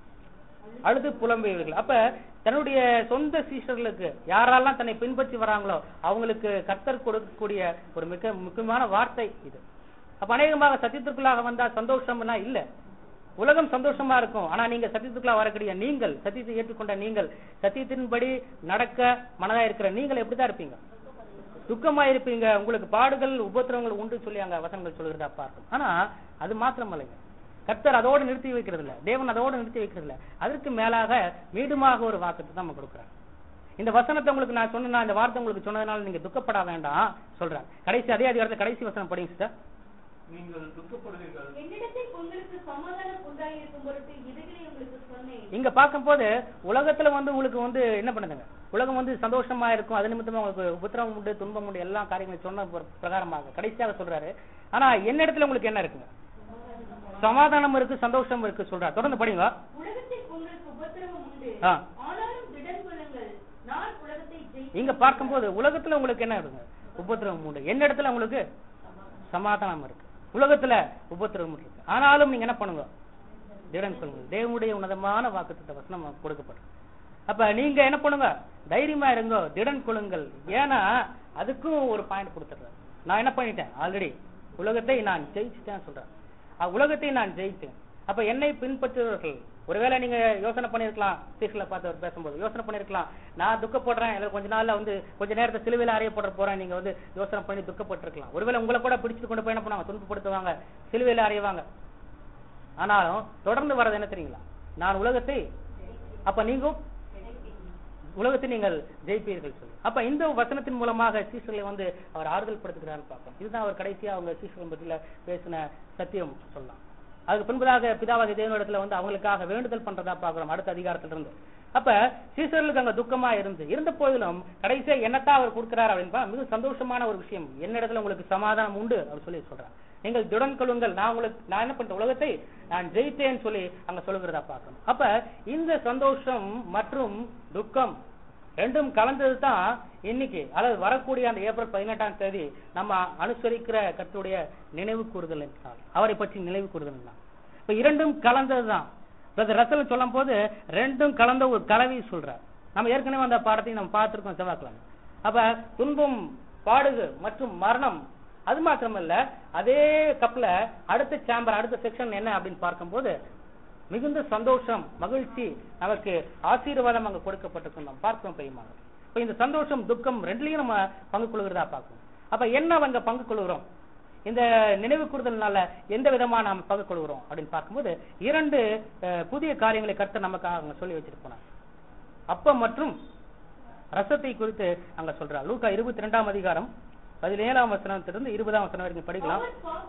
அழுது புலம்புவீர்கள் அப்ப தன்னுடைய சொந்த சீஷர்களுக்கு யாரெல்லாம் தன்னை பின்பற்றி வராங்களோ அவங்களுக்கு கர்த்தர் கொடுக்கக்கூடிய ஒரு மிக முக்கியமான வார்த்தை இது அப்ப அநேகமாக சத்தியத்திற்குள்ளாக வந்தா சந்தோஷம்னா இல்ல உலகம் சந்தோஷமா இருக்கும் ஆனா நீங்க சத்தியத்துக்குள்ள வரக்கூடிய நீங்கள் சத்தியத்தை ஏற்றுக்கொண்ட நீங்கள் சத்தியத்தின்படி நடக்க மனதா இருக்கிற நீங்கள் எப்படிதான் இருப்பீங்க துக்கமா இருப்பீங்க உங்களுக்கு பாடுகள் உபத்திரவங்கள் உண்டு சொல்லி அங்க வசனங்கள் சொல்லுகிறதா பார்க்கும் ஆனா அது மாத்திரமல்லைங்க கர்த்தர் அதோடு நிறுத்தி வைக்கிறது இல்ல தேவன் அதோடு நிறுத்தி வைக்கிறது இல்ல அதற்கு மேலாக மீண்டுமாக ஒரு வாக்கத்தை தான் நம்ம கொடுக்குறாங்க இந்த வசனத்தை உங்களுக்கு நான் சொன்னா இந்த வார்த்தை உங்களுக்கு சொன்னதுனால நீங்க துக்கப்பட வேண்டாம் சொல்றேன் கடைசி அதே அதிகாரத்துல கடைசி வசனம் படிங்க சிஸ்டர் நீங்கள் துக்கப்படுவீர்கள் என்னிடத்தில் உங்களுக்கு சமாதானம் உண்டாயிருக்கும் பொருட்டு இதுகளை உங்களுக்கு சொன்னேன் இங்க பார்க்கும்போது உலகத்துல வந்து உங்களுக்கு வந்து என்ன பண்ணுதுங்க உலகம் வந்து சந்தோஷமா இருக்கும் அது நிமித்தமா உங்களுக்கு உபத்திரவம் உண்டு துன்பம் உண்டு எல்லா காரியங்களும் சொன்ன பிர- பிரகாரமாக கடைசியாக சொல்றாரு ஆனா என்ன இடத்துல உங்களுக்கு என்ன இருக்குங்க சமாதானம் இருக்கு சந்தோஷம் இருக்கு சொல்றாரு தொடர்ந்து படிங்க உலகத்தில் உங்களுக்கு உண்டு ஆ. ஆனாலும் திடன் கொள்ளுங்கள் நான் உலகத்தை ஜெயித்தேன் இங்க பார்க்கும்போது உலகத்துல உங்களுக்கு என்ன இருக்குங்க உபத்திரவம் உண்டு என்ன இடத்துல உங்களுக்கு சமாதானம் இருக்கு உலகத்துல உபத்திரவம் இருக்கு ஆனாலும் நீங்க என்ன பண்ணுங்க திடன் கொள்ளுங்க தேவனுடைய உன்னதமான வாக்குத்த வசனம் நமக்கு கொடுக்கப்படும் அப்ப நீங்க என்ன பண்ணுங்க தைரியமா இருங்க திடன் கொள்ளுங்கள் ஏன்னா அதுக்கும் ஒரு பாயிண்ட் கொடுத்துடுறேன் நான் என்ன பண்ணிட்டேன் ஆல்ரெடி உலகத்தை நான் ஜெயிச்சுட்டேன் சொல்றேன் அஹ் உலகத்தை நான் ஜெயித்தேன் அப்ப என்னை பின்பற்றுபவர்கள் ஒருவேளை நீங்க யோசனை பண்ணிருக்கலாம் சீஸ்ல பார்த்து அவர் பேசும்போது யோசனை பண்ணிருக்கலாம் நான் துக்கப்படுறேன் இல்லை கொஞ்ச நாள்ல வந்து கொஞ்ச நேரத்தை சிலுவையில அறையப்பட போறேன் நீங்க வந்து யோசனை பண்ணி துக்கப்பட்டிருக்கலாம் ஒருவேளை உங்களை கூட பிடிச்சிட்டு கொண்டு போய் என்ன பண்ணுவாங்க துன்பப்படுத்துவாங்க சிலுவையில அறையுவாங்க ஆனாலும் தொடர்ந்து வர்றது என்ன தெரியுங்களா நான் உலகத்தை அப்ப நீங்க உலகத்தை நீங்கள் ஜெயிப்பீர்கள் சொல்லி அப்ப இந்த வசனத்தின் மூலமாக சீசர்களை வந்து அவர் ஆறுதல் படுத்துகிறான்னு பார்ப்போம் இதுதான் அவர் கடைசியா அவங்க சீசர்கள் பற்றியில பேசின சத்தியம் சொல்லலாம் அதுக்கு பின்பதாக பிதாவாகிய தேவனிடத்துல வந்து அவங்களுக்காக வேண்டுதல் பண்றதா பார்க்கிறோம் அடுத்த அதிகாரத்துல இருந்து அப்ப சீசர்களுக்கு அங்க துக்கமா இருந்து இருந்த போதிலும் கடைசியா என்னத்தான் அவர் கொடுக்கிறார் அப்படின்பா மிக சந்தோஷமான ஒரு விஷயம் என்னிடத்துல உங்களுக்கு சமாதானம் உண்டு அவர் சொல்லி சொல்றார் நீங்கள் திடன் கொள்ளுங்கள் நான் உங்களுக்கு நான் என்ன பண்றேன் உலகத்தை நான் ஜெயித்தேன்னு சொல்லி அங்க சொல்லுகிறதா பார்க்கணும் அப்ப இந்த சந்தோஷம் மற்றும் துக்கம் ரெண்டும் கலந்தது தான் இன்னைக்கு அல்லது வரக்கூடிய அந்த ஏப்ரல் பதினெட்டாம் தேதி நம்ம அனுசரிக்கிற கர்த்தருடைய நினைவு கூறுதல் என்றால் அவரை பற்றி நினைவு கூறுதல் என்றால் இப்ப இரண்டும் கலந்ததுதான் பிரதர் ரசல் சொல்லும் போது ரெண்டும் கலந்த ஒரு கலவை சொல்றார் நம்ம ஏற்கனவே அந்த பாடத்தை நம்ம பார்த்திருக்கோம் செவ்வாய்க்கிழமை அப்ப துன்பம் பாடுகு மற்றும் மரணம் அது மாத்திரமல்ல அதே கப்ல அடுத்த சாம்பர் அடுத்த செக்ஷன் என்ன அப்படின்னு பார்க்கும்போது மிகுந்த சந்தோஷம் மகிழ்ச்சி நமக்கு ஆசீர்வாதம் அங்க கொடுக்கப்பட்டிருக்கும் நாம் பார்க்கிறோம் பெரியமாக இப்ப இந்த சந்தோஷம் துக்கம் ரெண்டுலயும் நம்ம பங்கு கொள்கிறதா பார்க்கணும் அப்ப என்ன அங்க பங்கு கொள்கிறோம் இந்த நினைவு கூறுதல்னால எந்த விதமா நாம் பங்கு கொள்கிறோம் அப்படின்னு பார்க்கும்போது இரண்டு அஹ், புதிய காரியங்களை கர்த்தர் நமக்காக அங்க சொல்லி வச்சிட்டு போனார் அப்பம் மற்றும் ரசத்தை குறித்து அங்க சொல்றார் லூக்கா இருபத்தி ரெண்டாம் அதிகாரம் பதினேழாம் வசனத்திலிருந்து இருபதாம் வசனம் வரைக்கும் படிக்கலாம் அவர் பா-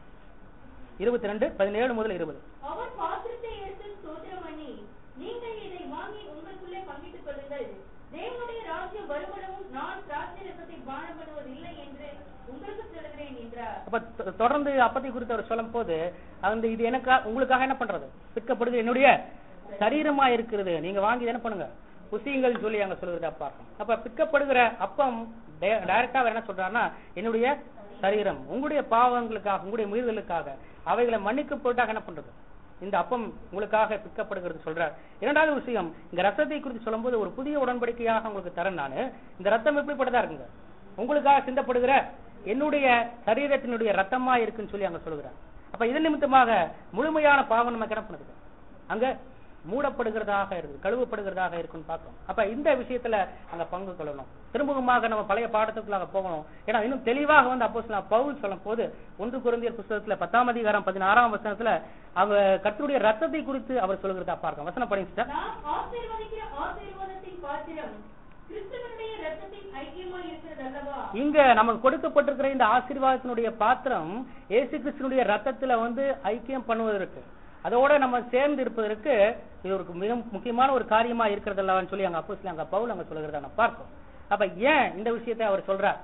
இருபத்தி ரெண்டு பதினேழு முதல் இருபது அவர் பாத்திரத்தை எடுத்து ஸ்தோத்திரம் பண்ணி நீங்கள் இதை வாங்கி உங்களுக்குள்ளே பங்கிட்டுக் கொள்ளுங்கள் தேவனுடைய ராஜ்யம் வருமளவும் நான் திராட்சை ரசத்தை பானம் பண்ணுவதில்லை என்று உங்களுக்கு சொல்லுகிறேன் என்றார் அப்ப தொ- தொடர்ந்து அப்பத்தை குறித்து அவர் சொல்லும் போது அந்த இது எனக்கா உங்களுக்காக என்ன பண்றது விற்கப்படுது என்னுடைய சரீரமா இருக்கிறது நீங்க வாங்கி என்ன பண்ணுங்க புசியுங்கள் சொல்லி அங்க சொல்லுகிறதா பார்க்கணும் அப்ப பிற்கப்படுகிற அப்பம் டைரக்டா அவர் என்ன சொல்றாருன்னா என்னுடைய சரீரம் உங்களுடைய பாவங்களுக்காக உங்களுடைய மீறுதலுக்காக அவைகளை மன்னிக்கப்பட்டாக என்ன பண்றது இந்த அப்பம் உங்களுக்காக பிற்கப்படுகிறது சொல்றார் இரண்டாவது விஷயம் இந்த ரத்தத்தை குறித்து சொல்லும்போது ஒரு புதிய உடன்படிக்கையாக உங்களுக்கு தரேன் நானு இந்த ரத்தம் எப்படிப்பட்டதா இருக்குங்க உங்களுக்காக சிந்தப்படுகிற என்னுடைய சரீரத்தினுடைய ரத்தமா இருக்குன்னு சொல்லி அங்க சொல்லுகிறார் அப்ப இதன் நிமித்தமாக முழுமையான பாவம் நமக்கு என்ன பண்ணுது அங்க மூடப்படுகிறதாக இருக்குது கழுவப்படுகிறதாக இருக்குன்னு பார்க்கிறோம் அப்ப இந்த விஷயத்துல அங்க பங்கு கொள்ளணும் திரும்பவுமாக நம்ம பழைய பாடத்துக்குள்ளாக போகணும் ஏன்னா இன்னும் தெளிவாக வந்து அப்போ பவுல் சொல்லும் போது ஒன்று குருந்தியர் புஸ்தகத்துல பத்தாம் அதிகாரம் பதினாறாம் வசனத்துல அவ கர்த்தருடைய ரத்தத்தை குறித்து அவர் சொல்லுகிறதா பார்க்கிறோம் வசனம் படிங்க sister. நாம் ஆசீர்வதிக்கிற ஆசீர்வாதத்தின் பாத்திரம் கிறிஸ்துவனுடைய ரத்தத்தின் ஐக்கியமாய் இருக்கிறது அல்லவா இங்க நமக்கு கொடுக்கப்பட்டிருக்கிற இந்த ஆசீர்வாதத்தினுடைய பாத்திரம் இயேசு கிறிஸ்துனுடைய ரத்தத்துல வந்து ஐக்கியம் பண்ணுவதற்கு அதோட நம்ம சேர்ந்து இருப்பதற்கு இது ஒரு மிக முக்கியமான ஒரு காரியமா இருக்கிறதல்லன்னு சொல்லி அங்க அப்போஸ்தலன் அங்க பவுல் அங்க சொல்லுகிறத நம்ம பார்ப்போம் அப்ப ஏன் இந்த விஷயத்தை அவர் சொல்றார்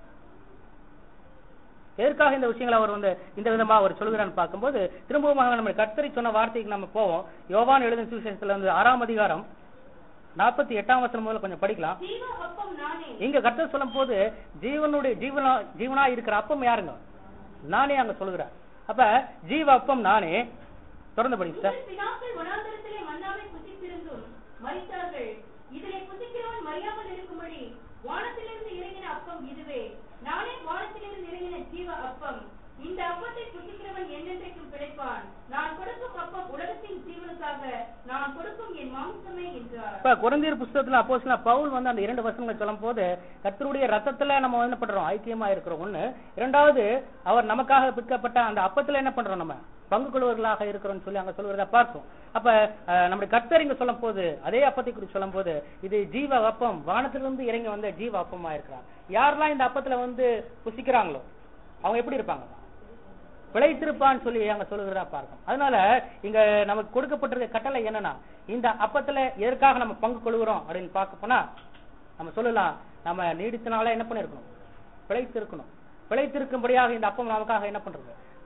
எதற்காக இந்த விஷயங்களை அவர் வந்து இந்த விதமா அவர் சொல்கிறான்னு பார்க்கும்போது திரும்பவும் நம்ம கர்த்தரை சொன்ன வார்த்தைக்கு நம்ம போவோம் யோவான் எழுதின சுவிசேஷத்துல வந்து ஆறாம் அதிகாரம் நாற்பத்தி எட்டாம் வசனம் முதல்ல கொஞ்சம் படிக்கலாம் ஜீவ அப்பம் நானே இங்க கர்த்தர் சொல்லும் போது ஜீவனுடைய ஜீவனா ஜீவனா இருக்கிற அப்பம் யாருங்க நானே அங்க சொல்லுகிறார் அப்ப ஜீவ அப்பம் நானே தொடர்ந்து படிங்க சார் உங்கள் பிதாக்கள் வனாந்தரத்திலே மன்னாவை புசித்திருந்தும் மரித்தார்கள் இதிலே புசிக்கிறவன் மறியாமல் இருக்கும்படி வானத்திலிருந்து இறங்கின அப்பம் இதுவே நானே வானத்திலிருந்து இறங்கின ஜீவ அப்பம் இந்த அப்பத்தை புசிக்கிறவன் என்னென்றைக்கும் பிழைப்பான் நான் கொடுக்கும் அப்பம் உலகத்தின் ஜீவனுக்காக நான் கொடுக்கும் என் மாம்சமே என்றார் இப்ப குழந்தையர் புஸ்தகத்துல அப்போ பவுல் வந்து அந்த இரண்டு வசனங்களை சொல்லும் போது கர்த்தருடைய ரத்தத்துல நம்ம என்ன பண்றோம் ஐக்கியமா இருக்கிறோம் ஒண்ணு இரண்டாவது அவர் நமக்காக பிற்கப்பட்ட அந்த அப்பத்துல என்ன பண்றோம் நம்ம பங்கு கொள்வர்களாக இருக்கிறோம்னு சொல்லி அங்க சொல்றத பார்த்தோம் அப்ப அஹ், நம்முடைய கர்த்தர் இங்க சொல்லும் போது அதே அப்பத்தை குறித்து சொல்லும் போது இது ஜீவ அப்பம் வானத்திலிருந்து இறங்கி வந்த ஜீவ அப்பமா இருக்கிறாங்க யாரெல்லாம் இந்த அப்பத்துல வந்து புசிக்கிறாங்களோ அவங்க எப்படி இருப்பாங்க பிழைத்திருப்பான்னு சொல்லி அங்க சொல்லுகிறதா பார்க்கும் அதனால இங்க நமக்கு கொடுக்கப்பட்டிருக்க கட்டளை என்னன்னா இந்த அப்பத்துல எதற்காக நம்ம பங்கு கொள்கிறோம் அப்படின்னு பார்க்க போனா நம்ம சொல்லலாம் நம்ம நீடித்த நாளா என்ன பண்ணிருக்கணும் பிழைத்திருக்கணும் பிழைத்திருக்கும்படியாக இந்த அப்பம் நமக்காக என்ன பண்றது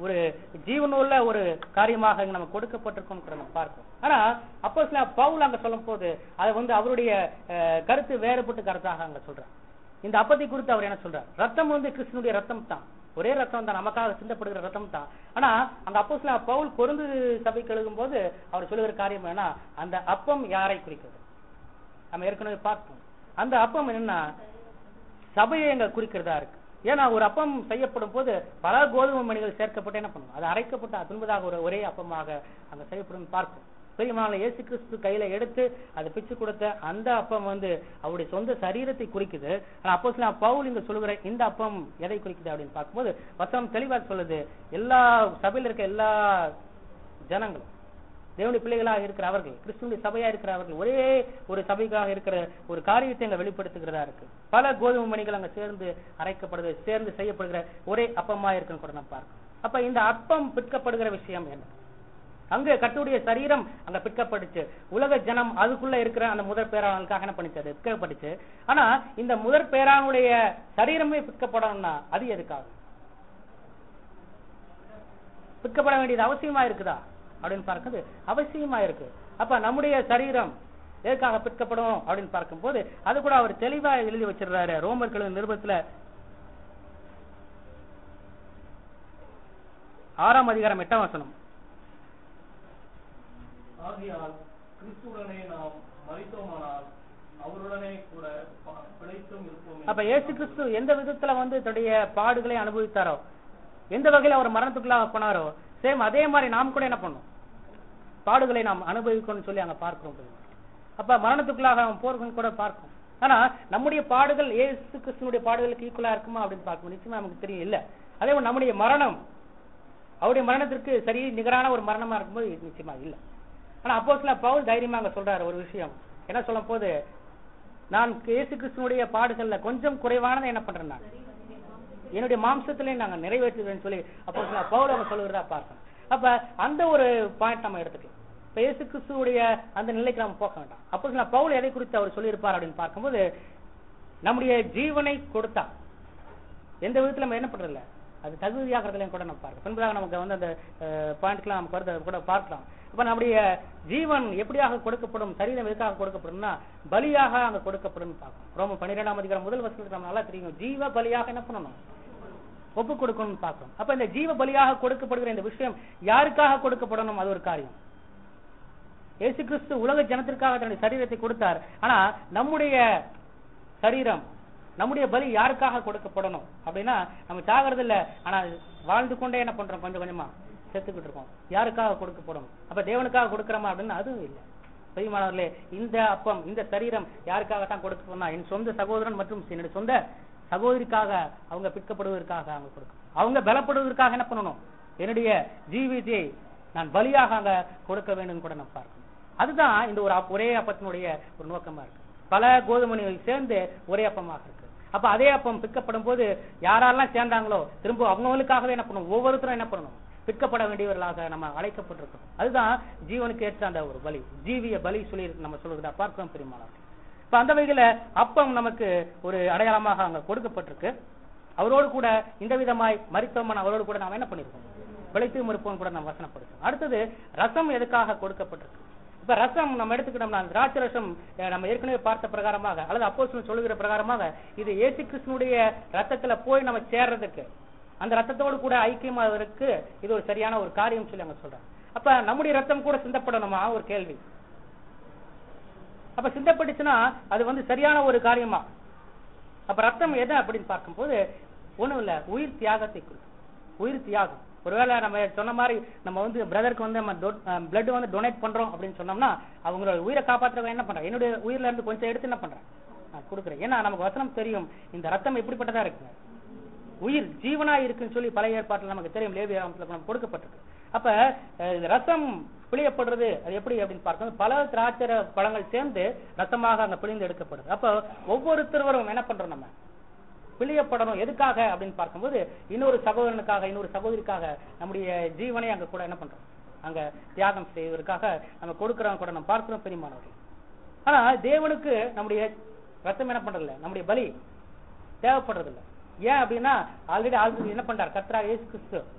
ஒரு ஜீவனுள்ள ஒரு காரியமாக இங்க நம்ம கொடுக்கப்பட்டிருக்கோம் நம்ம பார்க்கிறோம் ஆனா அப்போ சில பவுல் அங்க சொல்லும் போது அது வந்து அவருடைய அஹ், கருத்து வேறுபட்ட கருத்தாக அங்க சொல்றார் இந்த அப்பத்தை குறித்து அவர் என்ன சொல்றார் ரத்தம் வந்து கிறிஸ்தனுடைய ரத்தம் தான் ஒரே ரத்தம் தான் நமக்காக சிந்தப்படுகிற ரத்தம் தான் ஆனா அங்க அப்போ சில பவுல் கொருந்து சபைக்கு எழுதும் போது அவர் சொல்லுகிற காரியம் என்னன்னா அந்த அப்பம் யாரை குறிக்கிறது நம்ம ஏற்கனவே பார்த்தோம் அந்த அப்பம் என்னன்னா சபையை எங்க குறிக்கிறதா இருக்கு ஏன்னா ஒரு அப்பம் செய்யப்படும் போது பல கோதுமை மணிகள் சேர்க்கப்பட்டு என்ன பண்ணும் அது அரைக்கப்பட்டு அது பின்பதாக ஒரு ஒரே அப்பமாக அங்க செய்யப்படும் பார்க்கும் பெரியமான இயேசு கிறிஸ்து கையில எடுத்து அதை பிச்சு கொடுத்த அந்த அப்பம் வந்து அவருடைய சொந்த சரீரத்தை குறிக்குது ஆனா அப்போ சில பவுல் இங்க சொல்லுகிற இந்த அப்பம் எதை குறிக்குது அப்படின்னு பார்க்கும்போது வசனம் தெளிவா சொல்லுது எல்லா சபையில இருக்க எல்லா ஜனங்களும் தேவனுடைய பிள்ளைகளாக இருக்கிற அவர்கள் கிறிஸ்துவனுடைய சபையா இருக்கிற அவர்கள் ஒரே ஒரு சபைக்காக இருக்கிற ஒரு காரியத்தை அங்க வெளிப்படுத்துகிறதா இருக்கு பல கோதுமை மணிகள் அங்க சேர்ந்து அரைக்கப்படுது சேர்ந்து செய்யப்படுகிற ஒரே அப்பமா இருக்குன்னு கூட நம்ம பார்க்கணும் அப்ப இந்த அப்பம் பிற்கப்படுகிற விஷயம் என்ன அங்க கர்த்தருடைய சரீரம் அங்க பிற்கப்பட்டுச்சு உலக ஜனம் அதுக்குள்ள இருக்கிற அந்த முதற் பேராளனுக்காக என்ன பண்ணிச்சு அது பிற்கப்பட்டுச்சு ஆனா இந்த முதற் பேரானுடைய சரீரமே பிற்கப்படணும்னா அது எதுக்காக பிற்கப்பட வேண்டியது அவசியமா இருக்குதா அப்படின்னு பார்க்குது அவசியமா இருக்கு அப்ப நம்முடைய சரீரம் எதுக்காக பிற்கப்படும் அப்படின்னு பார்க்கும்போது அது கூட அவர் தெளிவா எழுதி வச்சிருந்தாரு ரோமர்கள் நிருபத்துல ஆறாம் அதிகாரம் எட்டாம் வசனம் ஆகையால் கிறிஸ்துடனே நாம் மரித்தோமானால் அவருடனே கூட ப- பிழைத்தும் இருப்போம் அப்ப இயேசு கிறிஸ்து எந்த விதத்துல வந்து தன்னுடைய பாடுகளை அனுபவித்தாரோ எந்த வகையில அவர் மரணத்துக்குள்ளாக போனாரோ சேம் அதே மாதிரி நாம் கூட என்ன பண்ணோம் பாடுகளை நாம் அனுபவிக்கணும்னு சொல்லி அங்க பார்க்கிறோம் அப்ப மரணத்துக்குள்ளாக அவன் போறவங்க கூட பார்க்கும் ஆனா நம்முடைய பாடுகள் இயேசு கிறிஸ்துனுடைய பாடுகளுக்கு ஈக்குவலா இருக்குமா அப்படின்னு பார்க்கணும் நிச்சயமா நமக்கு தெரியும் இல்ல அதே போல நம்முடைய மரணம் அவருடைய மரணத்திற்கு சரி நிகரான ஒரு மரணமா இருக்கும்போது இது நிச்சயமா இல்ல ஆனா அப்போ சில பவுல் தைரியமா அங்க சொல்றாரு ஒரு விஷயம் என்ன சொல்லும் போது நான் இயேசு கிறிஸ்துனுடைய பாடுகள்ல கொஞ்சம் குறைவானதை என்ன பண்றேன் நான் என்னுடைய மாம்சத்திலே நாங்க நிறைவேற்றுகிறேன்னு சொல்லி அப்போ சில பவுல் அவங்க சொல்லுகிறதா பார்க்கணும் அப்ப அந்த ஒரு பாயிண்ட் நம்ம எடுத்துக்கலாம் இப்ப இயேசு கிறிஸ்துவுடைய அந்த நிலைக்கு நம்ம போக வேண்டாம் அப்போ சில பவுல் எதை குறித்து அவர் சொல்லியிருப்பார் அப்படின்னு பார்க்கும்போது நம்முடைய ஜீவனை கொடுத்தா எந்த விதத்துல நம்ம என்ன பண்றதில்ல அது தகுதியாகிறதுலையும் கூட நம்ம பார்க்கலாம் பின்பதாக நமக்கு வந்து அந்த பாயிண்ட்லாம் நமக்கு வருது அதை கூட பார்க்கலாம் அப்ப நம்முடைய ஜீவன் எப்படியாக கொடுக்கப்படும் சரீரம் எதுக்காக கொடுக்கப்படும்னா பலியாக அங்க கொடுக்கப்படும் பார்க்கணும் ரோம பன்னிரெண்டாம் அதிகாரம் முதல் வசனத்துக்கு நம்ம நல்லா தெரியும் ஜீவ பலியாக என்ன பண்ணணும் ஒப்பு கொடுக்கணும்னு பார்க்கணும் அப்ப இந்த ஜீவ பலியாக கொடுக்கப்படுகிற இந்த விஷயம் யாருக்காக கொடுக்கப்படணும் அது ஒரு காரியம் இயேசு கிறிஸ்து உலக ஜனத்திற்காக தன்னுடைய சரீரத்தை கொடுத்தார் ஆனா நம்முடைய சரீரம் நம்முடைய பலி யாருக்காக கொடுக்கப்படணும் அப்படின்னா நம்ம சாகிறது இல்ல ஆனா வாழ்ந்து கொண்டே என்ன பண்றோம் கொஞ்சம் கொஞ்சமா செத்துக்கிட்டு இருக்கோம் யாருக்காக கொடுக்கப்படும் அப்ப தேவனுக்காக கொடுக்கிறோமா அப்படின்னு அதுவும் இல்லை பெரியமானவர்களே இந்த அப்பம் இந்த சரீரம் யாருக்காகத்தான் கொடுக்கப்படணும்னா என் சொந்த சகோதரன் மற்றும் என்னுடைய சொந்த சகோதரிக்காக அவங்க பிற்கப்படுவதற்காக அவங்க கொடுக்கணும் அவங்க பலப்படுவதற்காக என்ன பண்ணணும் என்னுடைய ஜீவிதத்தை நான் பலியாக அங்க கொடுக்க வேண்டும் கூட நான் பார்க்கணும் அதுதான் இந்த ஒரு அப்- ஒரே அப்பத்தினுடைய ஒரு நோக்கமா இருக்கு பல கோதுமணிகள் சேர்ந்து ஒரே அப்பமாக இருக்கு அப்ப அதே அப்பம் பிற்கப்படும் போது யாரெல்லாம் சேர்ந்தாங்களோ திரும்ப அவங்களுக்காகவே என்ன பண்ணணும் ஒவ்வொருத்தரும் என்ன பண்ணணும் பிற்கப்பட வேண்டியவர்களாக நம்ம அழைக்கப்பட்டிருக்கோம் அதுதான் ஜீவனுக்கு ஏற்ற அந்த ஒரு பலி ஜீவிய பலி சொல்லி நம்ம சொல்றதா பார்க்கிறோம் பெருமாள் இப்ப அந்த வகையில அப்பம் நமக்கு ஒரு அடையாளமாக அங்க கொடுக்கப்பட்டிருக்கு அவரோடு கூட இந்த விதமாய் மரித்தோமன் அவரோடு கூட நாம் என்ன பண்ணிருக்கோம் பிழைத்து மறுப்போம் கூட நாம் வசனப்படுத்தோம் அடுத்தது ரசம் எதுக்காக கொடுக்கப்பட்டிருக்கு இப்ப ரசம் நம்ம எடுத்துக்கிட்டோம்னா திராட்சை ரசம் அஹ், நம்ம ஏற்கனவே பார்த்த பிரகாரமாக அல்லது அப்போ சொல்லுகிற பிரகாரமாக இது இயேசு கிறிஸ்துனுடைய ரத்தத்துல போய் நம்ம சேர்றதுக்கு அந்த ரத்தத்தோடு கூட ஐக்கியமாவதற்கு இது ஒரு சரியான ஒரு காரியம் சொல்லி அங்க சொல்றாங்க அப்ப நம்முடைய ரத்தம் கூட சிந்தப்படணுமா ஒரு கேள்வி அப்ப சிந்தப்பட்டுச்சுன்னா அது வந்து சரியான ஒரு காரியமா அப்ப ரத்தம் எது அப்படின்னு பார்க்கும்போது ஒண்ணும் இல்ல உயிர் தியாகத்தை குறிக்கும் உயிர் தியாகம் ஒருவேளை நம்ம சொன்ன மாதிரி நம்ம வந்து பிரதருக்கு வந்து நம்ம பிளட் வந்து டொனேட் பண்றோம் அப்படின்னு சொன்னோம்னா அவங்களோட உயிரை காப்பாற்றுறவங்க என்ன பண்றாங்க என்னுடைய உயிர்ல இருந்து கொஞ்சம் எடுத்து என்ன பண்றேன் நான் கொடுக்குறேன் ஏன்னா நமக்கு வசனம் தெரியும் இந்த ரத்தம் எப்படிப்பட்டதா இருக்குங்க உயிர் ஜீவனா இருக்குன்னு சொல்லி பழைய ஏற்பாட்டில் நமக்கு தெரியும் லேவியாமத்துல நமக்கு கொடுக்கப்பட்டிருக்கு அப்ப அஹ், இந்த ரசம் பிழியப்படுறது அது எப்படி அப்படின்னு பார்க்கணும் பல திராட்சை பழங்கள் சேர்ந்து ரசமாக அங்க பிழிந்து எடுக்கப்படுது அப்ப ஒவ்வொருத்தரும் என்ன பண்றோம் நம்ம பிழியப்படணும் எதுக்காக அப்படின்னு பார்க்கும்போது இன்னொரு சகோதரனுக்காக இன்னொரு சகோதரிக்காக நம்முடைய ஜீவனை அங்க கூட என்ன பண்றோம் அங்க தியாகம் செய்வதற்காக நம்ம கொடுக்கறோம் கூட நம்ம பார்க்கிறோம் பெரியமானவர்கள் ஆனா தேவனுக்கு நம்முடைய ரத்தம் என்ன பண்றதில்ல நம்முடைய பலி தேவைப்படுறதில்ல ஏன் அப்படின்னா ஆல்ரெடி ஆல்ரெடி என்ன பண்றார் கத்ரா இயேசு கிறிஸ்து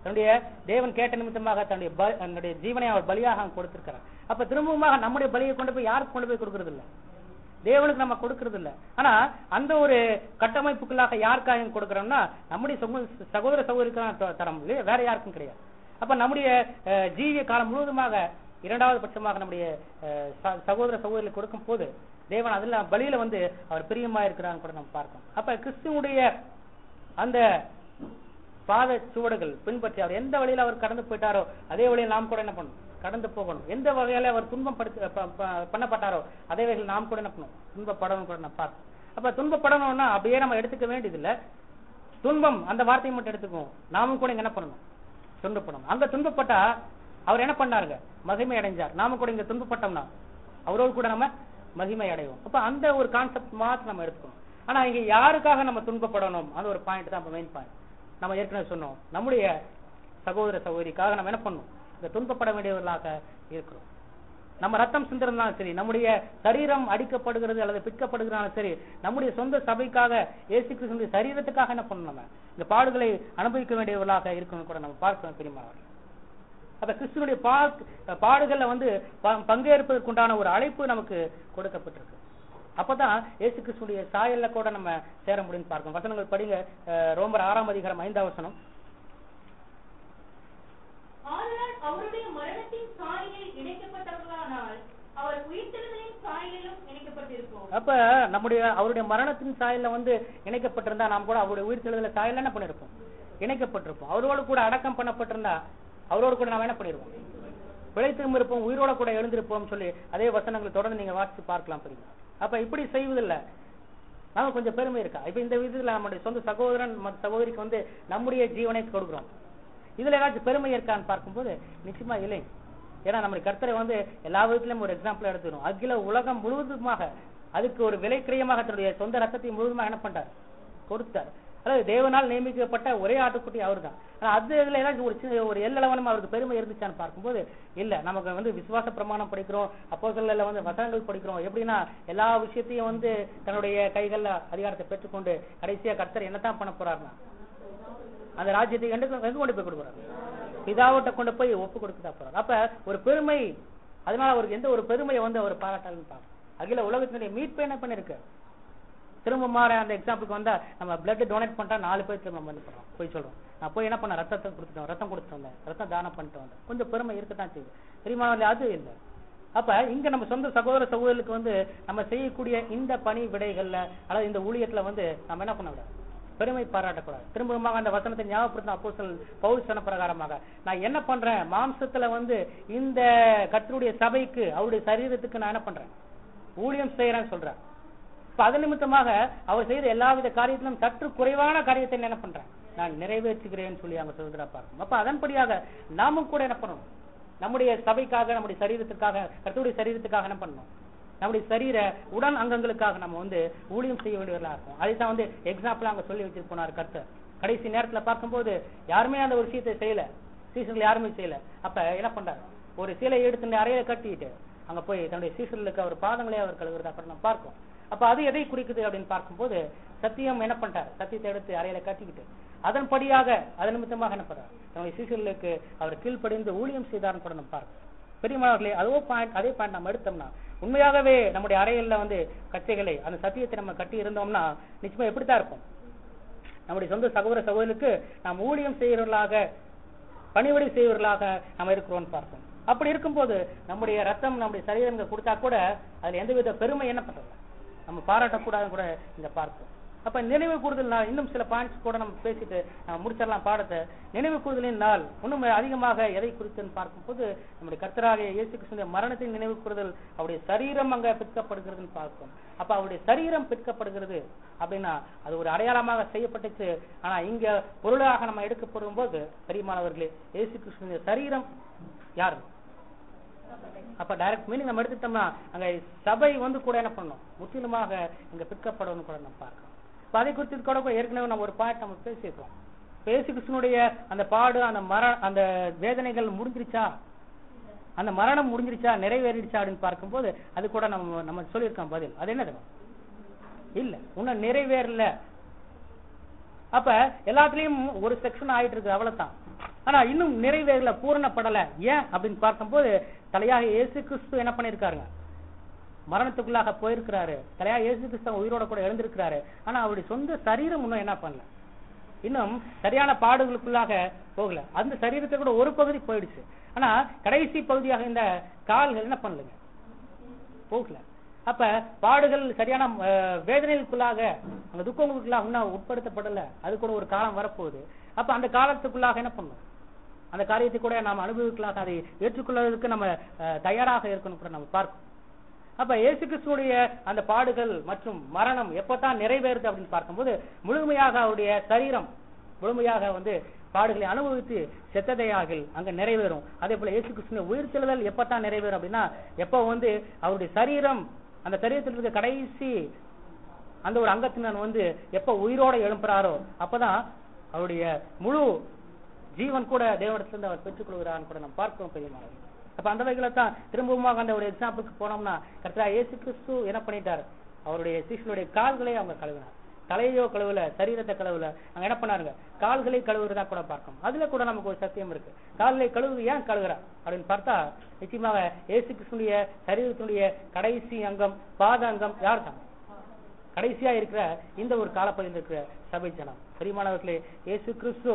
தன்னுடைய தேவன் கேட்ட நிமித்தமாக தன்னுடைய ப- தன்னுடைய ஜீவனை அவர் பலியாக அங்க கொடுத்திருக்கிறார் அப்ப திரும்பவுமாக நம்முடைய பலியை கொண்டு போய் யாருக்கு கொண்டு போய் கொடுக்கறது இல்ல தேவனுக்கு நம்ம கொடுக்கறது இல்ல ஆனா அந்த ஒரு கட்டமைப்புக்குள்ளாக யாருக்காக கொடுக்கறோம்னா நம்முடைய சகோ- சகோதர சகோதரிக்கான த- தரம் இல்லையா? வேற யாருக்கும் கிடையாது அப்ப நம்முடைய அஹ், ஜீவிய காலம் முழுவதுமாக இரண்டாவது பட்சமாக நம்முடைய அஹ், ச- சகோதர சகோதரிகளுக்கு கொடுக்கும் போது தேவன் அதுல பலியில வந்து அவர் பிரியமா இருக்கிறான்னு கூட நம்ம பார்க்கணும் அப்ப கிறிஸ்துவனுடைய அந்த பாத சுவடுகள் பின்பற்றி அவர் எந்த வழியில அவர் கடந்து போயிட்டாரோ அதே வழியில் நாம் கூட என்ன பண்ணணும் கடந்து போகணும் எந்த வகையில அவர் துன்பம் படுத்த ப- ப- பண்ணப்பட்டாரோ அதே வகையில் நாம் கூட என்ன பண்ணணும் துன்பப்படணும் கூட நம்ம பார்க்கணும் அப்ப துன்பப்படணும்னா அப்படியே நம்ம எடுத்துக்க வேண்டியதில்லை துன்பம் அந்த வார்த்தையை மட்டும் எடுத்துக்குவோம் நாமும் கூட இங்க என்ன பண்ணணும் துன்பப்படணும் அங்க துன்பப்பட்டா அவர் என்ன பண்ணாருங்க மகிமை அடைஞ்சார் நாம கூட இங்க துன்பப்பட்டோம்னா அவரோடு கூட நம்ம மகிமை அடைவோம் அப்ப அந்த ஒரு கான்செப்ட் மாத்திரம் நம்ம எடுத்துக்கணும் ஆனா இங்க யாருக்காக நம்ம துன்பப்படணும் அந்த ஒரு பாயிண்ட் தான் மெயின் பாயிண்ட் நம்ம ஏற்கனவே சொன்னோம் நம்முடைய சகோதர சகோதரிக்காக நம்ம என்ன பண்ணணும் இந்த துன்பப்பட வேண்டியவர்களாக இருக்கிறோம் நம்ம ரத்தம் சிந்திருந்தாலும் சரி நம்முடைய சரீரம் அடிக்கப்படுகிறது அல்லது பிற்கப்படுகிறதாலும் சரி நம்முடைய சொந்த சபைக்காக இயேசு கிறிஸ்துடைய சரீரத்துக்காக என்ன பண்ணணும் நம்ம இந்த பாடுகளை அனுபவிக்க வேண்டியவர்களாக இருக்கணும் கூட நம்ம பார்க்கணும் தெரியுமா அப்ப கிறிஸ்துவனுடைய பா- பாடுகள்ல வந்து ப- பங்கேற்பதற்குண்டான ஒரு அழைப்பு நமக்கு கொடுக்கப்பட்டிருக்கு அப்பதான் இயேசு கிறிஸ்துடைய சாயல்ல கூட நம்ம சேர முடியும்னு பார்க்கணும் வசனங்கள் படிங்க அஹ், ரோமர் ஆறாம் அதிகாரம் ஐந்தாம் வசனம் ஆனால் அவருடைய மரணத்தின் சாயலில் இணைக்கப்பட்டவர்களானால் அவர் உயிர்த்தெழுதலின் சாயலிலும் இணைக்கப்பட்டிருப்போம் அப்ப நம்முடைய அவருடைய மரணத்தின் சாயல்ல வந்து இணைக்கப்பட்டிருந்தா நாம் கூட அவருடைய உயிர்த்தெழுதல சாயல்ல என்ன பண்ணிருப்போம் இணைக்கப்பட்டிருப்போம் அவரோடு கூட அடக்கம் பண்ணப்பட்டிருந்தா அவரோடு கூட நாம் என்ன பண்ணிருப்போம் பிழைத்தும் இருப்போம் உயிரோட கூட எழுந்திருப்போம் சொல்லி அதே வசனங்களை தொடர்ந்து நீங்க வாசிச்சு பார்க்கலாம் புரியுமா அப்ப இப்படி செய்வதில்ல நமக்கு கொஞ்சம் பெருமை இருக்கா இப்ப இந்த விதத்துல நம்முடைய சொந்த சகோதரன் மற்ற சகோதரிக்கு வந்து நம்முடைய ஜீவனை கொடுக்குறோம் இதுல ஏதாச்சும் பெருமை இருக்கான்னு பார்க்கும்போது நிச்சயமா இல்லை ஏன்னா நம்முடைய கர்த்தரை வந்து எல்லா விதத்திலும் ஒரு எக்ஸாம்பிள் எடுத்துக்கணும் அகில உலகம் முழுவதுமாக அதுக்கு ஒரு விலை கிரயமாக தன்னுடைய சொந்த ரத்தத்தை முழுவதுமாக என்ன பண்ணிட்டார் கொடுத்தார் அதாவது தேவனால் நியமிக்கப்பட்ட ஒரே ஆட்டுக்குட்டி அவர்தான் ஆனா அது இதுல ஏதாச்சும் ஒரு சின்ன ஒரு எல்லளவனும் அவருக்கு பெருமை இருந்துச்சான்னு பார்க்கும்போது இல்ல நமக்கு வந்து விசுவாச பிரமாணம் படிக்கிறோம் அப்போ வந்து வசனங்கள் படிக்கிறோம் எப்படின்னா எல்லா விஷயத்தையும் வந்து தன்னுடைய கைகள்ல அதிகாரத்தை பெற்றுக்கொண்டு கடைசியா கர்த்தர் என்னத்தான் பண்ண போறாருன்னா அந்த ராஜ்யத்தை எங்க எங்க கொண்டு போய் கொடுக்குறாரு பிதாவிட்ட கொண்டு போய் ஒப்பு கொடுக்கதா போறாரு அப்ப ஒரு பெருமை அதனால அவருக்கு எந்த ஒரு பெருமையை வந்து அவர் பாராட்டாருன்னு பார்க்கணும் அகில உலகத்தினுடைய மீட்பு என்ன பண்ணிருக்கு திரும்ப மாற அந்த எக்ஸாம்பிளுக்கு வந்தா நம்ம பிளட் டொனேட் பண்ணிட்டா நாலு பேர் திரும்ப வந்து பண்றோம் போய் சொல்றோம் நான் போய் என்ன பண்ண ரத்தத்தை கொடுத்துட்டோம் ரத்தம் கொடுத்துட்டு வந்தேன் ரத்தம் தானம் பண்ணிட்டு வந்தேன் கொஞ்சம் பெருமை இருக்கத்தான் செய்யுது தெரியுமா இல்லையா? அது இல்லை அப்ப இங்க நம்ம சொந்த சகோதர சகோதரர்களுக்கு வந்து நம்ம செய்யக்கூடிய இந்த பணி விடைகள்ல அல்லது இந்த ஊழியத்துல வந்து நம்ம என்ன பண்ண விடாது பெருமை பாராட்டக்கூடாது திரும்பமாக அந்த வசனத்தை ஞாபகப்படுத்த அப்போஸ்தலன் பவுல் சொன்ன பிரகாரமாக நான் என்ன பண்றேன் மாம்சத்துல வந்து இந்த கர்த்தருடைய சபைக்கு அவருடைய சரீரத்துக்கு நான் என்ன பண்றேன் ஊழியம் செய்யறேன்னு சொல்றேன் இப்ப அது நிமித்தமாக அவர் செய்த எல்லாவித காரியத்திலும் சற்று குறைவான காரியத்தை நான் என்ன பண்றேன் நான் நிறைவேற்றுகிறேன்னு சொல்லி அங்க சொல்கிறா பார்க்கணும் அப்ப அதன்படியாக நாமும் கூட என்ன பண்ணணும் நம்முடைய சபைக்காக நம்முடைய சரீரத்துக்காக கர்த்தருடைய சரீரத்துக்காக என்ன பண்ணணும் நம்முடைய சரீர உடன் அங்கங்களுக்காக நம்ம வந்து ஊழியம் செய்ய வேண்டியவர்களா இருக்கும் அதை தான் வந்து எக்ஸாம்பிள் அங்க சொல்லி வச்சுட்டு போனார் கர்த்தர் கடைசி நேரத்துல பார்க்கும்போது யாருமே அந்த ஒரு விஷயத்தை செய்யல சீசன்ல யாருமே செய்யல அப்ப என்ன பண்றாரு ஒரு சீலை எடுத்து அறையில கட்டிட்டு அங்க போய் தன்னுடைய சீசர்களுக்கு அவர் பாதங்களே அவர் கழுவுறதா கூட நம்ம பார்க்கோம் அப்ப அது எதை குறிக்குது அப்படின்னு பார்க்கும்போது சத்தியம் என்ன பண்ணிட்டார் சத்தியத்தை எடுத்து அறையில கட்டிக்கிட்டு அதன்படியாக அதன் நிமித்தமாக என்ன பண்றார் தன்னுடைய சீசர்களுக்கு அவர் கீழ்ப்படிந்து ஊழியம் செய்தார்னு கூட நம்ம பார்க்கணும் பெரியமானவர்களே அதோ பாயிண்ட் அதே பாயிண்ட் நம்ம எடுத்தோம்னா உண்மையாகவே நம்முடைய அறைகள்ல வந்து கச்சைகளை அந்த சத்தியத்தை நம்ம கட்டி இருந்தோம்னா நிச்சயமா எப்படித்தான் இருப்போம் நம்முடைய சொந்த சகோதர சகோதரருக்கு நாம் ஊழியம் செய்கிறவர்களாக பணிவிடை செய்வர்களாக நம்ம இருக்கிறோம்னு பார்ப்போம் அப்படி இருக்கும்போது நம்முடைய ரத்தம் நம்முடைய சரீரங்கள் கொடுத்தா கூட அதுல எந்தவித பெருமை என்ன பண்றது நம்ம பாராட்டக்கூடாதுன்னு கூட இந்த பார்ப்போம் அப்ப நினைவு கூறுதல் நாள் இன்னும் சில பாயிண்ட்ஸ் கூட நம்ம பேசிட்டு நம்ம முடிச்சிடலாம் பாடத்தை நினைவு கூறுதலின் நாள் இன்னும் அதிகமாக எதை குறித்துன்னு பார்க்கும்போது நம்முடைய கர்த்தராகிய இயேசு கிறிஸ்துவின் மரணத்தின் நினைவு கூறுதல் அவருடைய சரீரம் அங்க பிற்கப்படுகிறதுன்னு பார்க்கும் அப்ப அவருடைய சரீரம் பிற்கப்படுகிறது அப்படின்னா அது ஒரு அடையாளமாக செய்யப்பட்டுச்சு ஆனா இங்க பொருளாக நம்ம எடுக்கப்படும் போது பெரியமானவர்களே இயேசு கிறிஸ்துவின் சரீரம் யாரு அப்ப டைரக்ட் மீனிங் நம்ம எடுத்துட்டோம்னா அங்க சபை வந்து கூட என்ன பண்ணணும் முற்றிலுமாக இங்க பிற்கப்படணும் கூட நம்ம பார்க்கலாம் இப்ப அதை குறித்து கூட கூட ஏற்கனவே நம்ம ஒரு பாயிண்ட் நம்ம பேசியிருக்கோம் பேசி கிருஷ்ணனுடைய அந்த பாடு அந்த மர அந்த வேதனைகள் முடிஞ்சிருச்சா அந்த மரணம் முடிஞ்சிருச்சா நிறைவேறிடுச்சா அப்படின்னு பார்க்கும்போது அது கூட நம்ம நம்ம சொல்லியிருக்கோம் பதில் அது என்னது இல்ல இன்னும் நிறைவேறல அப்ப எல்லாத்துலயும் ஒரு செக்ஷன் ஆயிட்டு இருக்கு அவ்வளவுதான் ஆனா இன்னும் நிறைவேறல பூரணப்படல ஏன் அப்படின்னு பார்க்கும்போது தலையாக இயேசு கிறிஸ்து என்ன பண்ணிருக்காருங்க மரணத்துக்குள்ளாக போயிருக்கிறாரு தலையா இயேசு கிறிஸ்து உயிரோட கூட எழுந்திருக்கிறாரு ஆனா அவருடைய சொந்த சரீரம் இன்னும் என்ன பண்ணல இன்னும் சரியான பாடுகளுக்குள்ளாக போகல அந்த சரீரத்தை கூட ஒரு பகுதி போயிடுச்சு ஆனா கடைசி பகுதியாக இந்த கால்கள் என்ன பண்ணலுங்க போகல அப்ப பாடுகள் சரியான அஹ், வேதனைகளுக்குள்ளாக அந்த துக்கங்களுக்குள்ளாக இன்னும் உட்படுத்தப்படல அது கூட ஒரு காலம் வரப்போகுது அப்ப அந்த காலத்துக்குள்ளாக என்ன பண்ணும் அந்த காரியத்தை கூட நாம் அனுபவிக்கலாம் அதை ஏற்றுக்கொள்வதற்கு நம்ம அஹ், தயாராக இருக்கணும் கூட நம்ம பார்க்கணும் அப்ப இயேசு கிறிஸ்துடைய அந்த பாடுகள் மற்றும் மரணம் எப்பதான் நிறைவேறுது அப்படின்னு பார்க்கும்போது முழுமையாக அவருடைய சரீரம் முழுமையாக வந்து பாடுகளை அனுபவித்து செத்ததையாகில் அங்க நிறைவேறும் அதே போல இயேசு கிறிஸ்துவின் உயிர்த்தெழுதல் எப்பதான் நிறைவேறும் அப்படின்னா எப்போ வந்து அவருடைய சரீரம் அந்த சரீரத்தில் இருக்க கடைசி அந்த ஒரு அங்கத்தினர் வந்து எப்ப உயிரோட எழுப்புறாரோ அப்பதான் அவருடைய முழு ஜீவன் கூட தேவனிடத்திலிருந்து அவர் பெற்றுக்கொள்கிறான்னு கூட நம்ம பார்க்கிறோம் பெரியமாக அப்ப அந்த வகையில தான் திரும்பவும் அந்த ஒரு எக்ஸாம்பிளுக்கு போனோம்னா கர்த்தா இயேசு கிறிஸ்து என்ன பண்ணிட்டாரு அவருடைய சிஷ்யனுடைய கால்களை அவங்க கழுவினார் தலையோ கழுவுல சரீரத்தை கழுவுல அங்க என்ன பண்ணாருங்க கால்களை கழுவுறதா கூட பார்க்கணும் அதுல கூட நமக்கு ஒரு சத்தியம் இருக்கு கால்களை கழுவு ஏன் கழுவுறா அப்படின்னு பார்த்தா நிச்சயமாக இயேசு கிறிஸ்துடைய சரீரத்தினுடைய கடைசி அங்கம் பாத அங்கம் யார் தான் கடைசியா இருக்கிற இந்த ஒரு காலப்பகுதியில் இருக்கிற சபை ஜனம் பெரியமானவர்களே இயேசு கிறிஸ்து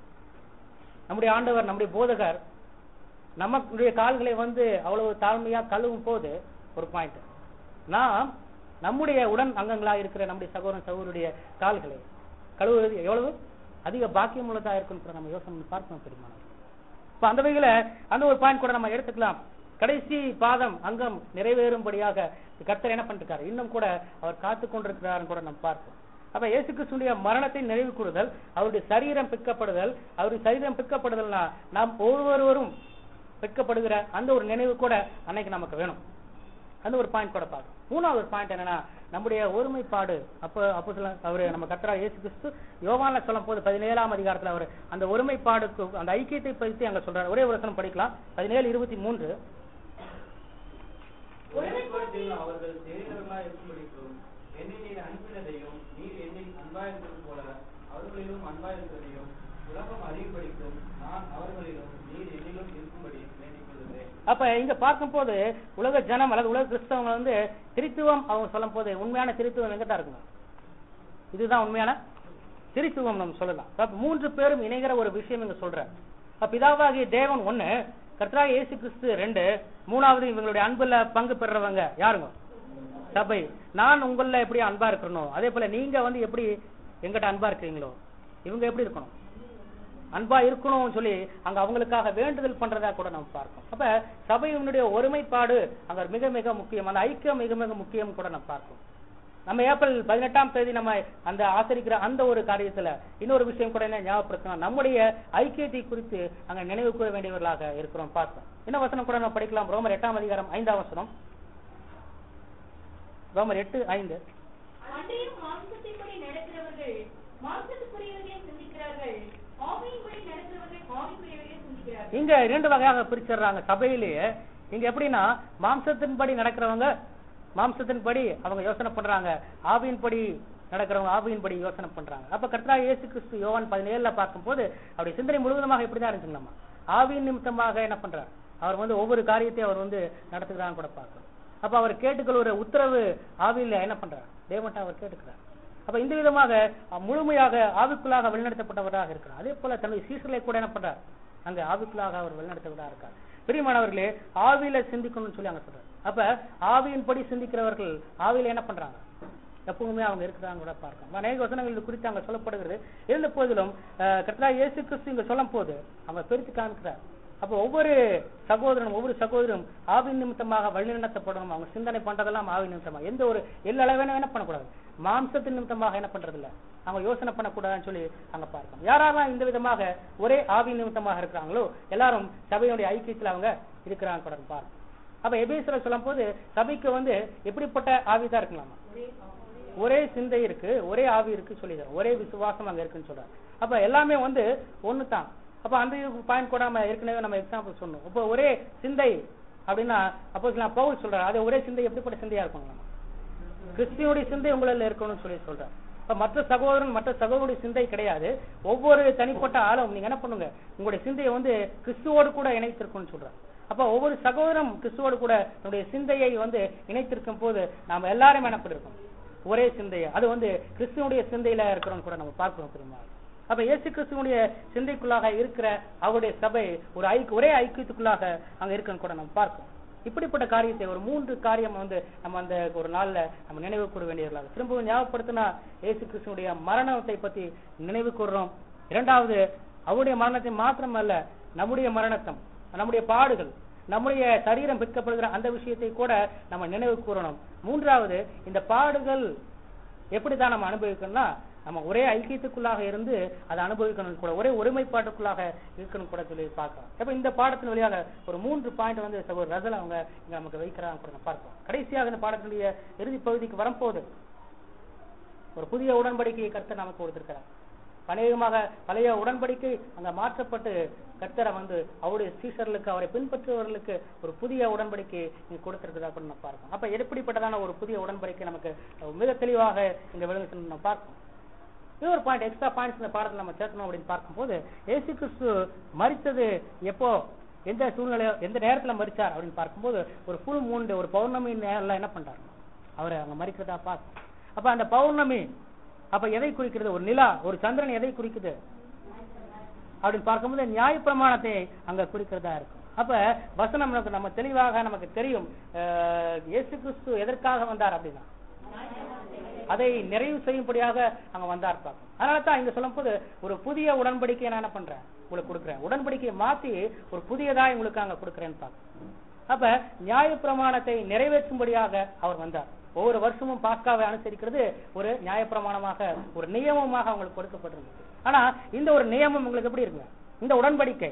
நம்முடைய ஆண்டவர் நம்முடைய போதகர் நமக்குடைய கால்களை வந்து அவ்வளவு தாழ்மையா கழுவும் போது ஒரு பாயிண்ட் நாம் நம்முடைய உடன் அங்கங்களா இருக்கிற நம்முடைய சகோதரன் சகோதருடைய கால்களை கழுவுவது எவ்வளவு அதிக பாக்கியம் உள்ளதா இருக்குன்னு நம்ம யோசனை பண்ணி பார்க்கணும் பெருமானம் இப்ப அந்த வகையில அந்த ஒரு பாயிண்ட் கூட நம்ம எடுத்துக்கலாம் கடைசி பாதம் அங்கம் நிறைவேறும்படியாக கர்த்தர் என்ன பண்ணிருக்காரு இன்னும் கூட அவர் காத்து கொண்டிருக்கிறார் கூட நம்ம பார்ப்போம் அப்ப இயேசு கிறிஸ்துடைய மரணத்தை நிறைவு கூறுதல் அவருடைய சரீரம் பிற்கப்படுதல் அவருடைய சரீரம் பிற்கப்படுதல்னா நாம் ஒவ்வொருவரும் பிற்கப்படுகிற அந்த ஒரு நினைவு கூட அன்னைக்கு நமக்கு வேணும் அந்த ஒரு பாயிண்ட் கூட பார்க்கணும் மூணாவது ஒரு பாயிண்ட் என்னன்னா நம்முடைய ஒருமைப்பாடு அப்ப அப்போ சில அவரு நம்ம கத்தரா இயேசு கிறிஸ்து யோவான்ல சொல்லும் போது பதினேழாம் அதிகாரத்துல அவர் அந்த ஒருமைப்பாடுக்கு அந்த ஐக்கியத்தை பற்றி அங்க சொல்றாரு ஒரே ஒரு வசனம் படிக்கலாம் பதினேழு இருபத்தி மூன்று ஒருமைப்பாட்டில் அவர்கள் தெரிந்தவர்களாய் இருக்கும்படிக்கும் என்னை நீர் அனுப்பினதையும் நீர் என்னை அன்பாயிருந்தது போல அவர்களிலும் அன்பாயிருந்ததையும் உலகம் அறியும்படிக்கும் நான் அவர்களிலும் நீர் என்னிலும் இருக்கும்படி வேண்டிக் கொள்கிறேன் அப்ப இங்க பார்க்கும்போது உலக ஜனம் அல்லது உலக கிறிஸ்தவங்க வந்து திருத்துவம் அவங்க சொல்லும் போது உண்மையான திருத்துவம் எங்க தான் இருக்கணும் இதுதான் உண்மையான திருத்துவம் நம்ம சொல்லலாம் அப்ப மூன்று பேரும் இணைகிற ஒரு விஷயம் இங்க சொல்ற அப்ப பிதாவாகிய தேவன் ஒண்ணு கர்த்தராக இயேசு கிறிஸ்து ரெண்டு மூணாவது இவங்களுடைய அன்புல பங்கு பெறுறவங்க யாருங்க சபை நான் உங்கள எப்படி அன்பா இருக்கணும் அதே போல நீங்க வந்து எப்படி எங்கிட்ட அன்பா இருக்கிறீங்களோ இவங்க எப்படி இருக்கணும் அன்பா இருக்கணும்னு சொல்லி அங்க அவங்களுக்காக வேண்டுதல் பண்றதா கூட நம்ம பார்ப்போம் அப்ப சபையினுடைய ஒருமைப்பாடு அங்க மிக மிக முக்கியம் அந்த ஐக்கியம் மிக மிக முக்கியம் கூட நம்ம பார்ப்போம் நம்ம ஏப்ரல் பதினெட்டாம் தேதி நம்ம அந்த ஆசரிக்கிற அந்த ஒரு காரியத்துல இன்னொரு விஷயம் கூட என்ன ஞாபகப்படுத்தணும் நம்முடைய ஐக்கியத்தை குறித்து அங்க நினைவு கூற வேண்டியவர்களாக இருக்கிறோம் பார்ப்போம் இன்னும் வசனம் கூட நம்ம படிக்கலாம் ரோமர் எட்டாம் அதிகாரம் ஐந்தாம் வசனம் ரோமர் எட்டு ஐந்து அன்றையும் மாம்சத்தின்படி நடக்கிறவர்கள் மாம்சத்துக்குரியவர்களை சிந்திக்கிறார்கள் ஆவியின்படி நடக்கிறவர்கள் ஆவிக்குரியவர்களை சிந்திக்கிறார்கள் இங்க இரண்டு வகையாக பிரிச்சிடுறாங்க சபையிலேயே இங்க எப்படின்னா மாம்சத்தின்படி நடக்கிறவங்க மாம்சத்தின்படி அவங்க யோசனை பண்றாங்க ஆவியின்படி நடக்கிறவங்க ஆவியின்படி யோசனை பண்றாங்க அப்ப கர்த்தரா இயேசு கிறிஸ்து யோவான் பதினேழுல பார்க்கும்போது அவருடைய சிந்தனை முழுவதுமாக இப்படிதான் இருந்துச்சுங்களாமா ஆவியின் நிமித்தமாக என்ன பண்றார் அவர் வந்து ஒவ்வொரு காரியத்தையும் அவர் வந்து நடத்துகிறான்னு கூட பார்க்கிறோம் அப்ப அவர் கேட்டுக்கொள்கிற உத்தரவு ஆவியில என்ன பண்றார் தேவன்ட்ட அவர் கேட்டுக்கிறார் அப்ப இந்த விதமாக அஹ், முழுமையாக ஆவிக்குள்ளாக வழிநடத்தப்பட்டவராக இருக்கிறார் அதே போல தன்னுடைய சீசர்களை கூட என்ன பண்றார் அங்க ஆவிக்குள்ளாக அவர் வழிநடத்தவராக இருக்கார் பிரியமானவர்களே ஆவியில சிந்திக்கணும்னு சொல்லி அங்க சொல்றாரு அப்ப ஆவியின்படி சிந்திக்கிறவர்கள் ஆவியில என்ன பண்றாங்க எப்பவுமே அவங்க இருக்கிறாங்க கூட பார்க்கலாம் அநேக வசனங்கள் இது குறித்து அங்க சொல்லப்படுகிறது இருந்த போதிலும் அஹ், கர்த்தராகிய இயேசு கிறிஸ்து இங்க சொல்லும் போது அவங்க பிரித்து காமிக்கிறார் அப்ப ஒவ்வொரு சகோதரனும் ஒவ்வொரு சகோதரும் ஆவின் நிமித்தமாக வழிநடத்தப்படணும் அவங்க சிந்தனை பண்றதெல்லாம் ஆவின் நிமித்தமாக எந்த ஒரு எல்லளவேனும் என்ன பண்ணக்கூடாது மாம்சத்தின் நிமித்தமாக என்ன பண்றது இல்ல அவங்க யோசனை பண்ணக்கூடாதுன்னு சொல்லி அங்க பார்க்கணும் யாரெல்லாம் இந்த விதமாக ஒரே ஆவின் நிமித்தமாக இருக்கிறாங்களோ எல்லாரும் சபையுடைய ஐக்கியத்தில் அவங்க இருக்கிறாங்க கூட பார்க்கணும் அப்ப எபேசுல சொல்லும் போது சபைக்கு வந்து எப்படிப்பட்ட ஆவிதான் இருக்கலாமா ஒரே சிந்தை இருக்கு ஒரே ஆவி இருக்கு சொல்லி ஒரே விசுவாசம் அங்க இருக்குன்னு சொல்றாரு அப்ப எல்லாமே வந்து ஒண்ணு தான் அப்ப அந்த பாயிண்ட் கூட நம்ம ஏற்கனவே நம்ம எக்ஸாம்பிள் சொன்னோம் இப்போ ஒரே சிந்தை அப்படின்னா அப்போ நான் பவுல் சொல்றாரு அது ஒரே சிந்தை எப்படிப்பட்ட சிந்தையா இருக்கும் நம்ம கிறிஸ்தியனுடைய சிந்தை உங்களில் இருக்கணும்னு சொல்லி சொல்றாரு இப்ப மற்ற சகோதரன் மற்ற சகோதரனுடைய சிந்தை கிடையாது ஒவ்வொரு தனிப்பட்ட ஆளும் நீங்க என்ன பண்ணுங்க உங்களுடைய சிந்தையை வந்து கிறிஸ்துவோடு கூட இணைத்திருக்கும்னு சொல்றாங்க அப்ப ஒவ்வொரு சகோதரம் கிறிஸ்துவோடு கூட தன்னுடைய சிந்தையை வந்து இணைத்திருக்கும் போது நாம எல்லாரும் என்ன பண்ணிருக்கோம் ஒரே சிந்தையை அது வந்து கிறிஸ்துவனுடைய சிந்தையில இருக்கிறோம் கூட நம்ம பார்க்கிறோம் தெரியுமா அப்ப இயேசு கிறிஸ்துவனுடைய சிந்தைக்குள்ளாக இருக்கிற அவருடைய சபை ஒரு ஐக்கிய ஒரே ஐக்கியத்துக்குள்ளாக அங்க இருக்குன்னு கூட நம்ம பார்க்கிறோம் இப்படிப்பட்ட காரியத்தை ஒரு மூன்று காரியம் வந்து நம்ம அந்த ஒரு நாள்ல நம்ம நினைவு கூற வேண்டியவர்களாக திரும்பவும் ஞாபகப்படுத்தினா இயேசு கிறிஸ்துவனுடைய மரணத்தை பத்தி நினைவு கூறுறோம் இரண்டாவது அவருடைய மரணத்தை மாத்திரமல்ல நம்முடைய மரணத்தம் நம்முடைய பாடுகள் நம்முடைய சரீரம் பிற்கப்படுகிற அந்த விஷயத்தை கூட நம்ம நினைவு கூறணும் மூன்றாவது இந்த பாடுகள் எப்படிதான் நம்ம அனுபவிக்கணும்னா நம்ம ஒரே ஐக்கியத்துக்குள்ளாக இருந்து அதை அனுபவிக்கணும் கூட ஒரே ஒருமைப்பாட்டுக்குள்ளாக இருக்கணும் கூட சொல்லி பார்க்கலாம் இப்ப இந்த பாடத்தின் வழியாக ஒரு மூன்று பாயிண்ட் வந்து சகோதரர் ரசல் அவங்க இங்க நமக்கு வைக்கிறாங்க கூட நம்ம பார்க்கலாம் கடைசியாக இந்த பாடத்தினுடைய இறுதி பகுதிக்கு வரும்போது ஒரு புதிய உடன்படிக்கையை கர்த்தர் நமக்கு கொடுத்திருக்கிறார் அநேகமாக பழைய உடன்படிக்கை அங்க மாற்றப்பட்டு கர்த்தரை வந்து அவருடைய சீஷர்களுக்கு அவரை பின்பற்றுபவர்களுக்கு ஒரு புதிய உடன்படிக்கை இங்க கொடுத்திருக்கிறதா கூட நம்ம பார்க்கணும் அப்ப எப்படிப்பட்டதான ஒரு புதிய உடன்படிக்கை நமக்கு மிக தெளிவாக இங்க விளங்கு நம்ம பார்க்கணும் இன்னொரு பாயிண்ட் எக்ஸ்ட்ரா பாயிண்ட்ஸ் இந்த பாடத்தில் நம்ம சேர்க்கணும் அப்படின்னு பார்க்கும்போது ஏசு கிறிஸ்து மறித்தது எப்போ எந்த சூழ்நிலையோ எந்த நேரத்துல மறிச்சார் அப்படின்னு பார்க்கும்போது ஒரு ஃபுல் மூண்டு ஒரு பௌர்ணமி நேரில் என்ன பண்றாரு அவர் அங்க மறிக்கிறதா பார்க்கணும் அப்ப அந்த பௌர்ணமி அப்ப எதை குறிக்கிறது ஒரு நிலா ஒரு சந்திரன் எதை குறிக்குது அப்படின்னு பார்க்கும்போது நியாய பிரமாணத்தை அங்க குறிக்கிறதா இருக்கும் அப்ப வசனம் நமக்கு நம்ம தெளிவாக நமக்கு தெரியும் அஹ், இயேசு கிறிஸ்து எதற்காக வந்தார் அப்படின்னா அதை நிறைவு செய்யும்படியாக அங்க வந்தார் பார்க்கும் அதனால தான் இங்க சொல்லும்போது ஒரு புதிய உடன்படிக்கையை நான் என்ன பண்றேன் உங்களுக்கு கொடுக்குறேன் உடன்படிக்கையை மாத்தி ஒரு புதியதா உங்களுக்கு அங்க கொடுக்குறேன்னு பார்க்கும் அப்ப நியாய பிரமாணத்தை நிறைவேற்றும்படியாக அவர் வந்தார் ஒவ்வொரு வருஷமும் பாஸ்காவை அனுசரிக்கிறது ஒரு நியாயப்பிரமாணமாக ஒரு நியமமாக அவங்களுக்கு கொடுக்கப்பட்டிருந்தது ஆனா இந்த ஒரு நியமம் உங்களுக்கு எப்படி இருக்குங்க இந்த உடன்படிக்கை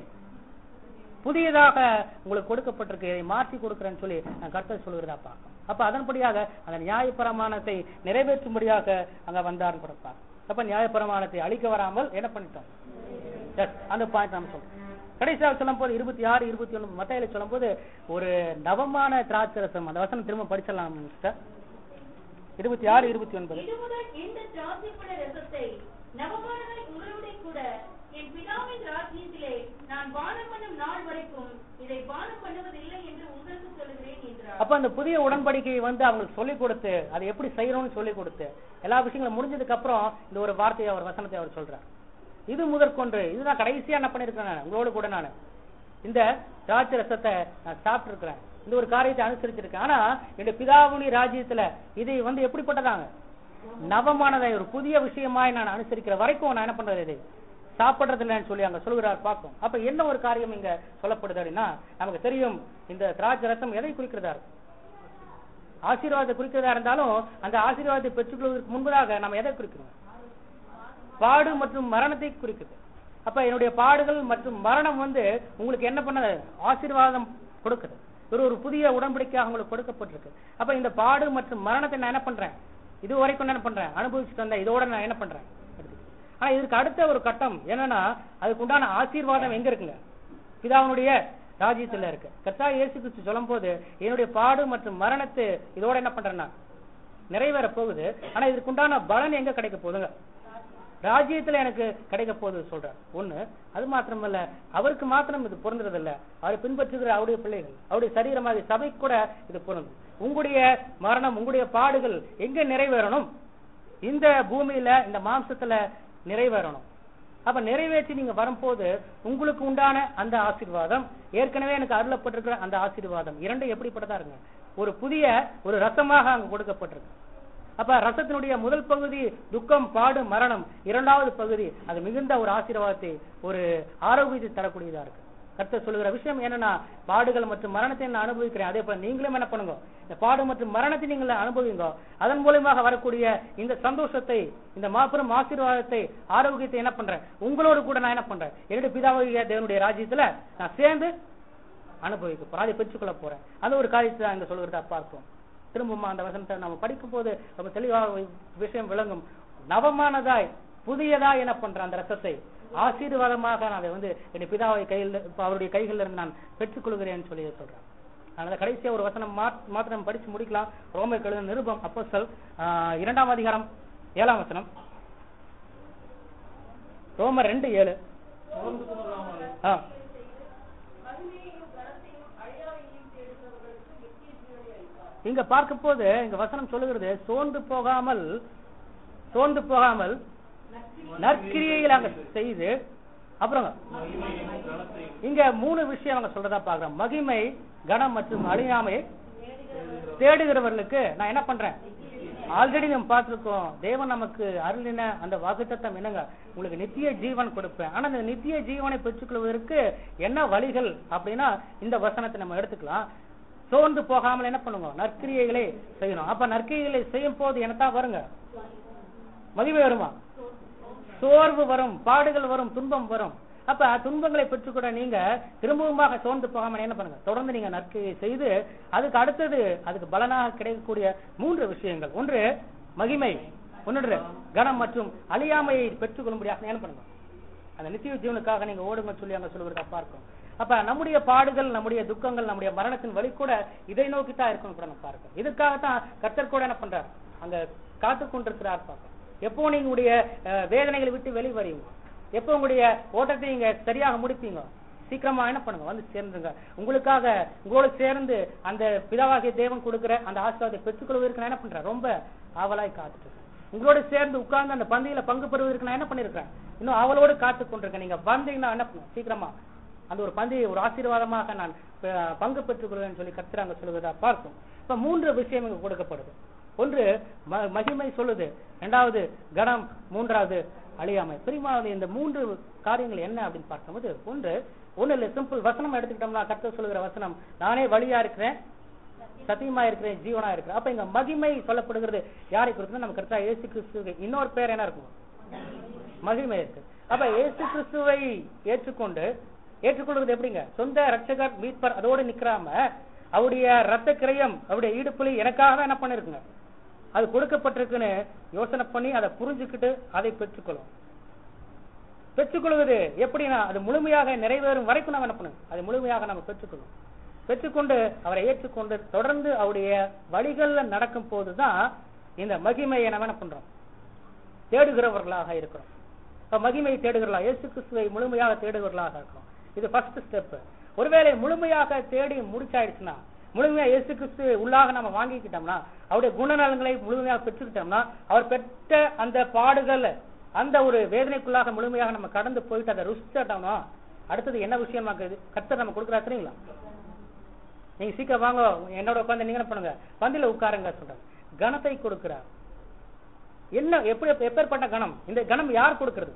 புதியதாக உங்களுக்கு கொடுக்கப்பட்டிருக்கு இதை மாற்றி கொடுக்கிறேன்னு சொல்லி நான் கர்த்தர் சொல்கிறதா பார்க்கணும் அப்ப அதன்படியாக அந்த நியாயப்பிரமாணத்தை நிறைவேற்றும்படியாக அங்க வந்தார்னு கூட பார்க்கணும் அப்ப நியாயப்பிரமாணத்தை அழிக்க வராமல் என்ன பண்ணிட்டோம் Yes, அந்த பாயிண்ட் நம்ம சொல்றோம் கடைசியாக சொல்லும் போது இருபத்தி ஆறு இருபத்தி ஒண்ணு மத்தையில சொல்லும் போது ஒரு நவமான திராட்சரசம் அந்த வசனம் திரும்ப படிச்சிடலாம் மிஸ்டர் இருபத்தி ஆறு இருபத்தி ஒன்பது இது முதல் இந்த திராட்சைப்பழ ரசத்தை நவமானதாய் உங்களோட கூட என் பிதாவின் ராஜ்யத்திலே நான் பானம் பண்ணும் நாள் வரைக்கும் இதை பானம் பண்ணுவதில்லை என்று உங்களுக்கு சொல்லுகிறேன் என்றார் அப்ப அந்த புதிய உடன்படிக்கையை வந்து அவங்களுக்கு சொல்லிக் கொடுத்து அதை எப்படி செய்யணும்னு சொல்லிக் கொடுத்து எல்லா விஷயங்களும் முடிஞ்சதுக்கு அப்புறம் இந்த ஒரு வார்த்தையை அவர் வசனத்தை அவர் சொல்றார் இது முதற்கொண்டு இதுதான் கடைசியா என்ன பண்ணிருக்கேன் நான் உங்களோட கூட நான் இந்த திராட்சை ரசத்தை நான் சாப்பிட்டு இருக்கிறேன் இந்த ஒரு காரியத்தை அனுசரிச்சிருக்கேன் ஆனா என்னுடைய பிதாவுனி ராஜ்யத்துல இதை வந்து எப்படிப்பட்டதாங்க நவமானதை ஒரு புதிய விஷயமாய் நான் அனுசரிக்கிற வரைக்கும் நான் என்ன பண்றது இதை சாப்பிடுறது இல்லைன்னு சொல்லி அங்க சொல்கிறார் பார்க்கும் அப்ப என்ன ஒரு காரியம் இங்க சொல்லப்படுது அப்படின்னா நமக்கு தெரியும் இந்த திராட்சை ரசம் எதை குறிக்கிறதா இருக்கு ஆசீர்வாதத்தை குறிக்கிறதா இருந்தாலும் அந்த ஆசீர்வாதத்தை பெற்றுக்கொள்வதற்கு முன்பதாக நம்ம எதை குறிக்கிறோம் பாடு மற்றும் மரணத்தை குறிக்குது அப்ப என்னுடைய பாடுகள் மற்றும் மரணம் வந்து உங்களுக்கு என்ன பண்ண ஆசீர்வாதம் கொடுக்குது ஒரு ஒரு புதிய உடன்படிக்கையாக உங்களுக்கு கொடுக்கப்பட்டிருக்கு அப்ப இந்த பாடு மற்றும் மரணத்தை நான் என்ன பண்றேன் இது வரைக்கும் நான் என்ன பண்றேன் அனுபவிச்சுட்டு வந்தேன் இதோட நான் என்ன பண்றேன் ஆனா இதுக்கு அடுத்த ஒரு கட்டம் என்னன்னா அதுக்கு உண்டான ஆசீர்வாதம் எங்க இருக்குங்க பிதாவினுடைய ராஜ்யத்துல இருக்கு கத்தா இயேசு கிறிஸ்து சொல்லும் போது என்னுடைய பாடு மற்றும் மரணத்தை இதோட என்ன பண்றேன்னா நிறைவேற போகுது ஆனா இதுக்கு உண்டான பலன் எங்க கிடைக்க போகுதுங்க ராஜ்யத்துல எனக்கு கிடைக்க போகுது சொல்றார் ஒண்ணு அது மாத்திரமல்ல அவருக்கு மாத்திரம் இது பொருந்துறது இல்ல அவரை பின்பற்றுகிற அவருடைய பிள்ளைகள் அவருடைய சரீரமாக சபைக்கு கூட இது பொருந்தும் உங்களுடைய மரணம் உங்களுடைய பாடுகள் எங்க நிறைவேறணும் இந்த பூமியில இந்த மாம்சத்துல நிறைவேறணும் அப்ப நிறைவேற்றி நீங்க வரும்போது உங்களுக்கு உண்டான அந்த ஆசீர்வாதம் ஏற்கனவே எனக்கு அருளப்பட்டிருக்கிற அந்த ஆசீர்வாதம் இரண்டும் எப்படிப்பட்டதா இருங்க ஒரு புதிய ஒரு ரசமாக அங்க கொடுக்கப்பட்டிருக்கு அப்ப ரசத்தினுடைய முதல் பகுதி துக்கம் பாடு மரணம் இரண்டாவது பகுதி அது மிகுந்த ஒரு ஆசீர்வாதத்தை ஒரு ஆரோக்கியத்தை தரக்கூடியதா இருக்கு கர்த்தர் சொல்லுகிற விஷயம் என்னன்னா பாடுகள் மற்றும் மரணத்தை நான் அனுபவிக்கிறேன் அதே போல நீங்களும் என்ன பண்ணுங்க இந்த பாடு மற்றும் மரணத்தை நீங்கள் அனுபவிங்க அதன் மூலமாக வரக்கூடிய இந்த சந்தோஷத்தை இந்த மாபெரும் ஆசீர்வாதத்தை ஆரோக்கியத்தை என்ன பண்றேன் உங்களோடு கூட நான் என்ன பண்றேன் என்னுடைய பிதாவாகிய தேவனுடைய ராஜ்யத்துல நான் சேர்ந்து அனுபவிக்க போறேன் அதை பெற்றுக்கொள்ள போறேன் அந்த ஒரு காரியத்தை தான் இங்க சொல்கிறதா பார்ப்போம் திரும்பவும் அந்த வசனத்தை நம்ம படிக்கும் போது ரொம்ப தெளிவாக விஷயம் விளங்கும் நவமானதாய் புதியதாய் என்ன பண்ற அந்த ரசத்தை ஆசீர்வாதமாக நான் அதை வந்து என் பிதாவை கையில் இப்ப அவருடைய கைகளில் இருந்து நான் பெற்றுக்கொள்கிறேன்னு சொல்லி சொல்றேன் அதனால கடைசியா ஒரு வசனம் மாத்- மாத்திரம் படிச்சு முடிக்கலாம் ரோமை கழுத நிருபம் அப்போஸ்தல் ஆஹ், இரண்டாம் அதிகாரம் ஏழாம் வசனம் ரோமர் ரெண்டு ஏழு சோர்ந்து போகாமல் ஆ இங்க பார்க்கும் போது இங்க வசனம் சொல்லுகிறது சோர்ந்து போகாமல் சோர்ந்து போகாமல் நற்கிரியையில் அங்க செய்து அப்புறம் மகிமையும் கனத்தையும் இங்க மூணு விஷயம் அவங்க சொல்றதா பாக்குறோம் மகிமை கனம் மற்றும் அழியாமை தேடுகிறவர்களுக்கு நான் என்ன பண்றேன் ஆல்ரெடி நம்ம பார்த்திருக்கோம் தேவன் நமக்கு அருளின அந்த வாக்குத்தத்தம் என்னங்க உங்களுக்கு நித்திய ஜீவன் கொடுப்பேன் ஆனா அந்த நித்திய ஜீவனை பெற்றுக்கொள்வதற்கு என்ன வழிகள் அப்படின்னா இந்த வசனத்தை நம்ம எடுத்துக்கலாம் சோர்ந்து போகாமல் என்ன பண்ணுவோம் நற்கிரியைகளை செய்யணும் அப்ப நற்கிரியைகளை செய்யும் போது என்னத்தான் வருங்க மகிமை வருமா சோர்வு வரும் பாடுகள் வரும் துன்பம் வரும் அப்ப துன்பங்களை பெற்றுக்கூட நீங்க திரும்பவுமாக சோர்ந்து போகாம என்ன பண்ணுங்க தொடர்ந்து நீங்க நற்கையை செய்து அதுக்கு அடுத்தது அதுக்கு பலனாக கிடைக்கக்கூடிய மூன்று விஷயங்கள் ஒன்று மகிமை ஒன்று கனம் மற்றும் அழியாமையை பெற்றுக்கொள்ளும்படியாக என்ன பண்ணுங்க அந்த நித்திய ஜீவனுக்காக நீங்க ஓடுங்க சொல்லி அங்க சொல்லுவதா பார்க்கும் அப்ப நம்முடைய பாடுகள் நம்முடைய துக்கங்கள் நம்முடைய மரணத்தின் வழி கூட இதை நோக்கி தான் இருக்கணும் கூட நம்ம பார்க்கணும் இதுக்காகத்தான் கர்த்தர் கூட என்ன பண்றார் அங்க காத்து கொண்டிருக்கிறார் பார்க்க எப்போ நீங்க உடைய அஹ், வேதனைகளை விட்டு வெளியே வருவீங்க எப்போ உங்களுடைய ஓட்டத்தை நீங்க சரியாக முடிப்பீங்க சீக்கிரமா என்ன பண்ணுங்க வந்து சேர்ந்துங்க உங்களுக்காக உங்களோட சேர்ந்து அந்த பிதாவாகிய தேவன் கொடுக்கிற அந்த ஆசீர்வாதத்தை பெற்றுக்கொள்வதற்கு நான் என்ன பண்றேன் ரொம்ப ஆவலாய் காத்துட்டு இருக்கேன். உங்களோட சேர்ந்து உட்கார்ந்து அந்த பந்தியில பங்கு பெறுவதற்கு நான் என்ன பண்ணிருக்கேன் இன்னும் அவளோடு காத்து கொண்டிருக்கேன் நீங்க வந்தீங்கன்னா என்ன பண்ணும் சீக்கிரமா அந்த ஒரு பந்தியை ஒரு ஆசீர்வாதமாக நான் அஹ், பங்கு பெற்றுக் கொள்வேன் சொல்லி கத்திராங்க சொல்லுவதா பார்க்கும் இப்ப மூன்று விஷயம் இங்க கொடுக்கப்படுது ஒன்று ம- மகிமை சொல்லுது இரண்டாவது கணம் மூன்றாவது அழியாமை பிரிமாவது இந்த மூன்று காரியங்கள் என்ன அப்படின்னு பார்க்கும்போது ஒன்று ஒண்ணு இல்ல சிம்பிள் வசனம் எடுத்துக்கிட்டோம்னா கர்த்தர் சொல்லுகிற வசனம் நானே வழியா இருக்கிறேன் சத்தியமா இருக்கிறேன் ஜீவனா இருக்கிறேன் அப்ப இங்க மகிமை சொல்லப்படுகிறது யாரை குறித்து நம்ம கர்த்தா இயேசு கிறிஸ்துவுக்கு இன்னொரு பேர் என்ன இருக்கும் மகிமை இருக்கு அப்ப இயேசு கிறிஸ்துவை ஏற்றுக்கொண்டு ஏற்றுக்கொள்வது எப்படிங்க சொந்த ரட்சகர் மீட்பர் அதோடு நிக்கிறாம அவருடைய ரத்த கிரயம் அவருடைய ஈடுப்புலி எனக்காக தான் என்ன பண்ணிருக்குங்க அது கொடுக்கப்பட்டிருக்குன்னு யோசனை பண்ணி அதை புரிஞ்சுக்கிட்டு அதை பெற்றுக்கொள்ளும் பெற்றுக்கொள்வது எப்படின்னா அது முழுமையாக நிறைவேறும் வரைக்கும் நம்ம என்ன பண்ணணும் அது முழுமையாக நம்ம பெற்றுக்கொள்ளும் பெற்றுக்கொண்டு அவரை ஏற்றுக்கொண்டு தொடர்ந்து அவருடைய வழிகள்ல நடக்கும் போதுதான் இந்த மகிமையை நம்ம என்ன பண்றோம் தேடுகிறவர்களாக இருக்கிறோம் இப்ப மகிமையை தேடுகிறவர்களா இயேசு கிறிஸ்துவை முழுமையாக தேடுகிறவர்களாக இருக்கிறோம் இது ஃபர்ஸ்ட் ஸ்டெப் ஒருவேளை முழுமையாக தேடி முடிச்சாயிடுச்சுன்னா முழுமையா இயேசு கிறிஸ்து உள்ளாக நம்ம வாங்கிக்கிட்டோம்னா அவருடைய குணநலன்களை முழுமையாக பெற்றுக்கிட்டோம்னா அவர் பெற்ற அந்த பாடுகள் அந்த ஒரு வேதனைக்குள்ளாக முழுமையாக நம்ம கடந்து போயிட்டு அதை ருசிச்சிட்டோம்னா அடுத்தது என்ன விஷயமா இருக்குது கர்த்தர் நம்ம கொடுக்குறா சரிங்களா நீங்க சீக்கிரம் வாங்க என்னோட உட்காந்து நீங்க என்ன பண்ணுங்க பந்தில உட்காருங்க சொல்றாங்க கணத்தை கொடுக்கிறார் என்ன எப்படி எப்பேற்பட்ட கணம் இந்த கணம் யார் கொடுக்கிறது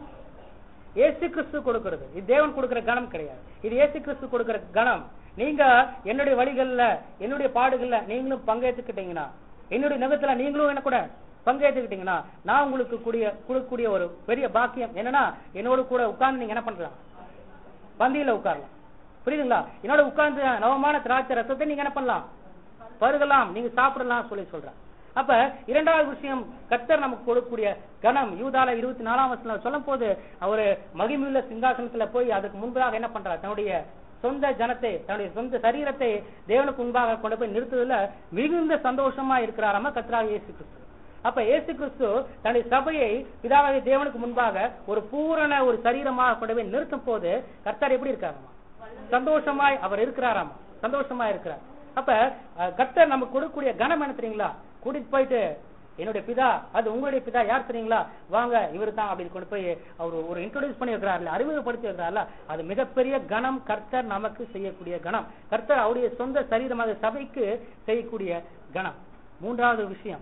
இயேசு கிறிஸ்து கொடுக்கிறது இது தேவன் கொடுக்கிற கணம் கிடையாது இது இயேசு கிறிஸ்து கொடுக்கிற கணம் நீங்க என்னுடைய வழிகள்ல என்னுடைய பாடுகள்ல நீங்களும் பங்கேற்றுக்கிட்டீங்கன்னா என்னுடைய நகத்துல நீங்களும் என்ன கூட பங்கேற்றுக்கிட்டீங்கன்னா நான் உங்களுக்கு கூடிய கொடுக்கக்கூடிய ஒரு பெரிய பாக்கியம் என்னன்னா என்னோட கூட உட்கார்ந்து நீங்க என்ன பண்ணலாம் பந்தியில உட்காரலாம் புரியுதுங்களா என்னோட உட்கார்ந்து நவமான திராட்சை ரசத்தை நீங்க என்ன பண்ணலாம் பருகலாம் நீங்க சாப்பிடலாம் சொல்லி சொல்றேன் அப்ப இரண்டாவது விஷயம் கர்த்தர் நமக்கு கொடுக்கக்கூடிய கணம் யூதால இருபத்தி நாலாம் வருஷம் சொல்லும் போது அவரு மகிமையுள்ள சிங்காசனத்துல போய் அதுக்கு முன்பதாக என்ன பண்றார் தன்னுடைய சொந்த ஜனத்தை தன்னுடைய சொந்த சரீரத்தை தேவனுக்கு முன்பாக கொண்டு போய் நிறுத்துவதில் மிகுந்த சந்தோஷமா இருக்கிறாராம கர்த்தராக இயேசு கிறிஸ்து அப்ப இயேசு கிறிஸ்து தன்னுடைய சபையை பிதாவாகிய தேவனுக்கு முன்பாக ஒரு பூரண ஒரு சரீரமாக கொண்டு போய் நிறுத்தும் போது கர்த்தர் எப்படி இருக்காராமா சந்தோஷமாய் அவர் இருக்கிறாராமா சந்தோஷமா இருக்கிறார் அப்ப அஹ், கர்த்தர் நமக்கு கொடுக்கக்கூடிய கனம் என்ன தெரியுங்களா கூட்டிட்டு போயிட்டு என்னுடைய பிதா அது உங்களுடைய பிதா யார் தெரியுங்களா வாங்க இவர் தான் அப்படின்னு கொண்டு போய் அவர் ஒரு இன்ட்ரோடியூஸ் பண்ணி வைக்கிறார்ல அறிமுகப்படுத்தி வைக்கிறார்ல அது மிகப்பெரிய கணம் கர்த்தர் நமக்கு செய்யக்கூடிய கணம் கர்த்தர் அவருடைய சொந்த சரீரமாக சபைக்கு செய்யக்கூடிய கணம் மூன்றாவது விஷயம்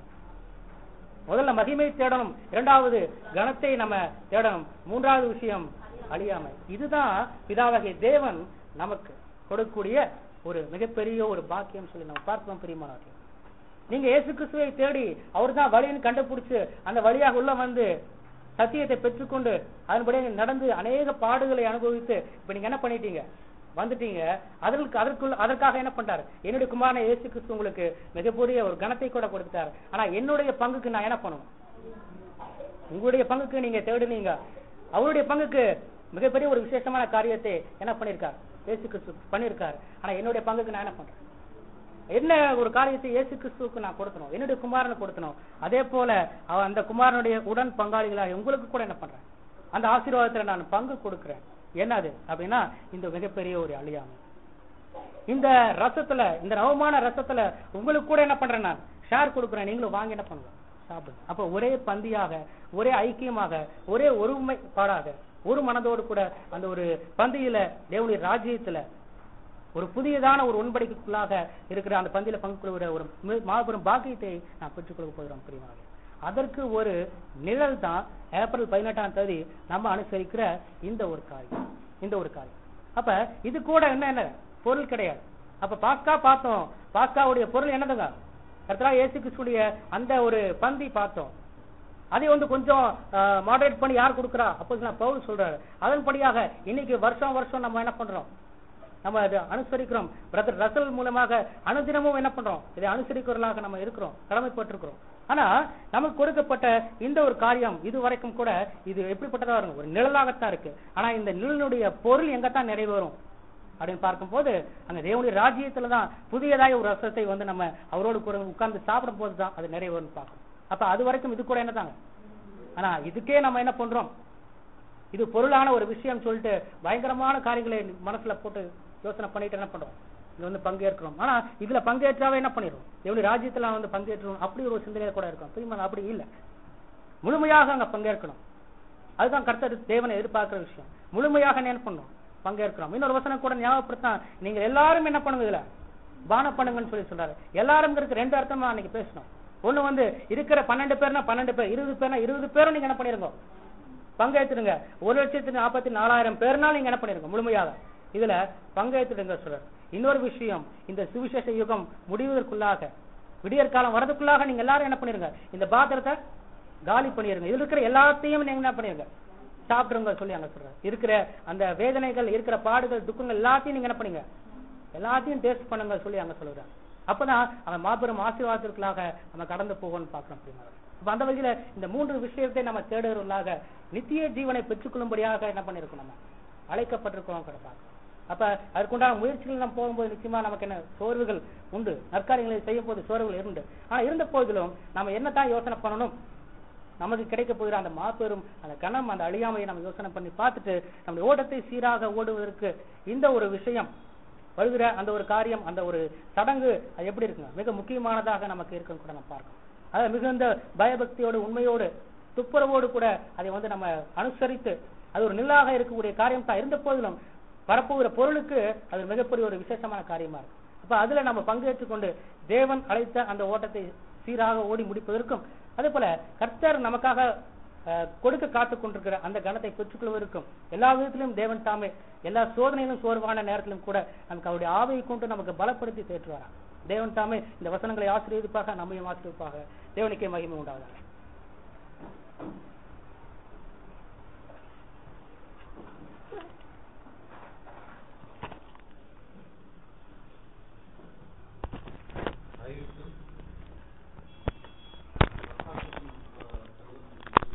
முதல்ல மகிமை தேடணும் இரண்டாவது கணத்தை நம்ம தேடணும் மூன்றாவது விஷயம் அழியாமை இதுதான் பிதாவாகிய தேவன் நமக்கு கொடுக்கக்கூடிய ஒரு மிகப்பெரிய ஒரு பாக்கியம் சொல்லி நம்ம பார்க்கலாம் பிரியமானவர்கள் நீங்க இயேசு கிறிஸ்துவை தேடி அவர் தான் வழின்னு கண்டுபிடிச்சு அந்த வழியாக உள்ள வந்து சத்தியத்தை பெற்றுக்கொண்டு அதன்படி நடந்து அநேக பாடுகளை அனுபவித்து இப்ப நீங்க என்ன பண்ணிட்டீங்க வந்துட்டீங்க அதற்கு அதற்குள்ள அதற்காக என்ன பண்றாரு என்னுடைய குமாரனை இயேசு கிறிஸ்து உங்களுக்கு மிகப்பெரிய ஒரு கணத்தை கூட கொடுத்தாரு ஆனா என்னுடைய பங்குக்கு நான் என்ன பண்ணணும் உங்களுடைய பங்குக்கு நீங்க தேடுனீங்க அவருடைய பங்குக்கு மிகப்பெரிய ஒரு விசேஷமான காரியத்தை என்ன பண்ணிருக்கார் இயேசு கிறிஸ்து பண்ணிருக்காரு ஆனா என்னுடைய பங்குக்கு நான் என்ன பண்றேன் என்ன ஒரு காரியத்தை இயேசு கிறிஸ்துவுக்கு நான் கொடுத்தனும் என்னுடைய குமாரனுக்கு கொடுத்தனும் அதே போல அவ- அந்த குமாரனுடைய உடன் பங்காளிகளாக உங்களுக்கு கூட என்ன பண்றேன் அந்த ஆசீர்வாதத்துல நான் பங்கு கொடுக்கிறேன் என்னது அப்படின்னா இந்த மிகப்பெரிய ஒரு அழியாமை இந்த ரசத்துல இந்த நவமான ரசத்துல உங்களுக்கு கூட என்ன பண்றேன் நான் ஷேர் கொடுக்குறேன் நீங்களும் வாங்கி என்ன பண்ணுங்க சாப்பிடுங்க அப்ப ஒரே பந்தியாக ஒரே ஐக்கியமாக ஒரே ஒருமைப்பாடாக ஒரு மனதோடு கூட அந்த ஒரு பந்தியில தேவனுடைய ராஜ்யத்துல ஒரு புதியதான ஒரு உண்படிக்கைக்குள்ளாக இருக்கிற அந்த பந்தியில பங்கு கொள்கிற ஒரு மி- மாபெரும் பாக்கியத்தை நான் பெற்றுக்கொள்ள போகிறோம் பிரியமாக அதற்கு ஒரு நிழல் தான் ஏப்ரல் பதினெட்டாம் தேதி நம்ம அனுசரிக்கிற இந்த ஒரு காரியம் இந்த ஒரு காரியம் அப்ப இது கூட என்ன என்ன பொருள் கிடையாது அப்ப பாஸ்கா பார்த்தோம் பாஸ்காவுடைய பொருள் என்னதுங்க கர்த்தரா இயேசு கிறிஸ்துடைய அந்த ஒரு பந்தி பார்த்தோம் அதை வந்து கொஞ்சம் மாடரேட் பண்ணி யார் கொடுக்குறா அப்போ நான் பவுல் சொல்றாரு அதன்படியாக இன்னைக்கு வருஷம் வருஷம் நம்ம என்ன பண்றோம் நம்ம அதை அனுசரிக்கிறோம் பிரதர் ரசல் மூலமாக அனுதினமும் என்ன பண்றோம் இதை அனுசரிக்கிறவர்களாக நம்ம இருக்கிறோம் கடமைப்பட்டிருக்கிறோம் ஆனா நமக்கு கொடுக்கப்பட்ட இந்த ஒரு காரியம் இது வரைக்கும் கூட இது எப்படிப்பட்டதா இருக்கும் ஒரு நிழலாகத்தான் இருக்கு ஆனா இந்த நிழலுடைய பொருள் எங்கத்தான் நிறைவேறும் அப்படின்னு பார்க்கும்போது அந்த தேவனுடைய ராஜ்யத்துல தான் புதியதாய் ஒரு ரசத்தை வந்து நம்ம அவரோடு கூட உட்கார்ந்து சாப்பிடும் போது தான் அது நிறைவேறும்னு பார்க்கணும் அப்ப அது வரைக்கும் இது கூட என்னதாங்க ஆனா இதுக்கே நம்ம என்ன பண்றோம் இது பொருளான ஒரு விஷயம் சொல்லிட்டு பயங்கரமான காரியங்களை மனசுல போட்டு யோசனை பண்ணிட்டு என்ன பண்றோம் இது வந்து பங்கேற்கிறோம் ஆனா இதுல பங்கேற்றாவே என்ன பண்ணிடுவோம் எவ்வளவு ராஜ்யத்துல வந்து பங்கேற்றோம் அப்படி ஒரு சிந்தனையில கூட இருக்கும் பிரியமான அப்படி இல்ல முழுமையாக அங்க பங்கேற்கணும் அதுதான் கர்த்தர் தேவனை எதிர்பார்க்கிற விஷயம் முழுமையாக என்ன பண்ணணும் பங்கேற்கிறோம் இன்னொரு வசனம் கூட ஞாபகப்படுத்தான் நீங்க எல்லாரும் என்ன பண்ணுங்க இதுல பான பண்ணுங்கன்னு சொல்லி சொல்றாரு எல்லாருங்கிறதுக்கு ரெண்டு அர்த்தமா அன்னைக்கு பேசணும் ஒண்ணு வந்து இருக்கிற பன்னெண்டு பேர்னா பன்னெண்டு பேர் இருபது பேர்னா இருபது பேரும் நீங்க என்ன பண்ணிருங்க பங்கேற்றுடுங்க ஒரு லட்சத்தி நாற்பத்தி நாலாயிரம் பேர்னாலும் நீங்க என்ன பண்ணிருங்க முழுமையாக இதுல பங்கேற்றுடுங்க சொல்றாரு இன்னொரு விஷயம் இந்த சுவிசேஷ யுகம் முடிவதற்குள்ளாக விடியற் காலம் வரதுக்குள்ளாக நீங்க எல்லாரும் என்ன பண்ணிருங்க இந்த பாத்திரத்தை காலி பண்ணிருங்க இதுல இருக்கிற எல்லாத்தையும் நீங்க என்ன பண்ணிருங்க சாப்பிட்டுருங்க சொல்லி அங்க சொல்றாரு இருக்கிற அந்த வேதனைகள் இருக்கிற பாடுகள் துக்கங்கள் எல்லாத்தையும் நீங்க என்ன பண்ணுங்க எல்லாத்தையும் டேஸ்ட் பண்ணுங்க சொல்லி அங்க சொல்லுறாங்க அப்பதான் அவன் மாபெரும் ஆசீர்வாதத்திற்குள்ளாக நம்ம கடந்து போகணும்னு பார்க்கணும் அப்படின்னா அப்ப அந்த வகையில இந்த மூன்று விஷயத்தை நம்ம தேடுவர்களாக நித்திய ஜீவனை பெற்றுக்கொள்ளும்படியாக என்ன பண்ணிருக்கோம் நம்ம அழைக்கப்பட்டிருக்கோம் கூட பார்க்கணும் அப்ப அதற்குண்டான முயற்சிகள் நம்ம போகும்போது நிச்சயமா நமக்கு என்ன சோர்வுகள் உண்டு நற்காரியங்களை செய்யும் போது சோர்வுகள் உண்டு ஆனா இருந்த போதிலும் நம்ம என்னத்தான் யோசனை பண்ணணும் நமக்கு கிடைக்க போகிற அந்த மாபெரும் அந்த கணம் அந்த அழியாமையை நம்ம யோசனை பண்ணி பார்த்துட்டு நம்முடைய ஓட்டத்தை சீராக ஓடுவதற்கு இந்த ஒரு விஷயம் வருகிற அந்த ஒரு காரியம் அந்த ஒரு சடங்கு அது எப்படி இருக்குங்க மிக முக்கியமானதாக நமக்கு இருக்குன்னு கூட நம்ம பார்க்கணும் அதாவது மிகுந்த பயபக்தியோடு உண்மையோடு துப்புரவோடு கூட அதை வந்து நம்ம அனுசரித்து அது ஒரு நில்லாக இருக்கக்கூடிய காரியம் தான் இருந்த போதிலும் வரப்போகிற பொருளுக்கு அது மிகப்பெரிய ஒரு விசேஷமான காரியமா இருக்கு அப்ப அதுல நம்ம பங்கேற்றுக் கொண்டு தேவன் அழைத்த அந்த ஓட்டத்தை சீராக ஓடி முடிப்பதற்கும் அதே போல கர்த்தர் நமக்காக அஹ், கொடுக்க காத்துக் கொண்டிருக்கிற அந்த கணத்தை பெற்றுக்கொள்வதற்கும் எல்லா விதத்திலும் தேவன் தாமே எல்லா சோதனையிலும் சோர்வான நேரத்திலும் கூட நமக்கு அவருடைய ஆவையை கொண்டு நமக்கு பலப்படுத்தி தேற்றுவாராம் தேவன் தாமே இந்த வசனங்களை ஆசீர்வதிப்பாக நம்மையும் ஆசீர்வதிப்பாக தேவனுக்கே மகிமை உண்டாவதாக